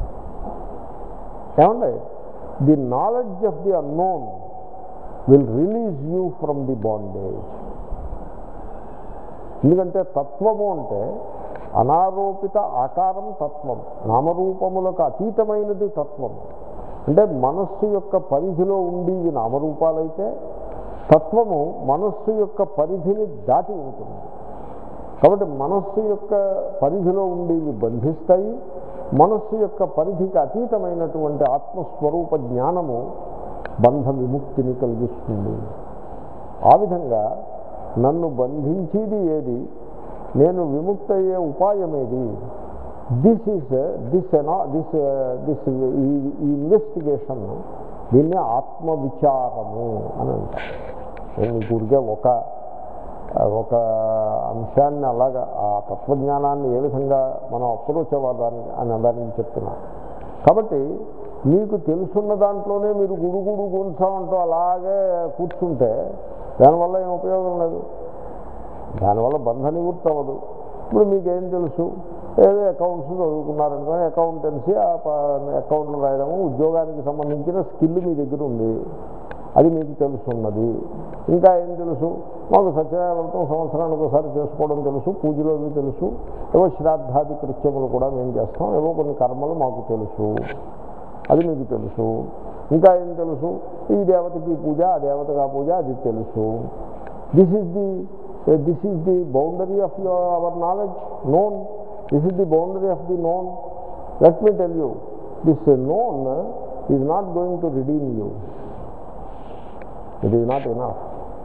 ఏమండి the knowledge of the unknown will release you from the bondage ఎందుకంటే తత్వము అంటే అనారోపిత ఆకారం తత్వం నామరూపములకు అతీతమైనది తత్వం అంటే మనస్సు యొక్క పరిధిలో ఉండేవి నామరూపాలైతే తత్వము మనస్సు యొక్క పరిధిని దాటి ఉంటుంది కాబట్టి మనస్సు యొక్క పరిధిలో ఉండేవి బంధిస్తాయి మనస్సు యొక్క పరిధికి అతీతమైనటువంటి ఆత్మస్వరూప జ్ఞానము బంధ విముక్తిని కలిగిస్తుంది ఆ విధంగా నన్ను బంధించేది ఏది నేను విముక్తయ్యే ఉపాయం ఏది this is this this this ఈ ఇన్వెస్టిగేషన్ దీన్ని ఆత్మవిచారము అని అంటారు నేను మీకు ఊరికే ఒక ఒక అంశాన్ని అలాగా ఆ తత్వజ్ఞానాన్ని ఏ విధంగా మనం అప్రోచ్ అవ్వదాన్ని అని దానికి చెప్తున్నా కాబట్టి మీకు తెలుసున్న దాంట్లోనే మీరు గుడుగుడు గుంసా అంటూ అలాగే కూర్చుంటే దానివల్ల ఏం ఉపయోగం లేదు దానివల్ల బంధ నివృత్తి అవ్వదు ఇప్పుడు మీకేం తెలుసు ఏదో అకౌంట్స్ చదువుకున్నారనుకో అకౌంటెన్సీ ఆ అకౌంట్లు రాయడము ఉద్యోగానికి సంబంధించిన స్కిల్ మీ దగ్గర ఉంది అది మీకు తెలుసున్నది ఇంకా ఏం తెలుసు మాకు సత్యనారాయణతో సంవత్సరానికి ఒకసారి చేసుకోవడం తెలుసు పూజలు అవి తెలుసు ఏవో శ్రాద్ధాది కృత్యములు కూడా మేము చేస్తాం ఏవో కొన్ని కర్మలు మాకు తెలుసు అది మీకు తెలుసు ఇంకా ఏం తెలుసు ఈ దేవతకి ఈ పూజ ఆ దేవతకి ఆ పూజ అది తెలుసు this is the this is the boundary of your our knowledge known this is the boundary of the known let me tell you this known is not going to redeem you it is not enough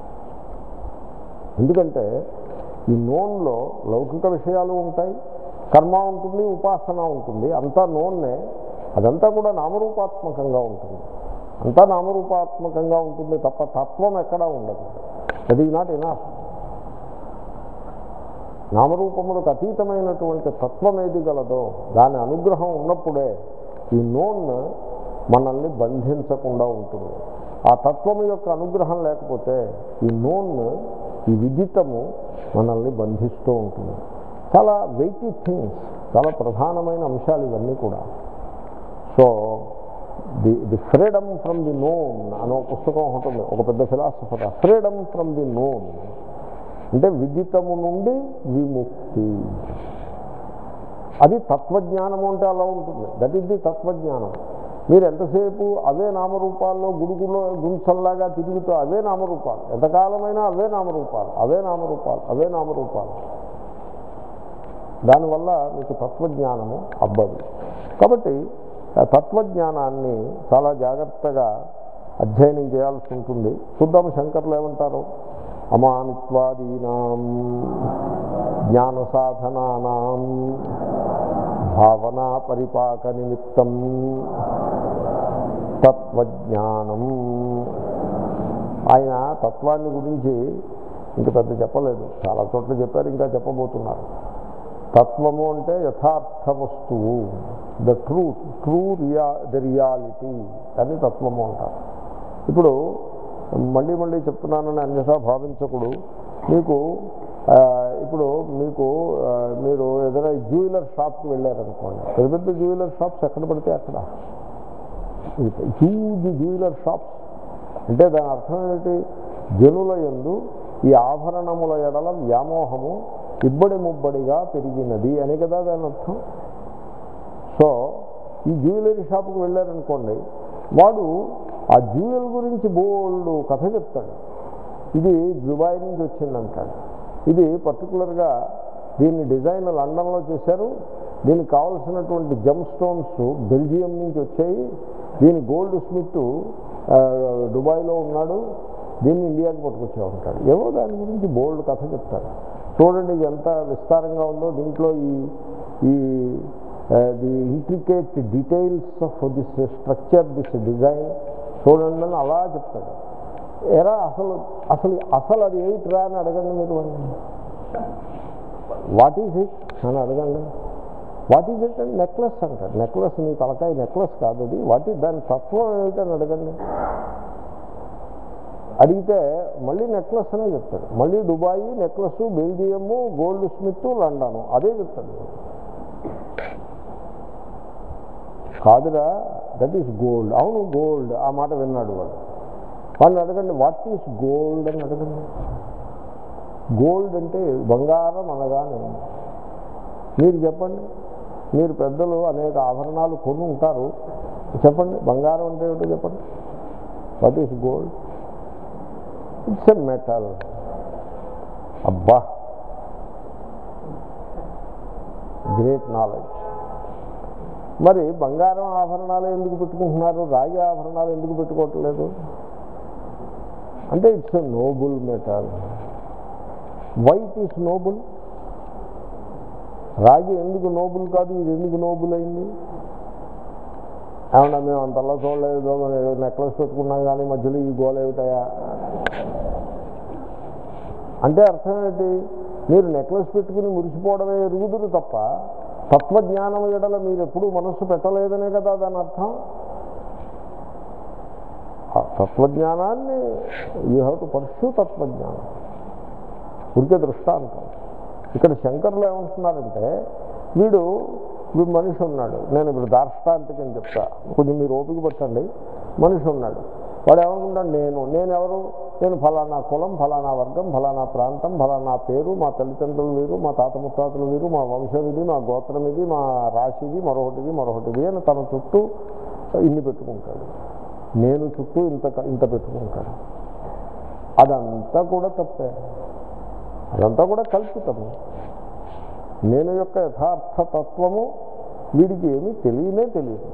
ఎందుకంటే ఈ నోన్లో లౌకిక విషయాలు ఉంటాయి కర్మ ఉంటుంది ఉపాసన ఉంటుంది అంతా నోన్నే అదంతా కూడా నామరూపాత్మకంగా ఉంటుంది అంతా నామరూపాత్మకంగా ఉంటుంది తప్ప తత్వం ఎక్కడా ఉండదు దట్ ఈజ్ నాట్ ఎనఫ్ నామరూపములకు అతీతమైనటువంటి తత్వం ఏది గలదో దాని అనుగ్రహం ఉన్నప్పుడే ఈ నోన్ మనల్ని బంధించకుండా ఉంటుంది ఆ తత్వం యొక్క అనుగ్రహం లేకపోతే ఈ నోన్ ఈ విదితము మనల్ని బంధిస్తూ ఉంటుంది చాలా వెయిటీ థింగ్స్ చాలా ప్రధానమైన అంశాలు ఇవన్నీ కూడా so the the freedom from the known అనే ఒక పుస్తకం ఉంటుంది ఒక పెద్ద philosopher freedom from the known అంటే విదితము నుండి విముక్తి అది తత్వజ్ఞానము అంటే అలా ఉంటుంది దట్ ఈస్ ది తత్వజ్ఞానం మీరు ఎంతసేపు అవే నామరూపాల్లో గుడుగులో గుంసల్లాగా తిరుగుతూ అవే నామరూపాలు ఎంతకాలమైనా అవే నామరూపాలు అవే నామరూపాలు అవే నామరూపాలు దానివల్ల మీకు తత్వజ్ఞానము అబ్బదు కాబట్టి ఆ తత్వజ్ఞానాన్ని చాలా జాగ్రత్తగా అధ్యయనం చేయాల్సి ఉంటుంది చూద్దాం శంకర్లు ఏమంటారు అమానిత్వాదీనాం జ్ఞాన సాధనానాం భావనా పరిపాక నిమిత్తం తత్వజ్ఞానం ఆయన తత్వాన్ని గురించి ఇంక పెద్ద చెప్పలేదు చాలా చోట్ల చెప్పారు ఇంకా చెప్పబోతున్నారు తత్వము అంటే యథార్థ వస్తువు the truth true real the reality అని తత్వము అంటారు ఇప్పుడు మళ్ళీ మళ్ళీ చెప్తున్నానని అన్యథా భావించకుడు మీకు ఆ, ఇప్పుడు మీకు ఆ, మీరు ఏదైనా జ్యువెలర్ షాప్కి వెళ్ళారనుకోండి పెద్ద పెద్ద జ్యువెలర్ షాప్స్ ఎక్కడ పడితే అక్కడ హ్యూజ్ జ్యువెలర్ షాప్స్ అంటే దాని అర్థం ఏంటి జనుల యందు ఈ ఆభరణముల ఎడల వ్యామోహము ఇబ్బడి ముబ్బడిగా పెరిగినది అని కదా దాని అర్థం సో ఈ జ్యువెలరీ షాప్కి వెళ్ళారనుకోండి వాడు ఆ జ్యువెల్ గురించి బోల్డ్ కథ చెప్తాడు ఇది దుబాయ్ నుంచి వచ్చిందంటాడు ఇది పర్టికులర్గా దీన్ని డిజైన్ లండన్లో చేశారు దీనికి కావలసినటువంటి జమ్ స్టోన్స్ బెల్జియం నుంచి వచ్చాయి దీని గోల్డ్ స్మిత్ ఆ, దుబాయ్లో ఉన్నాడు దీన్ని ఇండియాకి పట్టుకొచ్చే ఉంటాడు ఏవో దాని గురించి బోల్డ్ కథ చెప్తాడు చూడండి ఇది ఎంత విస్తారంగా ఉందో దీంట్లో ఈ ఈ the intricate details of this structure this design చూడండి అని అలా చెప్తాడు ఎరా అసలు అసలు అసలు అది ఏమిటిరా అని అడగండి మీరు వాట్ ఈజ్ ఇట్ అని అడగండి వాట్ ఈజ్ ఇట్ అంటే నెక్లెస్ అంటాడు నెక్లెస్ నీ తలకాయ నెక్లెస్ కాదు అది వాట్ ఈజ్ దాని తత్వం ఏమిటని అడగండి అడిగితే మళ్ళీ నెక్లెస్ అనే చెప్తాడు మళ్ళీ Dubai necklace Belgium goldsmith London అదే చెప్తాడు కాదురా దట్ ఈస్ గోల్డ్ అవును గోల్డ్ ఆ మాట విన్నాడు వాడు వాళ్ళని అడగండి వాట్ ఈస్ గోల్డ్ అని అడగండి గోల్డ్ అంటే బంగారం అనగానే మీరు చెప్పండి మీరు పెద్దలు అనేక ఆభరణాలు కొని ఉంటారు చెప్పండి బంగారం అంటే ఏమిటో చెప్పండి what is gold it's a metal అబ్బా గ్రేట్ నాలెడ్జ్ మరి బంగారం ఆభరణాలు ఎందుకు పెట్టుకుంటున్నారు రాగి ఆభరణాలు ఎందుకు పెట్టుకోవట్లేదు అంటే it's a noble metal white is noble రాగి ఎందుకు నోబుల్ కాదు ఇది ఎందుకు నోబుల్ అయింది ఏమన్నా మేము అంతలా చూడలేదు నెక్లెస్ పెట్టుకున్నాం కానీ మధ్యలో ఈ గోల ఏమిటాయా అంటే అర్థం ఏంటి మీరు నెక్లెస్ పెట్టుకుని మురిసిపోవడమే ఎరుగుదురు తప్ప తత్వజ్ఞానం ఎడల మీరు ఎప్పుడూ మనస్సు పెట్టలేదనే కదా దాని అర్థం ఆ తత్వజ్ఞానాన్ని యూ హ్యావ్ టు పర్స్యూ తత్వజ్ఞానం ఉరికే దృష్టాంతం ఇక్కడ శంకర్లు ఏమంటున్నారంటే వీడు వీడు మనిషి ఉన్నాడు నేను ఇప్పుడు దార్ష్టాంతికని చెప్తా కొంచెం మీరు ఓపిక పట్టండి మనిషి ఉన్నాడు వాడు ఏమనుకుంటాడు నేను నేను ఎవరు నేను ఫలానా కులం ఫలానా వర్గం ఫలానా ప్రాంతం ఫలానా పేరు మా తల్లిదండ్రులు వీరు మా తాత ముత్తాతలు వీరు మా వంశం ఇది మా గోత్రం ఇది మా రాశిది మరొకటిది మరొకటిది అని తన చుట్టూ ఇన్ని పెట్టుకుంటాడు నేను చుట్టూ ఇంత ఇంత పెట్టుకుంటాడు అదంతా కూడా తప్పే అదంతా కూడా కల్పితము నేను యొక్క యథార్థ తత్వము వీడికి ఏమీ తెలియనే తెలియదు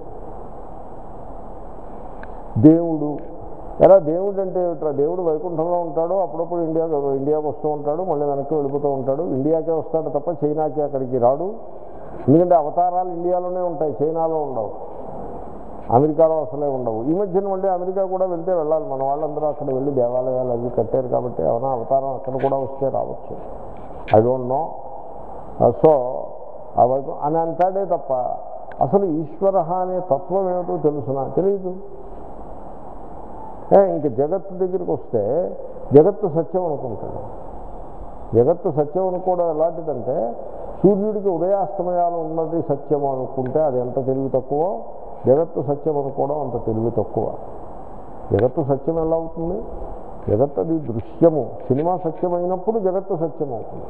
దేవుడు ఎలా దేవుడు అంటే ఏమిట్రా దేవుడు వైకుంఠంలో ఉంటాడు అప్పుడప్పుడు ఇండియా ఇండియాకి వస్తూ ఉంటాడు మళ్ళీ వెనక్కి వెళ్ళిపోతూ ఉంటాడు ఇండియాకే వస్తాడు తప్ప చైనాకి అక్కడికి రాడు ఎందుకంటే అవతారాలు ఇండియాలోనే ఉంటాయి చైనాలో ఉండవు అమెరికాలో అసలే ఉండవు ఈ మధ్యన మళ్ళీ అమెరికా కూడా వెళ్తే వెళ్ళాలి మన వాళ్ళందరూ అక్కడ వెళ్ళి దేవాలయాలు అవి కట్టారు కాబట్టి ఏమైనా అవతారం అక్కడ కూడా వస్తే రావచ్చు ఐ డోంట్ నో సో ఆ వైపు అని అంటాడే తప్ప అసలు ఈశ్వర అనే తత్వం ఏమిటో తెలుసునా తెలియదు ఏ, ఇంక జగత్తు దగ్గరికి వస్తే జగత్తు సత్యం అనుకుంటాడు జగత్తు సత్యం అనుకోవడం ఎలాంటిదంటే సూర్యుడికి ఉదయాస్తమయాలు ఉన్నది సత్యం అనుకుంటే అది ఎంత తెలివి తక్కువ జగత్తు సత్యం అనుకోవడం అంత తెలివి తక్కువ జగత్తు సత్యం ఎలా అవుతుంది జగత్తు అది దృశ్యము సినిమా సత్యమైనప్పుడు జగత్తు సత్యం అవుతుంది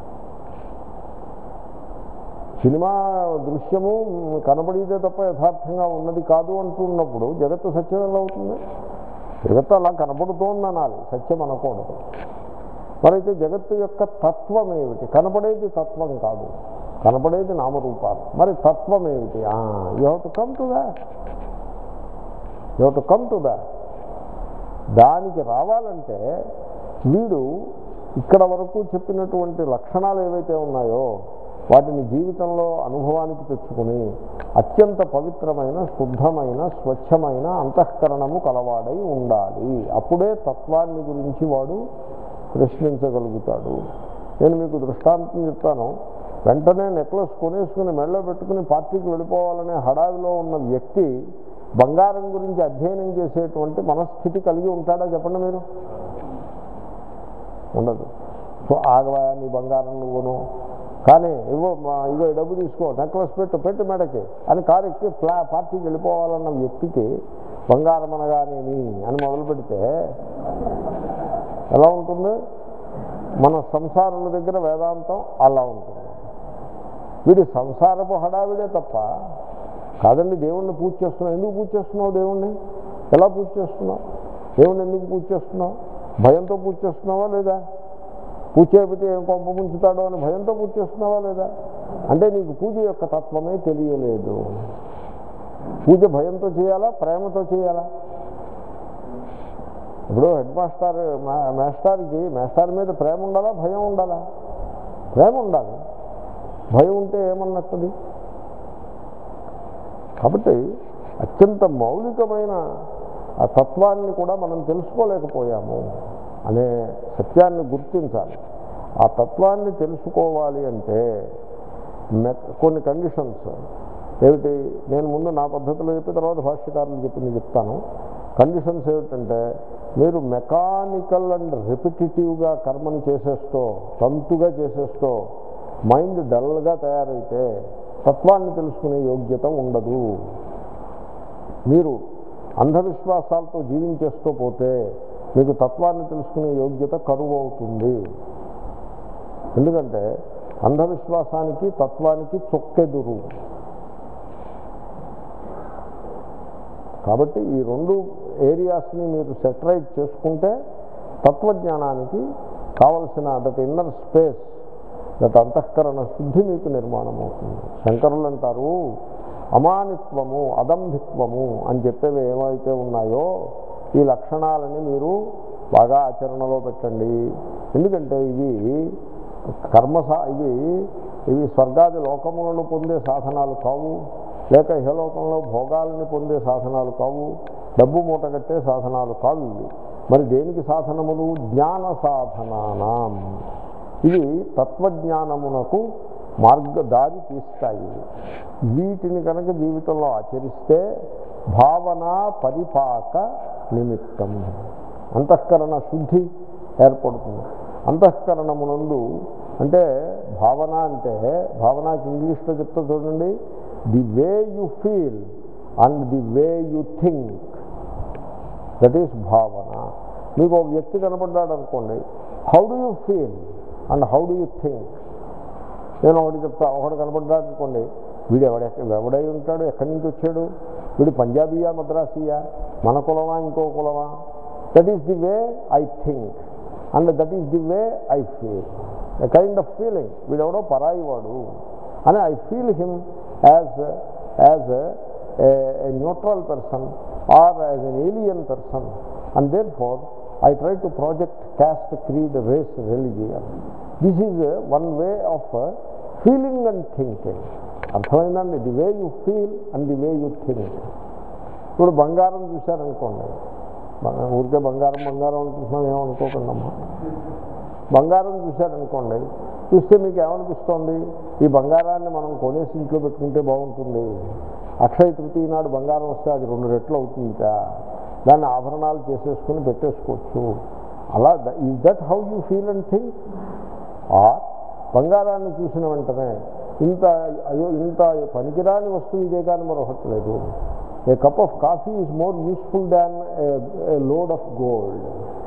సినిమా దృశ్యము కనబడితే తప్ప యథార్థంగా ఉన్నది కాదు అంటున్నప్పుడు జగత్తు సత్యం ఎలా అవుతుంది జగత్తు అలా కనబడుతోంది అనాలి సత్యం అనకూడదు మరైతే జగత్తు యొక్క తత్వం ఏమిటి కనబడేది తత్వం కాదు కనబడేది నామరూపాలు మరి తత్వం ఏమిటి you have to come to that you have to come to that దానికి రావాలంటే వీడు ఇక్కడ వరకు చెప్పినటువంటి లక్షణాలు ఏవైతే ఉన్నాయో వాటిని జీవితంలో అనుభవానికి తెచ్చుకుని అత్యంత పవిత్రమైన శుద్ధమైన స్వచ్ఛమైన అంతఃకరణము కలవాడై ఉండాలి అప్పుడే తత్వాన్ని గురించి వాడు ప్రశ్నించగలుగుతాడు నేను మీకు దృష్టాంతం చెప్తాను వెంటనే నెక్లెస్ కొనేసుకుని మెడలో పెట్టుకుని పార్టీకి వెళ్ళిపోవాలనే హడావిలో ఉన్న వ్యక్తి బంగారం గురించి అధ్యయనం చేసేటువంటి మనస్థితి కలిగి ఉంటాడా చెప్పండి మీరు ఉండదు సో ఆగవా నీ బంగారం నువ్వును కానీ ఇవ్వ మా- ఇగో ఈ డబ్బు తీసుకో నెక్లెస్ పెట్టు పెట్టు మెడకి అని కారు ఎక్కి ఫ్లా పార్టీకి వెళ్ళిపోవాలన్న వ్యక్తికి బంగారం అనగానేమి అని మొదలు పెడితే ఎలా ఉంటుంది మన సంసారుల దగ్గర వేదాంతం అలా ఉంటుంది వీడి సంసారపు హడావిడే తప్ప కాదండి దేవుణ్ణి పూజ చేస్తున్నావు ఎందుకు పూజ చేస్తున్నావు దేవుణ్ణి ఎలా పూజ చేస్తున్నావు దేవుణ్ణి ఎందుకు పూజ చేస్తున్నావు భయంతో పూజ చేస్తున్నావా లేదా పూజ చేయకపోతే ఏం కొంప ముంచుతాడో అని భయంతో పూజ చేస్తున్నావా లేదా అంటే నీకు పూజ యొక్క తత్వమే తెలియలేదు పూజ భయంతో చేయాలా ప్రేమతో చేయాలా ఇప్పుడు హెడ్ మాస్టర్ మా- మాస్టర్కి మాస్టర్ మీద ప్రేమ ఉండాలా భయం ఉండాలా ప్రేమ ఉండాలి భయం ఉంటే ఏమన్నట్టుది కాబట్టి అత్యంత మౌలికమైన ఆ తత్వాన్ని కూడా మనం తెలుసుకోలేకపోయాము అనే సత్యాన్ని గుర్తించాలి ఆ తత్వాన్ని తెలుసుకోవాలి అంటే మె- కొన్ని కండిషన్స్ ఏమిటి నేను ముందు నా పద్ధతిలో చెప్పిన తర్వాత భాష్యకారులు చెప్పింది చెప్తాను కండిషన్స్ ఏమిటంటే మీరు మెకానికల్ అండ్ రిపిటేటివ్గా కర్మని చేసేస్తూ తంతుగా చేసేస్తూ మైండ్ డల్గా తయారైతే తత్వాన్ని తెలుసుకునే యోగ్యత ఉండదు మీరు అంధవిశ్వాసాలతో జీవించేస్తూ పోతే మీకు తత్వాన్ని తెలుసుకునే యోగ్యత కరువు అవుతుంది ఎందుకంటే అంధవిశ్వాసానికి తత్వానికి చొక్కెదురు కాబట్టి ఈ రెండు ఏరియాస్ని మీరు సెటరైట్ చేసుకుంటే తత్వజ్ఞానానికి కావలసిన దట్ ఇన్నర్ స్పేస్ దట్ అంతఃకరణ శుద్ధి మీకు నిర్మాణం అవుతుంది శంకరులు అంటారు అమానిత్వము అదంభిత్వము అని చెప్పేవి ఏవైతే ఉన్నాయో ఈ లక్షణాలని మీరు బాగా ఆచరణలో పెట్టండి ఎందుకంటే ఇవి కర్మ సా- ఇవి ఇవి స్వర్గాది లోకములను పొందే సాధనాలు కావు లేక ఇహలోకంలో భోగాలని పొందే సాధనాలు కావు డబ్బు మూట కట్టే సాధనాలు కావు ఇవి మరి దేనికి సాధనములు జ్ఞాన సాధనానాం ఇవి తత్వజ్ఞానమునకు మార్గ దారి తీస్తాయి వీటిని కనుక జీవితంలో ఆచరిస్తే భావన పరిపాక నిమిత్తం అంతఃకరణ శుద్ధి ఏర్పడుతుంది అంతఃకరణమునందు అంటే భావన అంటే భావనకి ఇంగ్లీష్లో చెప్తా చూడండి the way you feel and the way you think that is భావన మీకు ఒక వ్యక్తి కనపడ్డాడు అనుకోండి how do you feel and how do you think నేను ఒకటి చెప్తా ఒకటి కనపడ్డాడు అనుకోండి వీడు ఎవడ ఎవడై ఉంటాడు ఎక్కడి నుంచి వచ్చాడు వీడు పంజాబీయా మద్రాసీయా మన కులమా ఇంకో కులమా that is the way I think and that is the way I feel a kind of feeling వీడెవడో పరాయి వాడు అని I feel him as as a neutral person or as an alien person and therefore I try to project caste creed race religion this is one way of feeling and thinking అర్థమైందండి the way you feel and the way you think ఇప్పుడు బంగారం చూశారనుకోండి బ- ఊరికే బంగారం బంగారం అనుకుంటున్నాం ఏమనుకోకుండా అమ్మా బంగారం చూశారనుకోండి చూస్తే మీకు ఏమనిపిస్తోంది ఈ బంగారాన్ని మనం కొనేసి ఇంట్లో పెట్టుకుంటే బాగుంటుంది అక్షయ తృతీయ నాడు బంగారం వస్తే అది రెండు రెట్లు అవుతుందిట దాన్ని ఆభరణాలు చేసేసుకుని పెట్టేసుకోవచ్చు అలా is that how you feel and think ఆ బంగారాన్ని చూసిన వెంటనే ఇంత అయ్యో ఇంత పనికిరాని వస్తువు ఇదే కానీ మరొకటి లేదు a cup of coffee is more useful than a load of gold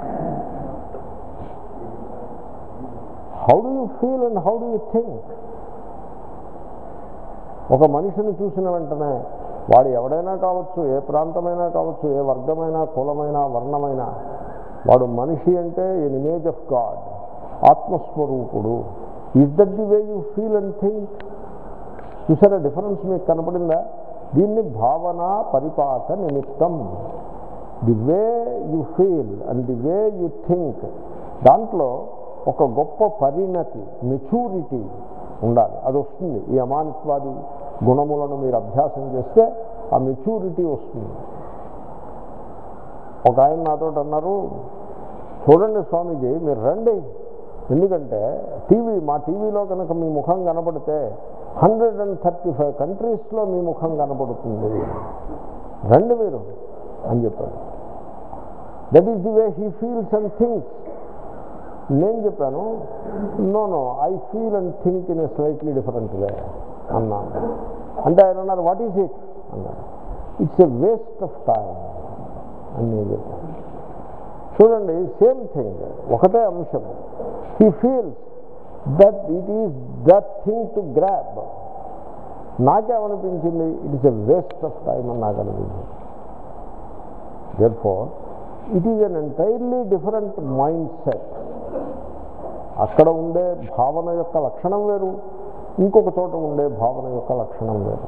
how do you feel and how do you think ఒక మనిషిని చూసిన వెంటనే వాడు ఎవడైనా కావచ్చు ఏ ప్రాంతమైనా కావచ్చు ఏ వర్గమైనా కులమైనా వర్ణమైనా వాడు మనిషి అంటే ఎన్ ఇమేజ్ ఆఫ్ గాడ్ ఆత్మస్వరూపుడు is that the way you feel and think చూసారా డిఫరెన్స్ మీకు కనపడిందా దీన్ని భావన పరిపాక నిమిత్తం the way you feel and the way you think దాంట్లో ఒక గొప్ప పరిణతి మెచ్యూరిటీ ఉండాలి అది వస్తుంది ఈ అమానిత్వాది గుణములను మీరు అభ్యాసం చేస్తే ఆ మెచ్యూరిటీ వస్తుంది ఒక ఆయన నాతో అన్నారు చూడండి స్వామీజీ మీరు రండి ఎందుకంటే టీవీ మా టీవీలో కనుక మీ ముఖం కనపడితే హండ్రెడ్ అండ్ థర్టీ ఫైవ్ కంట్రీస్లో మీ ముఖం కనపడుతుంది రండి మీరు అని చెప్పాడు that is the way he feels and things నేను చెప్పాను no no I feel and think in a slightly different way అన్నాను అంటే ఆయన అన్నారు వాట్ ఈజ్ ఇట్ అన్నాడు it's a waste of time అని నేను చెప్పాను చూడండి సేమ్ థింగ్ ఒకటే అంశం he feels that it is that thing to grasp నాకేమనిపించింది it is a waste of time అని నాకు అనిపించింది therefore it is an entirely different mindset అక్కడ ఉండే భావన యొక్క లక్షణం వేరు ఇంకొక చోట ఉండే భావన యొక్క లక్షణం వేరు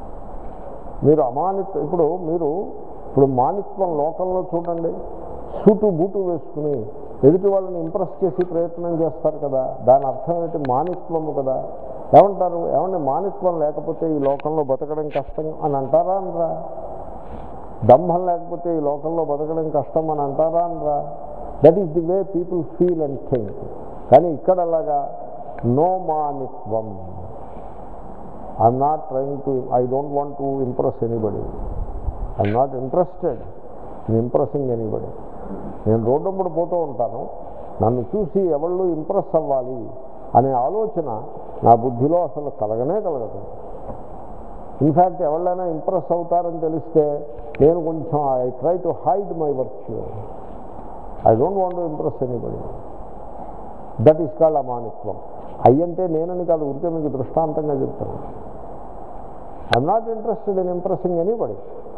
మీరు అమానిత్వం ఇప్పుడు మీరు ఇప్పుడు మానిత్వం లోకంలో చూడండి సూటు బూటు వేసుకుని ఎదుటి వాళ్ళని ఇంప్రెస్ చేసి ప్రయత్నం చేస్తారు కదా దాని అర్థం ఏంటి మానిత్వము కదా ఏమంటారు ఏమంటే మానిత్వం లేకపోతే ఈ లోకంలో బతకడం కష్టం అని అంటారా అనరా దంభం లేకపోతే ఈ లోకంలో బతకడం కష్టం అని అంటారా అనరా that is the way people feel and think కానీ ఇక్కడ అలాగా నో మానిత్వం I'm not trying to I don't want to impress anybody I'm not interested in impressing anybody నేను రోడ్డు పోతూ ఉంటాను నన్ను చూసి ఎవళ్ళు ఇంప్రెస్ అవ్వాలి అనే ఆలోచన నా బుద్ధిలో అసలు కలగనే కలగదు ఇన్ఫ్యాక్ట్ ఎవరైనా ఇంప్రెస్ అవుతారని తెలిస్తే నేను కొంచెం I try to hide my virtue I don't want to impress anybody that is called అమానిత్వం అయ్యంటే నేనని కాదు ఊరికే మీకు దృష్టాంతంగా చెప్తాను I'm not interested in impressing anybody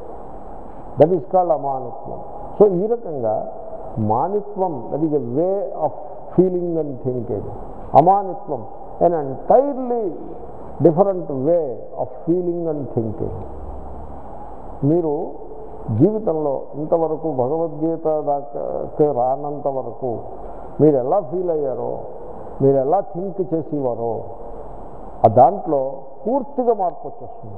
that is called అమానిత్వం సో ఈ రకంగా మానిత్వం that is a way of feeling and thinking అమానిత్వం an entirely different way of feeling and thinking మీరు జీవితంలో ఇంతవరకు భగవద్గీత దాకా రానంత వరకు మీరు ఎలా ఫీల్ అయ్యారో మీరు ఎలా థింక్ చేసేవారో ఆ దాంట్లో పూర్తిగా మార్పు వచ్చేస్తుంది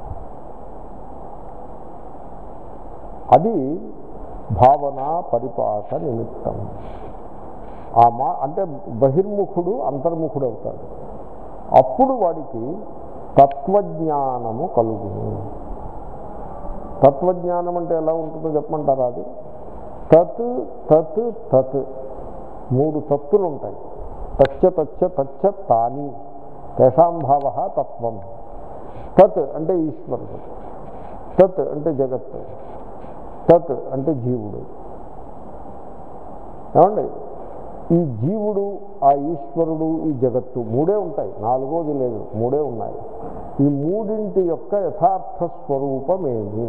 అది భావన పరిపాక నిమిత్తం ఆ మా అంటే బహిర్ముఖుడు అంతర్ముఖుడు అవుతాడు అప్పుడు వాడికి తత్వజ్ఞానము కలుగును తత్వజ్ఞానం అంటే ఎలా ఉంటుందో చెప్పమంటారా అది తత్ తత్ తత్ మూడు తత్తులు ఉంటాయి తచ్చ తచ్చ తచ్చ తాని తేషాం భావ తత్వం తత్ అంటే ఈశ్వరుడు తత్ అంటే జగత్తు తత్ అంటే జీవుడు ఏమండి ఈ జీవుడు ఆ ఈశ్వరుడు ఈ జగత్తు మూడే ఉంటాయి నాలుగోది లేదు మూడే ఉన్నాయి ఈ మూడింటి యొక్క యథార్థ స్వరూపమేమి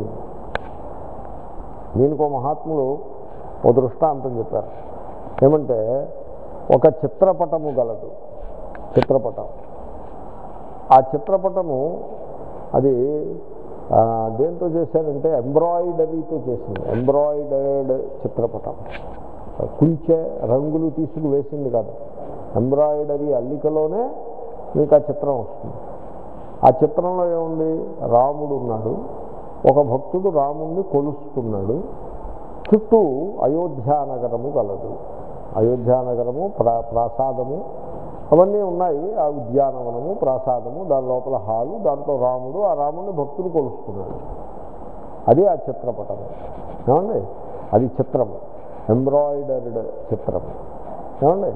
దీనికో మహాత్ములు ఓ దృష్టాంతం చెప్పారు ఏమంటే ఒక చిత్రపటము గలదు చిత్రపటం ఆ చిత్రపటము అది ఆ, దేంతో చేశారంటే ఎంబ్రాయిడరీతో చేసింది ఎంబ్రాయిడర్డ్ చిత్రపటం కుంచె రంగులు తీసుకు వేసింది కాదు ఎంబ్రాయిడరీ అల్లికలోనే మీకు ఆ చిత్రం వస్తుంది ఆ చిత్రంలో ఏముంది రాముడు ఉన్నాడు ఒక భక్తుడు రాముడిని కొలుస్తున్నాడు చుట్టూ అయోధ్యానగరము గలదు అయోధ్యానగరము ప్రా ప్రాసాదము అవన్నీ ఉన్నాయి ఆ ఉద్యానవనము ప్రాసాదము దాని లోపల హాలు దాంట్లో రాముడు ఆ రాముడిని భక్తులు కొలుస్తున్నాడు అది ఆ చిత్రపటము ఏమండి అది చిత్రము ఎంబ్రాయిడర్డ్ చిత్రము ఏమండి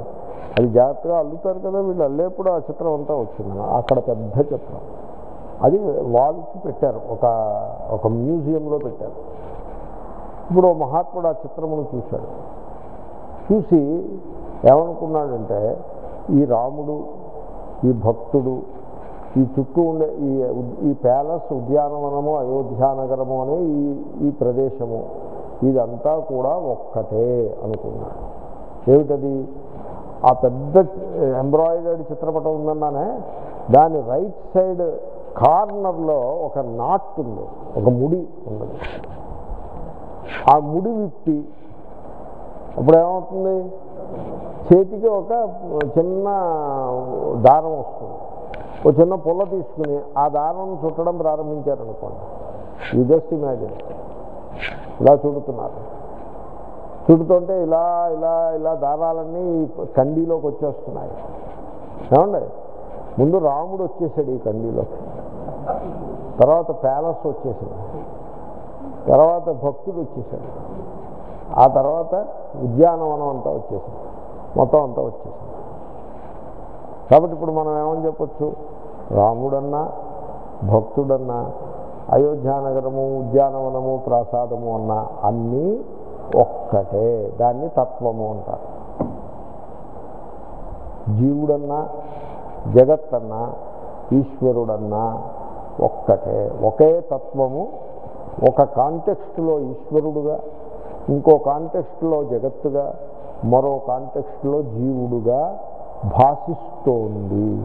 అది జాగ్రత్తగా అల్లుతారు కదా వీళ్ళు అల్లేప్పుడు ఆ చిత్రం అంతా వచ్చింది అక్కడ పెద్ద చిత్రం అది వాల్కి పెట్టారు ఒక ఒక మ్యూజియంలో పెట్టారు ఇప్పుడు ఓ మహాత్ముడు ఆ చిత్రమును చూశాడు చూసి ఏమనుకున్నాడంటే ఈ రాముడు ఈ భక్తుడు ఈ చుట్టూ ఉండే ఈ ఈ ప్యాలెస్ ఉద్యానవనము అయోధ్యానగరము అనే ఈ ఈ ప్రదేశము ఇదంతా కూడా ఒక్కటే అనుకున్నాడు ఏమిటది ఆ పెద్ద ఎంబ్రాయిడరీ చిత్రపటం ఉందన్నానే దాని రైట్ సైడ్ కార్నర్లో ఒక నాట్ ఉంది ఒక ముడి ఉన్నది ఆ ముడి విప్పి అప్పుడు ఏమవుతుంది చేతికి ఒక చిన్న దారం వస్తుంది ఒక చిన్న పుల్ల తీసుకుని ఆ దారం చుట్టడం ప్రారంభించారనుకోండి ఈ జస్ట్ ఇమాజిన్ ఇలా చుడుతున్నారు చుడుతుంటే ఇలా ఇలా ఇలా దారాలన్నీ ఈ కండీలోకి వచ్చేస్తున్నాయి ఏమండి ముందు రాముడు వచ్చేసాడు ఈ కండీలోకి తర్వాత ప్యాలెస్ వచ్చేసింది తర్వాత భక్తుడు వచ్చేసాడు ఆ తర్వాత ఉద్యానవనం అంతా వచ్చేసింది మొత్తం అంతా వచ్చేసింది కాబట్టి ఇప్పుడు మనం ఏమని చెప్పొచ్చు రాముడన్నా భక్తుడన్నా అయోధ్యానగరము ఉద్యానవనము ప్రసాదము అన్నా అన్నీ ఒక్కటే దాన్ని తత్వము అంటారు జీవుడన్నా జగత్తన్నా ఈశ్వరుడన్నా ఒక్కటే ఒకే తత్వము ఒక కాంటెక్స్ట్లో ఈశ్వరుడుగా ఇంకో కాంటెక్స్ట్లో జగత్తుగా మరో కాంటెక్స్ట్లో జీవుడుగా భాషిస్తోంది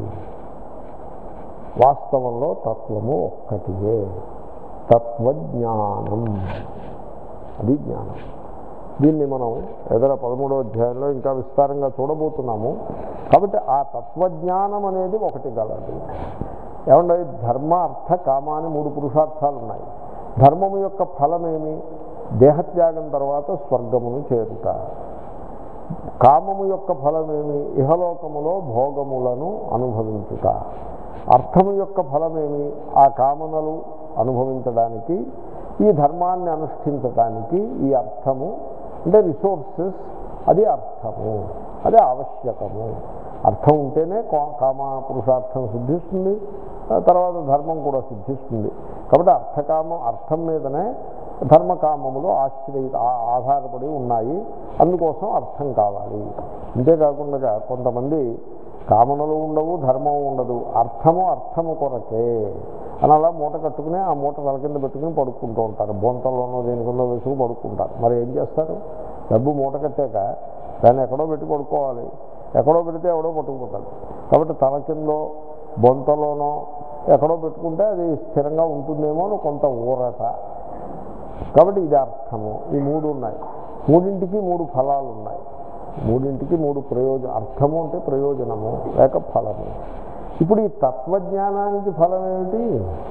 వాస్తవంలో తత్వము ఒక్కటియే తత్వజ్ఞానం అది జ్ఞానం దీన్ని మనం ఎదర పదమూడో అధ్యాయంలో ఇంకా విస్తారంగా చూడబోతున్నాము కాబట్టి ఆ తత్వజ్ఞానం అనేది ఒకటి గలదు ఏమంటే ధర్మ అర్థ కామ అని మూడు పురుషార్థాలు ఉన్నాయి ధర్మము యొక్క ఫలమేమి దేహత్యాగం తర్వాత స్వర్గమును చేరుట కామము యొక్క ఫలమేమి ఇహలోకములో భోగములను అనుభవించుట అర్థము యొక్క ఫలమేమి ఆ కామనలు అనుభవించడానికి ఈ ధర్మాన్ని అనుష్ఠించడానికి ఈ అర్థము అంటే రిసోర్సెస్ అది అర్థము అది ఆవశ్యకము అర్థం ఉంటేనే కా- కామ పురుషార్థం సిద్ధిస్తుంది ఆ తర్వాత ధర్మం కూడా సిద్ధిస్తుంది కాబట్టి అర్థకామం అర్థం మీదనే ధర్మకామములు ఆశ్రయి ఆ- ఆధారపడి ఉన్నాయి అందుకోసం అర్థం కావాలి అంతేకాకుండా కొంతమంది కామనలు ఉండవు ధర్మం ఉండదు అర్థము అర్థము కొరకే అని అలా మూట కట్టుకుని ఆ మూట తల కింద పెట్టుకుని పడుకుంటూ ఉంటారు బొంతలోనో దేనికిందో వేసుకు పడుకుంటారు మరి ఏం చేస్తారు డబ్బు మూట కట్టాక దాన్ని ఎక్కడో పెట్టి పడుకోవాలి ఎక్కడో పెడితే ఎవడో పట్టుకుపోతాడు కాబట్టి తల కిందో బొంతలోనో ఎక్కడో పెట్టుకుంటే అది స్థిరంగా ఉంటుందేమో అని కొంత ఊరట కాబట్టి ఇది అర్థము ఈ మూడు ఉన్నాయి మూడింటికి మూడు ఫలాలు ఉన్నాయి మూడింటికి మూడు ప్రయోజనం అర్థము అంటే ప్రయోజనము లేక ఫలము ఇప్పుడు ఈ తత్వజ్ఞానానికి ఫలం ఏమిటి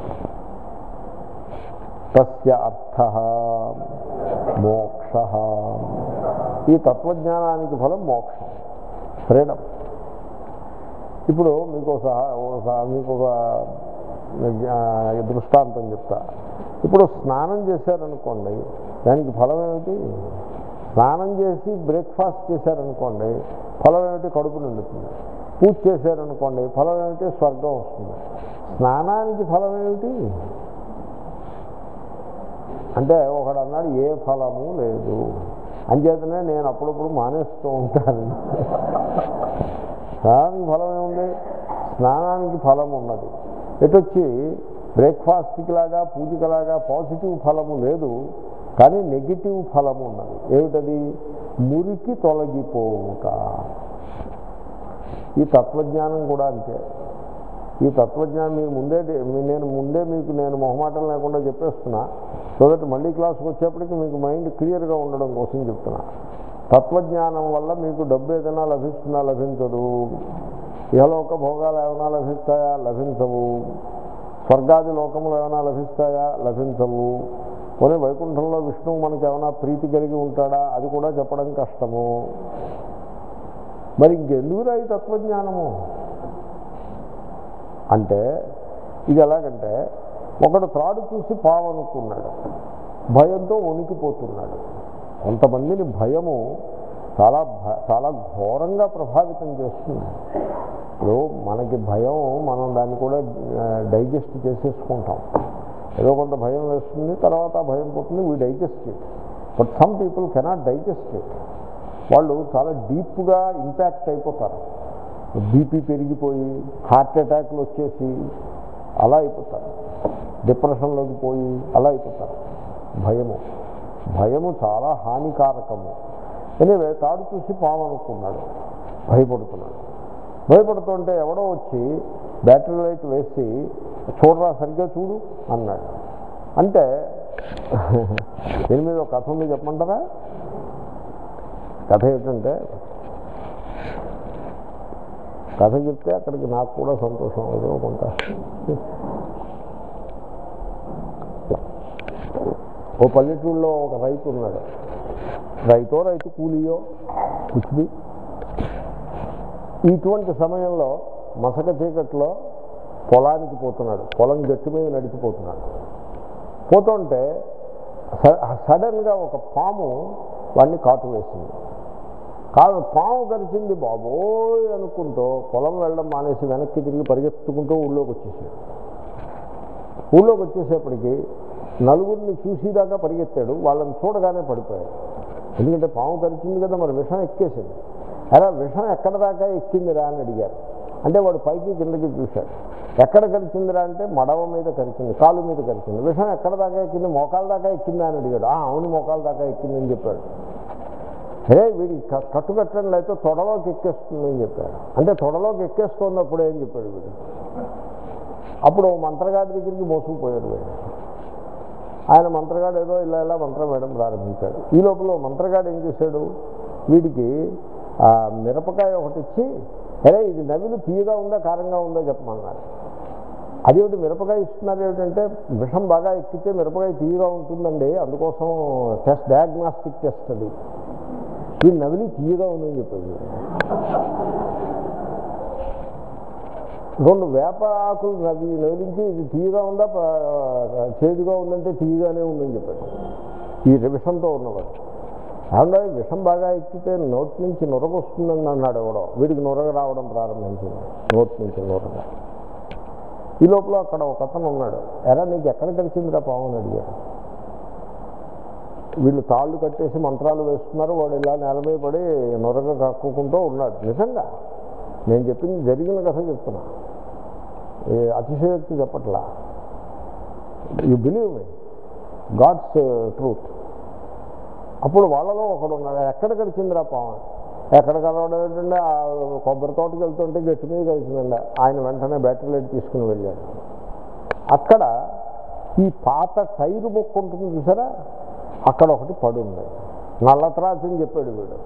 తస్య అర్థ మోక్ష ఈ తత్వజ్ఞానానికి ఫలం మోక్షం ఫ్రీడమ్ ఇప్పుడు మీకు ఒక సహా ఒక సహా- మీకు ఒక ఆ, దృష్టాంతం చెప్తా ఇప్పుడు స్నానం చేశారనుకోండి దానికి ఫలం ఏమిటి స్నానం చేసి బ్రేక్ఫాస్ట్ చేశారనుకోండి ఫలం ఏమిటి కడుపు నిండుతుంది పూజ చేశారనుకోండి ఫలం ఏమిటి స్వర్గం వస్తుంది స్నానానికి ఫలం ఏమిటి అంటే ఒకడు అన్నాడు ఏ ఫలము లేదు అంచేతనే నేను అప్పుడప్పుడు మానేస్తూ ఉంటాను స్నానానికి ఫలం ఏముంది స్నానానికి ఫలం ఉన్నది ఎటొచ్చి బ్రేక్ఫాస్ట్కి లాగా పూజకి లాగా పాజిటివ్ ఫలము లేదు కానీ నెగిటివ్ ఫలము ఉన్నది ఏమిటది మురికి తొలగిపోవుట ఈ తత్వజ్ఞానం కూడా అంతే ఈ తత్వజ్ఞానం మీరు ముందే మీ- నేను ముందే మీకు నేను మొహమాటం లేకుండా చెప్పేస్తున్నా సో దట్ మళ్ళీ క్లాస్కి వచ్చేప్పటికి మీకు మైండ్ క్లియర్గా ఉండడం కోసం చెప్తున్నా తత్వజ్ఞానం వల్ల మీకు డబ్బు ఏదైనా లభిస్తుందా లభించదు ఇహలోక భోగాలు ఏమైనా లభిస్తాయా లభించవు స్వర్గాది లోకములు ఏమైనా లభిస్తాయా లభించవు పోనీ వైకుంఠంలో విష్ణువు మనకి ఏమైనా ప్రీతి కలిగి ఉంటాడా అది కూడా చెప్పడం కష్టము మరి ఇంకెందుకురా ఈ తత్వజ్ఞానము అంటే ఇది ఎలాగంటే ఒకడు త్రాడు చూసి పావనుకున్నాడు భయంతో వణికిపోతున్నాడు కొంతమందిని భయము చాలా భ- చాలా ఘోరంగా ప్రభావితం చేస్తుంది ఇప్పుడు మనకి భయం మనం దాన్ని కూడా డైజెస్ట్ చేసేసుకుంటాం ఏదో కొంత భయం వేస్తుంది తర్వాత ఆ భయం పోతుంది we digest it but some people cannot digest it వాళ్ళు చాలా డీప్గా ఇంపాక్ట్ అయిపోతారు బీపీ పెరిగిపోయి హార్ట్ అటాక్లు వచ్చేసి అలా అయిపోతారు డిప్రెషన్లోకి పోయి అలా అయిపోతారు భయము భయము చాలా హానికారకము ఎనివే తాడు చూసి పాము అనుకున్నాడు భయపడుతున్నాడు భయపడుతుంటే ఎవడో వచ్చి బ్యాటరీ లైట్ వేసి చూడరా సరిగ్గా చూడు అన్నాడు అంటే దీని మీద ఒక కథ ఉంది చెప్పమంటారా కథ ఏమిటంటే కథ చెప్తే అక్కడికి నాకు కూడా సంతోషం ఏదో కొంత ఓ పల్లెటూరులో ఒక రైతు ఉన్నాడు రైతో రైతు కూలియో కుచ్చుది ఇటువంటి సమయంలో మసక చీకట్లో పొలానికి పోతున్నాడు పొలం గట్టు మీద నడిచిపోతున్నాడు పోతుంటే స- సడన్గా ఒక పాము వాడిని కాటు వేసింది కాదు పాము కరిచింది బాబోయ్ అనుకుంటూ పొలం వెళ్ళడం మానేసి వెనక్కి తిరిగి పరిగెత్తుకుంటూ ఊళ్ళోకి వచ్చేసాడు ఊళ్ళోకి వచ్చేసేపటికి నలుగురిని చూసేదాకా పరిగెత్తాడు వాళ్ళని చూడగానే పడిపోయాడు ఎందుకంటే పాము కరిచింది కదా మరి విషం ఎక్కేసింది అలా విషం ఎక్కడ దాకా ఎక్కిందిరా అని అడిగారు అంటే వాడు పైకి కిందకి చూశాడు ఎక్కడ కరిచిందిరా అంటే మడవ మీద కరిచింది కాలు మీద కరిచింది విషం ఎక్కడ దాకా ఎక్కింది మోకాల దాకా ఎక్కిందా అని అడిగాడు "ఆ, అవును మోకాల దాకా ఎక్కిందని చెప్పాడు అరే వీడికి క- కట్టు కట్టడం లేకపోతే తొడలోకి ఎక్కేస్తుందని చెప్పాడు అంటే తొడలోకి ఎక్కేస్తున్నప్పుడు ఏం చెప్పాడు వీడు అప్పుడు ఓ మంత్రగాడి దగ్గరికి మోసుకుపోయాడు వీడు ఆయన మంత్రగాడు ఏదో ఇలా ఇలా మంత్రం వేయడం ప్రారంభించాడు ఈ లోపల ఓ మంత్రగాడు ఏం చేశాడు వీడికి ఆ మిరపకాయ ఒకటి ఇచ్చి అరే ఇది నవిలు తీయగా ఉందా కారంగా ఉందా చెప్పమన్నాడు అదేమిటి మిరపకాయ ఇస్తున్నారు ఏమిటంటే విషం బాగా ఎక్కితే మిరపకాయ తీయగా ఉంటుందండి అందుకోసం టెస్ట్ డయాగ్నాస్టిక్ టెస్ట్ అది ఈ నవిలి తీయగా ఉందని చెప్పేది రెండు వేప ఆకులు నవి నవిలించి ఇది తీయగా ఉందా ప- చేదుగా ఉందంటే తీయగానే ఉందని చెప్పాడు ఈ విషంతో ఉన్నవాడు ఏమన్నా విషం బాగా ఎక్కితే నోటి నుంచి నొరగ వస్తుందని అన్నాడు ఎవడో వీడికి నొరగ రావడం ప్రారంభించింది నోటి నుంచి నొరగ ఈ లోపల అక్కడ ఒక అతను ఉన్నాడు ఎరా నీకు ఎక్కడ కలిసిందిరా పాము అని అడిగాడు వీళ్ళు తాళ్ళు కట్టేసి మంత్రాలు వేస్తున్నారు వాడు ఇలా నేల మీద పడి నొరగ కక్కుకుంటూ ఉన్నాడు నిజంగా నేను చెప్పింది జరిగిన కథ చెప్తున్నా ఏ అతిశయోక్తి చెప్పట్లా you believe me God's truth అప్పుడు వాళ్ళలో ఒకడు ఉన్నాడు ఎక్కడ కలిసిందిరా పాము ఎక్కడ కలవడం ఏంటంటే ఆ కొబ్బరి తోటకి వెళ్తుంటే గట్టి మీద కలిసిందండి ఆయన వెంటనే బ్యాటరీ లైట్ తీసుకుని వెళ్ళాడు అక్కడ ఈ పాత టైరు బొక్క ఉంటుంది చూసారా అక్కడ ఒకటి పడి ఉంది నల్లత్రాసు అని చెప్పాడు వీడు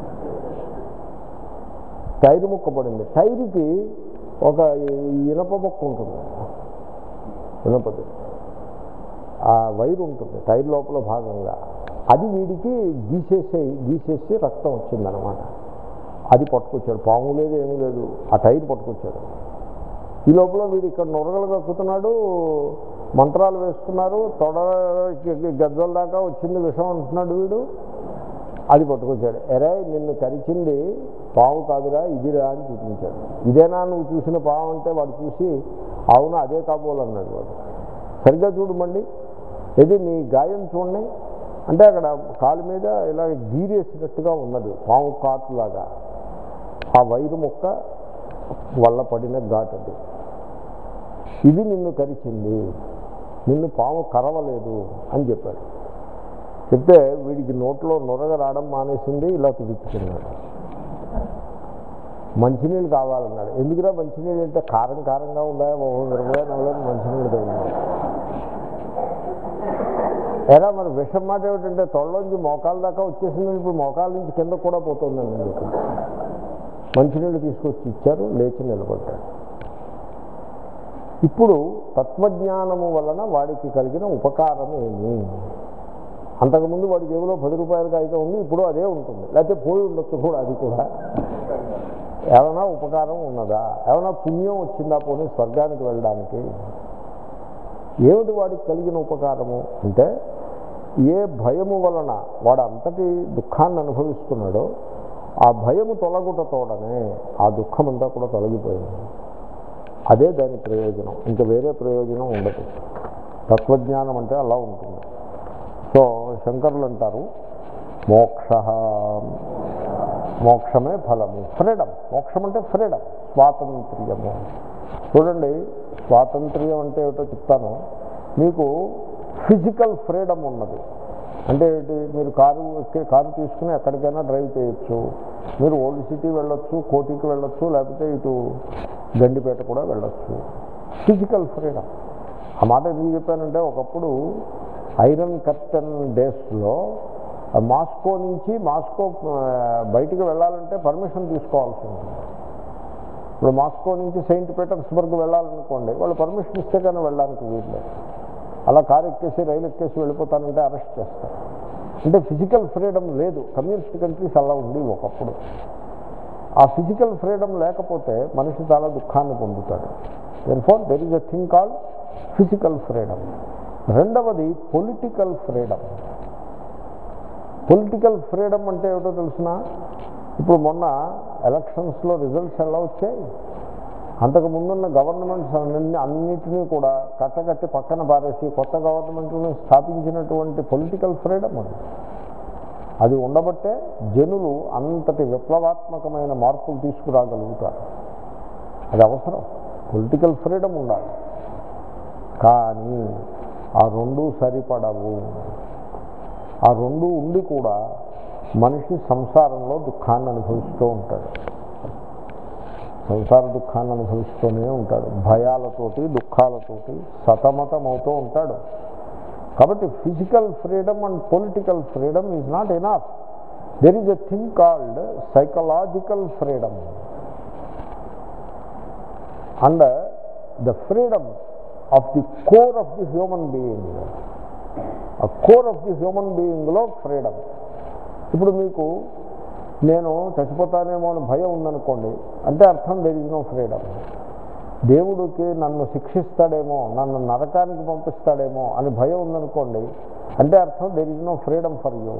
టైరు ముక్క పడింది టైరుకి ఒక ఇనప ముక్క ఉంటుంది ఇనపది ఆ వైరు ఉంటుంది టైర్ లోపల భాగంగా అది వీడికి గీసేసే గీసేసి రక్తం వచ్చిందనమాట అది పట్టుకొచ్చాడు పాము లేదు ఏమీ లేదు ఆ టైర్ పట్టుకొచ్చాడు ఈ లోపల వీడు ఇక్కడ నొరగలు కక్కుతున్నాడు మంత్రాలు వేస్తున్నారు తొడ గద్దల దాకా వచ్చింది విషం అంటున్నాడు వీడు అది పట్టుకొచ్చాడు ఎరే నిన్ను కరిచింది పావు కాదురా ఇదిరా అని చూపించాడు ఇదేనా నువ్వు చూసిన పావు అంటే వాడు చూసి అవును అదే కాబోలు అన్నాడు వాడు సరిగ్గా చూడు మళ్ళీ ఇది నీ గాయం చూడండి అంటే అక్కడ కాలు మీద ఇలా గీరేసినట్టుగా ఉన్నది పాము కాటులాగా ఆ వైరు ముక్క వల్ల పడిన ఘాట్ అది ఇది నిన్ను కరిచింది నిన్ను పాము కరవలేదు అని చెప్పాడు చెప్తే వీడికి నోట్లో నొరగ రావడం మానేసింది ఇలా తుడుచుకున్నాడు మంచినీళ్ళు కావాలన్నాడు ఎందుకురా మంచినీళ్ళు అంటే కారం కారంగా ఉందా మిరపగా నవ్వలేదు మంచినీళ్ళు తగ్గినాడు ఎరా మరి విషం మాట ఏమిటంటే తొడలోంచి మోకాల దాకా వచ్చేసింది ఇప్పుడు మోకాల నుంచి కింద కూడా పోతుందని చెప్పి మంచినీళ్ళు తీసుకొచ్చి ఇచ్చారు లేచి నిలబడ్డాడు ఇప్పుడు తత్వజ్ఞానము వలన వాడికి కలిగిన ఉపకారం ఏమి అంతకుముందు వాడి జేబులో పది రూపాయలకి అయితే ఉంది ఇప్పుడు అదే ఉంటుంది లేకపోతే పోయి ఉండొచ్చు కూడా అది కూడా ఏమైనా ఉపకారం ఉన్నదా ఏమైనా పుణ్యం వచ్చిందా పోనీ స్వర్గానికి వెళ్ళడానికి ఏమిటి వాడికి కలిగిన ఉపకారము అంటే ఏ భయము వలన వాడు అంతటి దుఃఖాన్ని అనుభవిస్తున్నాడో ఆ భయము తొలగుటతోడనే ఆ దుఃఖమంతా కూడా తొలగిపోయింది అదే దాని ప్రయోజనం ఇంకా వేరే ప్రయోజనం ఉండదు తత్వజ్ఞానం అంటే అలా ఉంటుంది సో శంకరులు అంటారు మోక్ష మోక్షమే ఫలము ఫ్రీడమ్ మోక్షం అంటే ఫ్రీడమ్ స్వాతంత్ర్యము చూడండి స్వాతంత్ర్యం అంటే ఏమిటో చెప్తాను మీకు ఫిజికల్ ఫ్రీడమ్ ఉన్నది అంటే ఏంటి మీరు కారు ఎక్కి కారు తీసుకుని ఎక్కడికైనా డ్రైవ్ చేయొచ్చు మీరు ఓల్డ్ సిటీ వెళ్ళొచ్చు కోటికి వెళ్ళొచ్చు లేకపోతే ఇటు గండిపేట కూడా వెళ్ళొచ్చు ఫిజికల్ ఫ్రీడమ్ ఆ మాట ఎందుకు చెప్పానంటే ఒకప్పుడు ఐరన్ కర్టన్ డేస్లో మాస్కో నుంచి మాస్కో ఆ, బయటికి వెళ్ళాలంటే పర్మిషన్ తీసుకోవాల్సి ఉంటుంది ఇప్పుడు మాస్కో నుంచి సెయింట్ పీటర్స్బర్గ్ వెళ్ళాలనుకోండి వాళ్ళు పర్మిషన్ ఇస్తే కానీ వెళ్ళడానికి వీల్లేదు అలా కారు ఎక్కేసి రైలు ఎక్కేసి వెళ్ళిపోతానంటే అరెస్ట్ చేస్తారు అంటే ఫిజికల్ ఫ్రీడమ్ లేదు కమ్యూనిస్ట్ కంట్రీస్ అలా ఉంది ఒకప్పుడు ఆ ఫిజికల్ ఫ్రీడమ్ లేకపోతే మనిషి చాలా దుఃఖాన్ని పొందుతాడు therefore there is a thing called physical freedom రెండవది పొలిటికల్ ఫ్రీడమ్ పొలిటికల్ ఫ్రీడమ్ అంటే ఏమిటో తెలిసిన ఇప్పుడు మొన్న ఎలక్షన్స్లో రిజల్ట్స్ ఎలా వచ్చాయి అంతకు ముందున్న గవర్నమెంట్స్ అన్ని అన్నిటినీ కూడా కట్టకట్టి పక్కన పారేసి కొత్త గవర్నమెంట్లను స్థాపించినటువంటి పొలిటికల్ ఫ్రీడమ్ అది అది ఉండబట్టే జనులు అంతటి విప్లవాత్మకమైన మార్పులు తీసుకురాగలుగుతారు అది అవసరం పొలిటికల్ ఫ్రీడమ్ ఉండాలి కానీ ఆ రెండు సరిపడవు ఆ రెండు ఉండి కూడా మనిషి సంసారంలో దుఃఖాన్ని అనుభవిస్తూ ఉంటాడు సంసార దుఃఖాన్ని అనుభవిస్తూనే ఉంటాడు భయాలతోటి దుఃఖాలతోటి సతమతమవుతూ ఉంటాడు కాబట్టి physical freedom and political freedom is not enough there is a thing called psychological freedom and the freedom of the core of the human being ఆ కోర్ ఆఫ్ ది హ్యూమన్ బీయింగ్లో ఫ్రీడమ్ ఇప్పుడు మీకు నేను చచ్చిపోతానేమో అని భయం ఉందనుకోండి అంటే అర్థం దెర్ ఇస్ నో ఫ్రీడమ్ దేవుడికి నన్ను శిక్షిస్తాడేమో నన్ను నరకానికి పంపిస్తాడేమో అని భయం ఉందనుకోండి అంటే అర్థం there is no freedom for you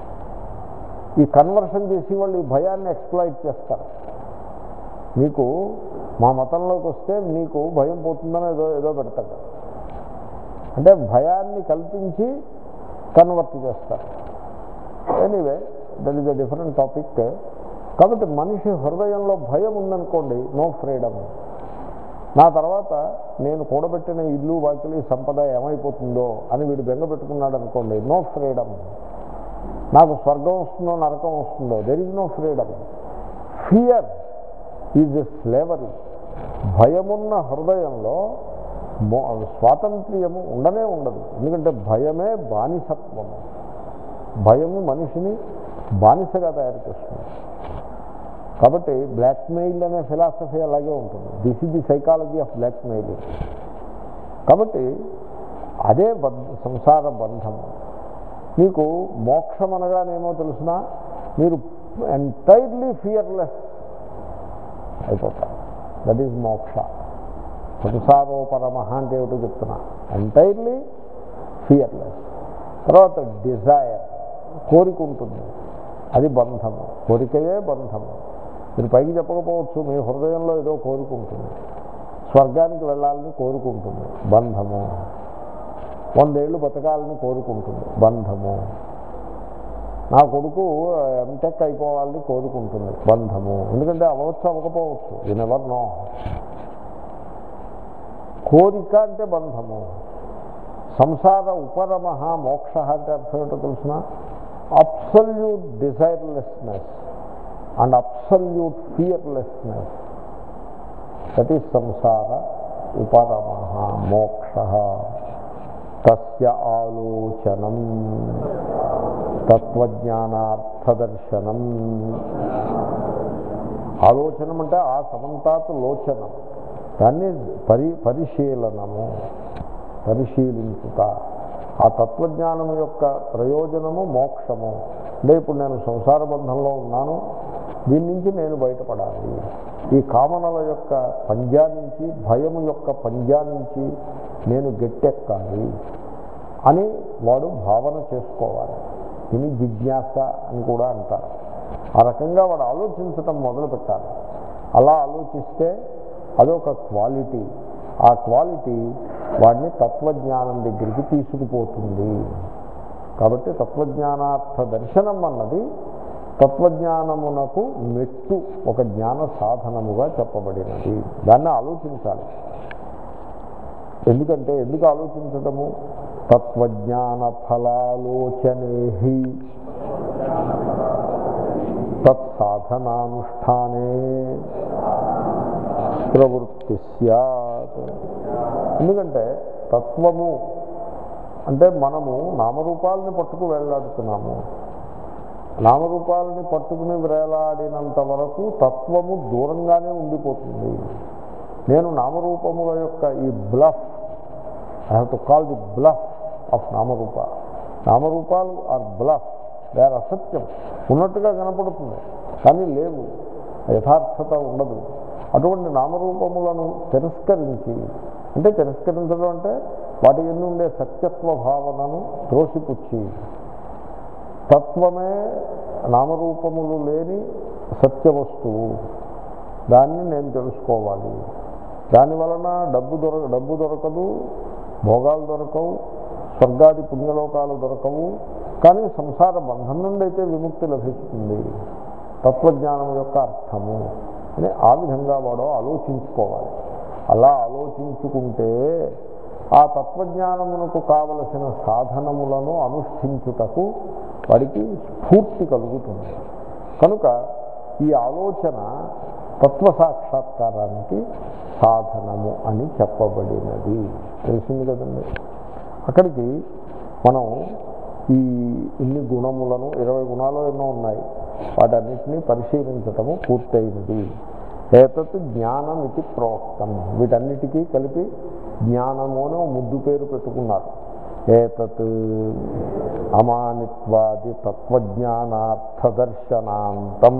ఈ కన్వర్షన్ చేసి వాళ్ళు ఈ భయాన్ని ఎక్స్ప్లాయిట్ చేస్తారు మీకు మా మతంలోకి వస్తే మీకు భయం పోతుందని ఏదో ఏదో పెడతాడు అంటే భయాన్ని కల్పించి కన్వర్ట్ చేస్తారు anyway that is a different topic కాబట్టి మనిషి హృదయంలో భయం ఉందనుకోండి నో ఫ్రీడమ్ నా తర్వాత నేను కూడబెట్టిన ఇల్లు వాకిలి సంపద ఏమైపోతుందో అని వీడు బెంగ పెట్టుకున్నాడు అనుకోండి నో ఫ్రీడమ్ నాకు స్వర్గం వస్తుందో నరకం వస్తుందో there is no freedom fear is a slavery భయమున్న హృదయంలో మో- స్వాతంత్ర్యము ఉండనే ఉండదు ఎందుకంటే భయమే బానిసత్వము భయము మనిషిని బానిసగా తయారు చేస్తుంది కాబట్టి బ్లాక్మెయిల్ అనే ఫిలాసఫీ అలాగే ఉంటుంది this is the psychology of blackmail కాబట్టి అదే బద్ధ సంసార బంధము మీకు మోక్షం అనగానేమో తెలిసిన మీరు ఎంటైర్లీ ఫియర్లెస్ అయిపోతారు దట్ ఈజ్ మోక్ష సంసారోపరమ అంటే ఏమిటో చెప్తున్నా ఎంటైర్లీ ఫియర్లెస్ తర్వాత డిజైర్ కోరిక ఉంటుంది అది బంధము కోరికయే బంధము మీరు పైకి చెప్పకపోవచ్చు మీ హృదయంలో ఏదో కోరుకుంటుంది స్వర్గానికి వెళ్ళాలని కోరుకుంటుంది బంధము వందేళ్ళు బతకాలని కోరుకుంటుంది బంధము నా కొడుకు ఎంటెక్ అయిపోవాలని కోరుకుంటుంది బంధము ఎందుకంటే అవ్వచ్చు అవ్వకపోవచ్చు యు నెవర్ నో కోరిక అంటే బంధము సంసార ఉపరమ మోక్ష అంటే అర్థం ఏంటో తెలిసిన absolute desirelessness and absolute fearlessness that is సంసార ఉపరమ మోక్ష తస్య ఆలోచనం తత్వజ్ఞానార్థదర్శనం ఆలోచనం అంటే ఆ సమంతాత్ లోచనం దాన్ని పరి పరిశీలనము పరిశీలించుట ఆ తత్వజ్ఞానం యొక్క ప్రయోజనము మోక్షము అంటే ఇప్పుడు నేను సంసార బంధంలో ఉన్నాను దీని నుంచి నేను బయటపడాలి ఈ కామనల యొక్క పంజా నుంచి భయము యొక్క పంజా నుంచి నేను గట్టెక్కాలి అని వాడు భావన చేసుకోవాలి దీన్ని జిజ్ఞాస అని కూడా అంటారు ఆ రకంగా వాడు ఆలోచించటం మొదలు పెట్టాలి అలా ఆలోచిస్తే అదొక క్వాలిటీ ఆ క్వాలిటీ వాడిని తత్వజ్ఞానం దగ్గరికి తీసుకుపోతుంది కాబట్టి తత్వజ్ఞానార్థ దర్శనం అన్నది తత్వజ్ఞానమునకు మెట్టు ఒక జ్ఞాన సాధనముగా చెప్పబడినది దాన్ని ఆలోచించాలి ఎందుకంటే ఎందుకు ఆలోచించటము తత్వజ్ఞాన ఫలాలోచనే తత్సాధనానుష్ఠానే ప్రవృత్తి సత్ ఎందుకంటే తత్వము అంటే మనము నామరూపాలని పట్టుకు వేలాడుతున్నాము నామరూపాలని పట్టుకుని వేలాడినంత వరకు తత్వము దూరంగానే ఉండిపోతుంది నేను నామరూపముల యొక్క ఈ bluff I have to call the bluff of నామరూప నామరూపాలు ఆర్ బ్లఫ్ దే ఆర్ అసత్యం ఉన్నట్టుగా కనపడుతుంది కానీ లేవు యథార్థత ఉండదు అటువంటి నామరూపములను తిరస్కరించి అంటే తిరస్కరించడం అంటే వాటి ఎందు ఉండే సత్యత్వ భావనను త్రోసిపుచ్చి తత్వమే నామరూపములు లేని సత్య వస్తువు దాన్ని నేను తెలుసుకోవాలి దాని వలన డబ్బు దొరక డబ్బు దొరకదు భోగాలు దొరకవు స్వర్గాది పుణ్యలోకాలు దొరకవు కానీ సంసార బంధం నుండి అయితే విముక్తి లభిస్తుంది తత్వజ్ఞానం యొక్క అర్థము అని ఆ విధంగా వాడు ఆలోచించుకోవాలి అలా ఆలోచించుకుంటే ఆ తత్వజ్ఞానమునకు కావలసిన సాధనములను అనుష్ఠించుటకు వాడికి స్ఫూర్తి కలుగుతుంది కనుక ఈ ఆలోచన తత్వ సాక్షాత్కారానికి సాధనము అని చెప్పబడినది తెలిసింది కదండి అక్కడికి మనం ఈ ఇన్ని గుణములను ఇరవై గుణాలు ఎన్నో ఉన్నాయి వాటన్నిటినీ పరిశీలించటము పూర్తయినది ఏతత్ జ్ఞానం ఇది ప్రోక్తం వీటన్నిటికీ కలిపి జ్ఞానము అని ఓ ముద్దు పేరు పెట్టుకున్నారు ఏతత్ అమానిత్వాది తత్వజ్ఞానార్థదర్శనాంతం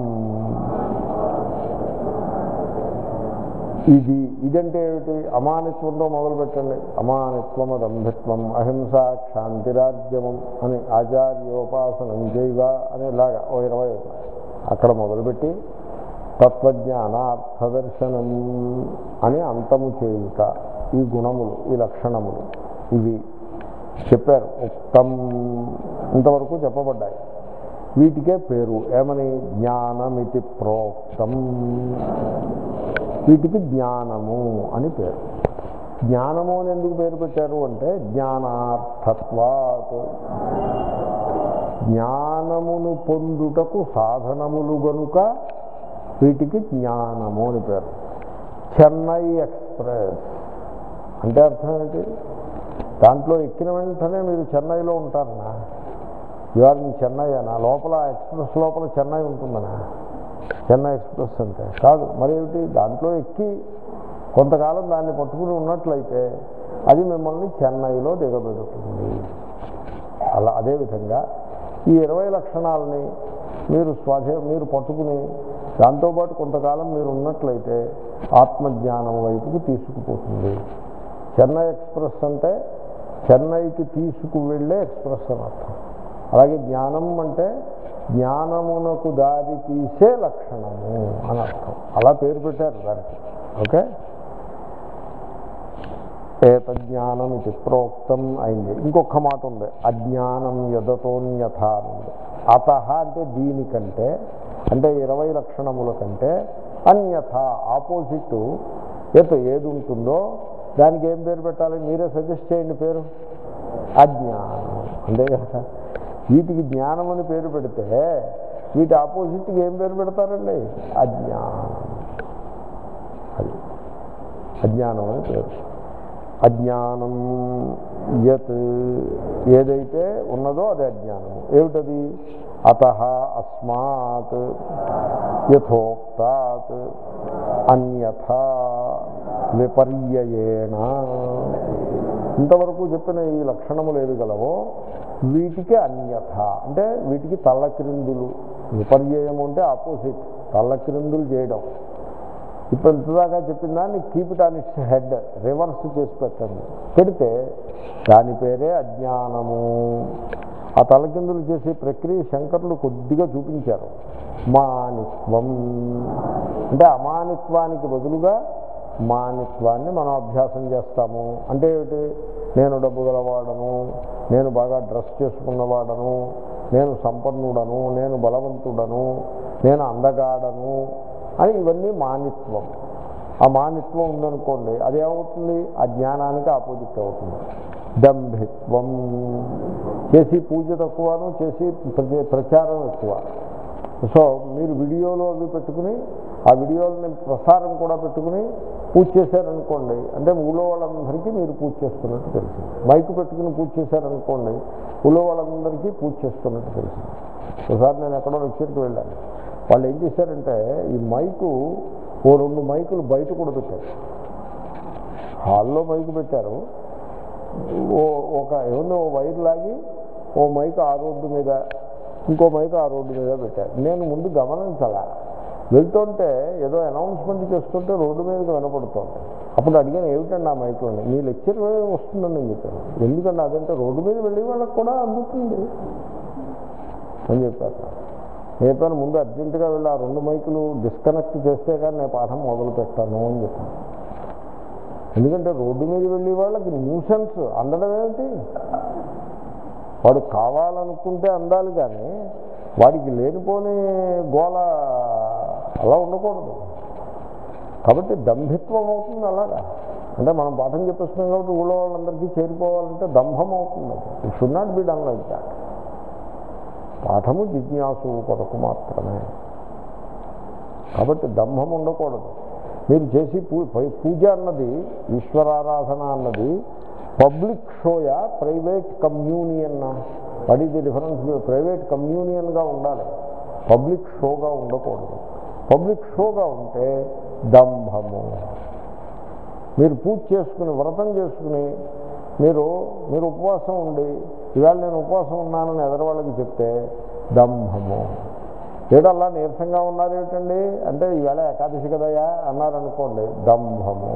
ఇది ఇదంటే ఏమిటి అమానిత్వంతో మొదలు పెట్టండి అమానిత్వం అదంభిత్వం అహింస క్షాంతిరాజ్యమం అని ఆచార్యోపాసనం చేయవ అని ఇలాగా ఓ ఇరవై ఉన్నాయి అక్కడ మొదలుపెట్టి తత్వజ్ఞానార్థదర్శనం అని అంతము చేయుట ఈ గుణములు ఈ లక్షణములు ఇవి చెప్పారు ఉక్తం ఇంతవరకు చెప్పబడ్డాయి వీటికే పేరు ఏమని జ్ఞానమితి ప్రోక్తం వీటికి జ్ఞానము అని పేరు జ్ఞానము అని ఎందుకు పేరు పెట్టారు అంటే జ్ఞానార్థత్వాత్ జ్ఞానమును పొందుటకు సాధనములు గనుక వీటికి జ్ఞానము అని పేరు చెన్నై ఎక్స్ప్రెస్ అంటే అర్థం ఏంటి దాంట్లో ఎక్కిన వెంటనే మీరు చెన్నైలో ఉంటారనా ఇవాళ మీ చెన్నై అనా లోపల ఎక్స్ప్రెస్ లోపల చెన్నై ఉంటుందనా చెన్నై ఎక్స్ప్రెస్ అంటే కాదు మరేమిటి దాంట్లో ఎక్కి కొంతకాలం దాన్ని పట్టుకుని ఉన్నట్లయితే అది మిమ్మల్ని చెన్నైలో దిగబెడుతుంది అలా అదేవిధంగా ఈ ఇరవై లక్షణాలని మీరు స్వాధే మీరు పట్టుకుని దాంతోపాటు కొంతకాలం మీరు ఉన్నట్లయితే ఆత్మజ్ఞానం వైపుకు తీసుకుపోతుంది చెన్నై ఎక్స్ప్రెస్ అంటే చెన్నైకి తీసుకువెళ్ళే ఎక్స్ప్రెస్ అని అర్థం అలాగే జ్ఞానం అంటే జ్ఞానమునకు దారి తీసే లక్షణము అని అర్థం అలా పేరు పెట్టారు దానికి ఓకే ఏతజ్ఞానం ఇది ప్రోక్తం అయింది ఇంకొక మాట ఉంది అజ్ఞానం యదతోన్యథ అని ఉంది అత అంటే దీనికంటే అంటే ఇరవై లక్షణముల కంటే అన్యథ ఆపోజిట్ ఎత్ ఏది ఉంటుందో దానికి ఏం పేరు పెట్టాలి మీరే సజెస్ట్ చేయండి పేరు అజ్ఞానం అంతే కదా వీటికి జ్ఞానం అని పేరు పెడితే వీటి ఆపోజిట్కి ఏం పేరు పెడతారండి అజ్ఞానం అది అజ్ఞానం అని పేరు అజ్ఞానం యత్ ఏదైతే ఉన్నదో అది అజ్ఞానము ఏమిటది అత అస్మాత్ యథోక్తాత్ అన్యథ విపర్యయేణ ఇంతవరకు చెప్పిన ఈ లక్షణములు ఏవి గలవో వీటికి అన్యథ అంటే వీటికి తల్లక్రిందులు విపర్యయము అంటే ఆపోజిట్ తల్లక్రిందులు చేయడం ఇప్పుడు ఇంతదాకా చెప్పిన దాన్ని keep it on its head reverse చేసి పెట్టండి పెడితే దాని పేరే అజ్ఞానము ఆ తలకిందులు చేసే ప్రక్రియ శంకరులు కొద్దిగా చూపించారు మానిత్వం అంటే అమానిత్వానికి బదులుగా మానిత్వాన్ని మనం అభ్యాసం చేస్తాము అంటే ఏమిటి నేను డబ్బు గలవాడను నేను బాగా డ్రెస్ చేసుకున్నవాడను నేను సంపన్నుడను నేను బలవంతుడను నేను అందగాడను అని ఇవన్నీ మానిత్వం ఆ మానిత్వం ఉందనుకోండి అదేమవుతుంది ఆ జ్ఞానానికి ఆపోజిట్ అవుతుంది దంభిత్వం చేసి పూజ తక్కువను చేసి ప్రచ- ప్రచారం ఎక్కువ సో మీరు వీడియోలు అవి పెట్టుకుని ఆ వీడియోలని ప్రసారం కూడా పెట్టుకుని పూజ చేశారనుకోండి అంటే ఊళ్ళో వాళ్ళందరికీ మీరు పూజ చేస్తున్నట్టు తెలిసింది మైకు పెట్టుకుని పూజ చేశారనుకోండి ఊళ్ళో వాళ్ళందరికీ పూజ చేస్తున్నట్టు తెలిసింది ఒకసారి నేను ఎక్కడో లెక్చర్కి వెళ్ళాను వాళ్ళు ఏం చేశారంటే ఈ మైకు ఓ రెండు మైకులు బయట కూడా పెట్టారు హాల్లో మైకు పెట్టారు ఓ ఒక ఏమన్నా ఓ వైర్ లాగి ఓ మైక్ ఆ రోడ్డు మీద ఇంకో మైక్ ఆ రోడ్డు మీద పెట్టారు నేను ముందు గమనించాలా వెళ్తుంటే ఏదో అనౌన్స్మెంట్ చేస్తుంటే రోడ్డు మీదకి వినపడుతోంది అప్పుడు అడిగాను ఏమిటండి ఆ మైక్లోని మీ లెక్చర్ వస్తుందని నేను చెప్పాను ఎందుకంటే అదంటే రోడ్డు మీద వెళ్ళే వాళ్ళకి కూడా అందుతుంది అని చెప్పారు నేను చెప్పాను ముందు అర్జెంటుగా వెళ్ళి ఆ రెండు మైకులు డిస్కనెక్ట్ చేస్తే కానీ నేను పాఠం మొదలు పెట్టాను అని చెప్పాను ఎందుకంటే రోడ్డు మీద వెళ్ళే వాళ్ళకి న్యూసెన్స్ అందడం ఏమిటి వాడు కావాలనుకుంటే అందాలి కానీ వాడికి లేనిపోని గోల అలా ఉండకూడదు కాబట్టి దంభిత్వం అవుతుంది అలాగా అంటే మనం పాఠం చెప్పేస్తున్నాం కాబట్టి ఊళ్ళో వాళ్ళందరికీ చేరిపోవాలంటే దంభం అవుతుంది it should not be done like that పాఠము జిజ్ఞాసు కొరకు మాత్రమే కాబట్టి దంభం ఉండకూడదు మీరు చేసి పూ పై- పూజ అన్నది ఈశ్వరారాధన అన్నది పబ్లిక్ షోయా ప్రైవేట్ కమ్యూనియన్నా what is the difference private కమ్యూనియన్గా ఉండాలి పబ్లిక్ షోగా ఉండకూడదు పబ్లిక్ షోగా ఉంటే దంభము మీరు పూజ చేసుకుని వ్రతం చేసుకుని మీరు మీరు ఉపవాసం ఉండి ఇవాళ నేను ఉపవాసం ఉన్నానని ఎదరవాళ్ళకి చెప్తే దంభము ఏడల్లా నీరసంగా ఉన్నారు ఏమిటండి అంటే ఈవేళ ఏకాదశి కదయా అన్నారనుకోండి దంభము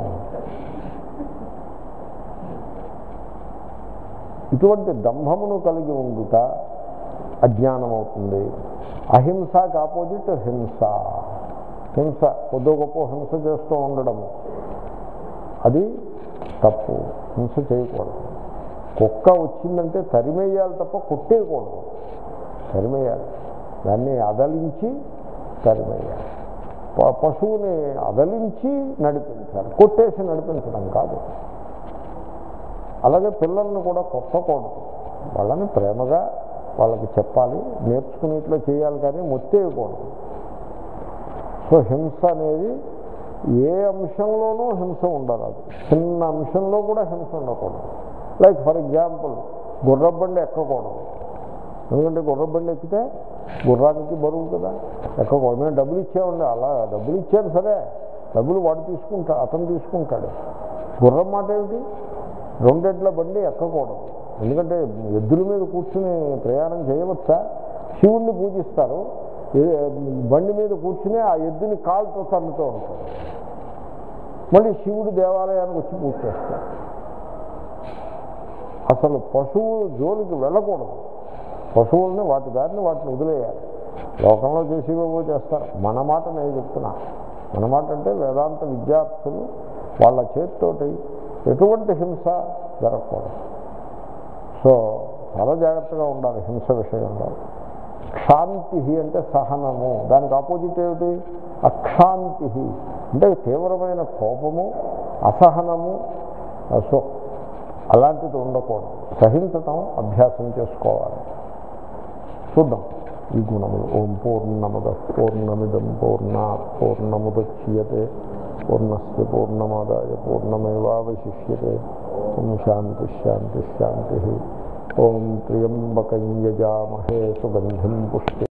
ఇటువంటి దంభమును కలిగి ఉండుట అజ్ఞానం అవుతుంది అహింసకి ఆపోజిట్ హింస హింస కొద్దో గొప్ప హింస చేస్తూ ఉండడము అది తప్పు హింస చేయకూడదు కుక్క వచ్చిందంటే తరిమేయాలి తప్ప కొట్టేయకూడదు తరిమేయాలి దాన్ని అదలించి తరిమేయాలి ప- పశువుని అదలించి నడిపించాలి కొట్టేసి నడిపించడం కాదు అలాగే పిల్లల్ని కూడా కొట్టకూడదు వాళ్ళని ప్రేమగా వాళ్ళకి చెప్పాలి నేర్చుకునేట్లో చేయాలి కానీ మొత్తేయకూడదు సో హింస అనేది ఏ అంశంలోనూ హింస ఉండరాదు చిన్న అంశంలో కూడా హింస ఉండకూడదు లైక్ ఫర్ ఎగ్జాంపుల్ గుర్రబండి ఎక్కకూడదు ఎందుకంటే గుర్రబండి ఎక్కితే గుర్రానికి బరువు కదా ఎక్కకూడదు మేము డబ్బులు ఇచ్చామండి అలా డబ్బులు ఇచ్చాను సరే డబ్బులు వాడు తీసుకుంటా అతను తీసుకుంటాడు గుర్రం మాట ఏమిటి రెండెడ్ల బండి ఎక్కకూడదు ఎందుకంటే ఎద్దుల మీద కూర్చుని ప్రయాణం చేయవచ్చా శివుణ్ణి పూజిస్తారు ఏ- బండి మీద కూర్చుని ఆ ఎద్దుని కాలుతో తన్నుతూ ఉంటారు మళ్ళీ శివుడు దేవాలయానికి వచ్చి పూజ చేస్తారు అసలు పశువు జోలికి వెళ్ళకూడదు పశువుల్ని వాటి దారిని వాటిని వదిలేయాలి లోకంలో చేసేవేవో చేస్తారు మన మాట నేను చెప్తున్నా మన మాట అంటే వేదాంత విద్యార్థులు వాళ్ళ చేతితోటి ఎటువంటి హింస జరగకూడదు సో చాలా జాగ్రత్తగా ఉండాలి హింస విషయంలో క్షాంతి అంటే సహనము దానికి ఆపోజిట్ ఏమిటి అక్షాంతి అంటే తీవ్రమైన కోపము అసహనము సో అలాంటిది ఉండకూడదు సహించటం అభ్యాసం చేసుకోవాలి చూద్దాం ఈ గుణములు ఓం పూర్ణమద పూర్ణమిదం పూర్ణ పూర్ణముద్యతే పూర్ణస్ పూర్ణమాదాయ పూర్ణమేవాశిష్యతే ఓం శాంతి శాంతి శాంతి ఓం త్ర్యంబకం యజామహే సుగంధిం పుష్టి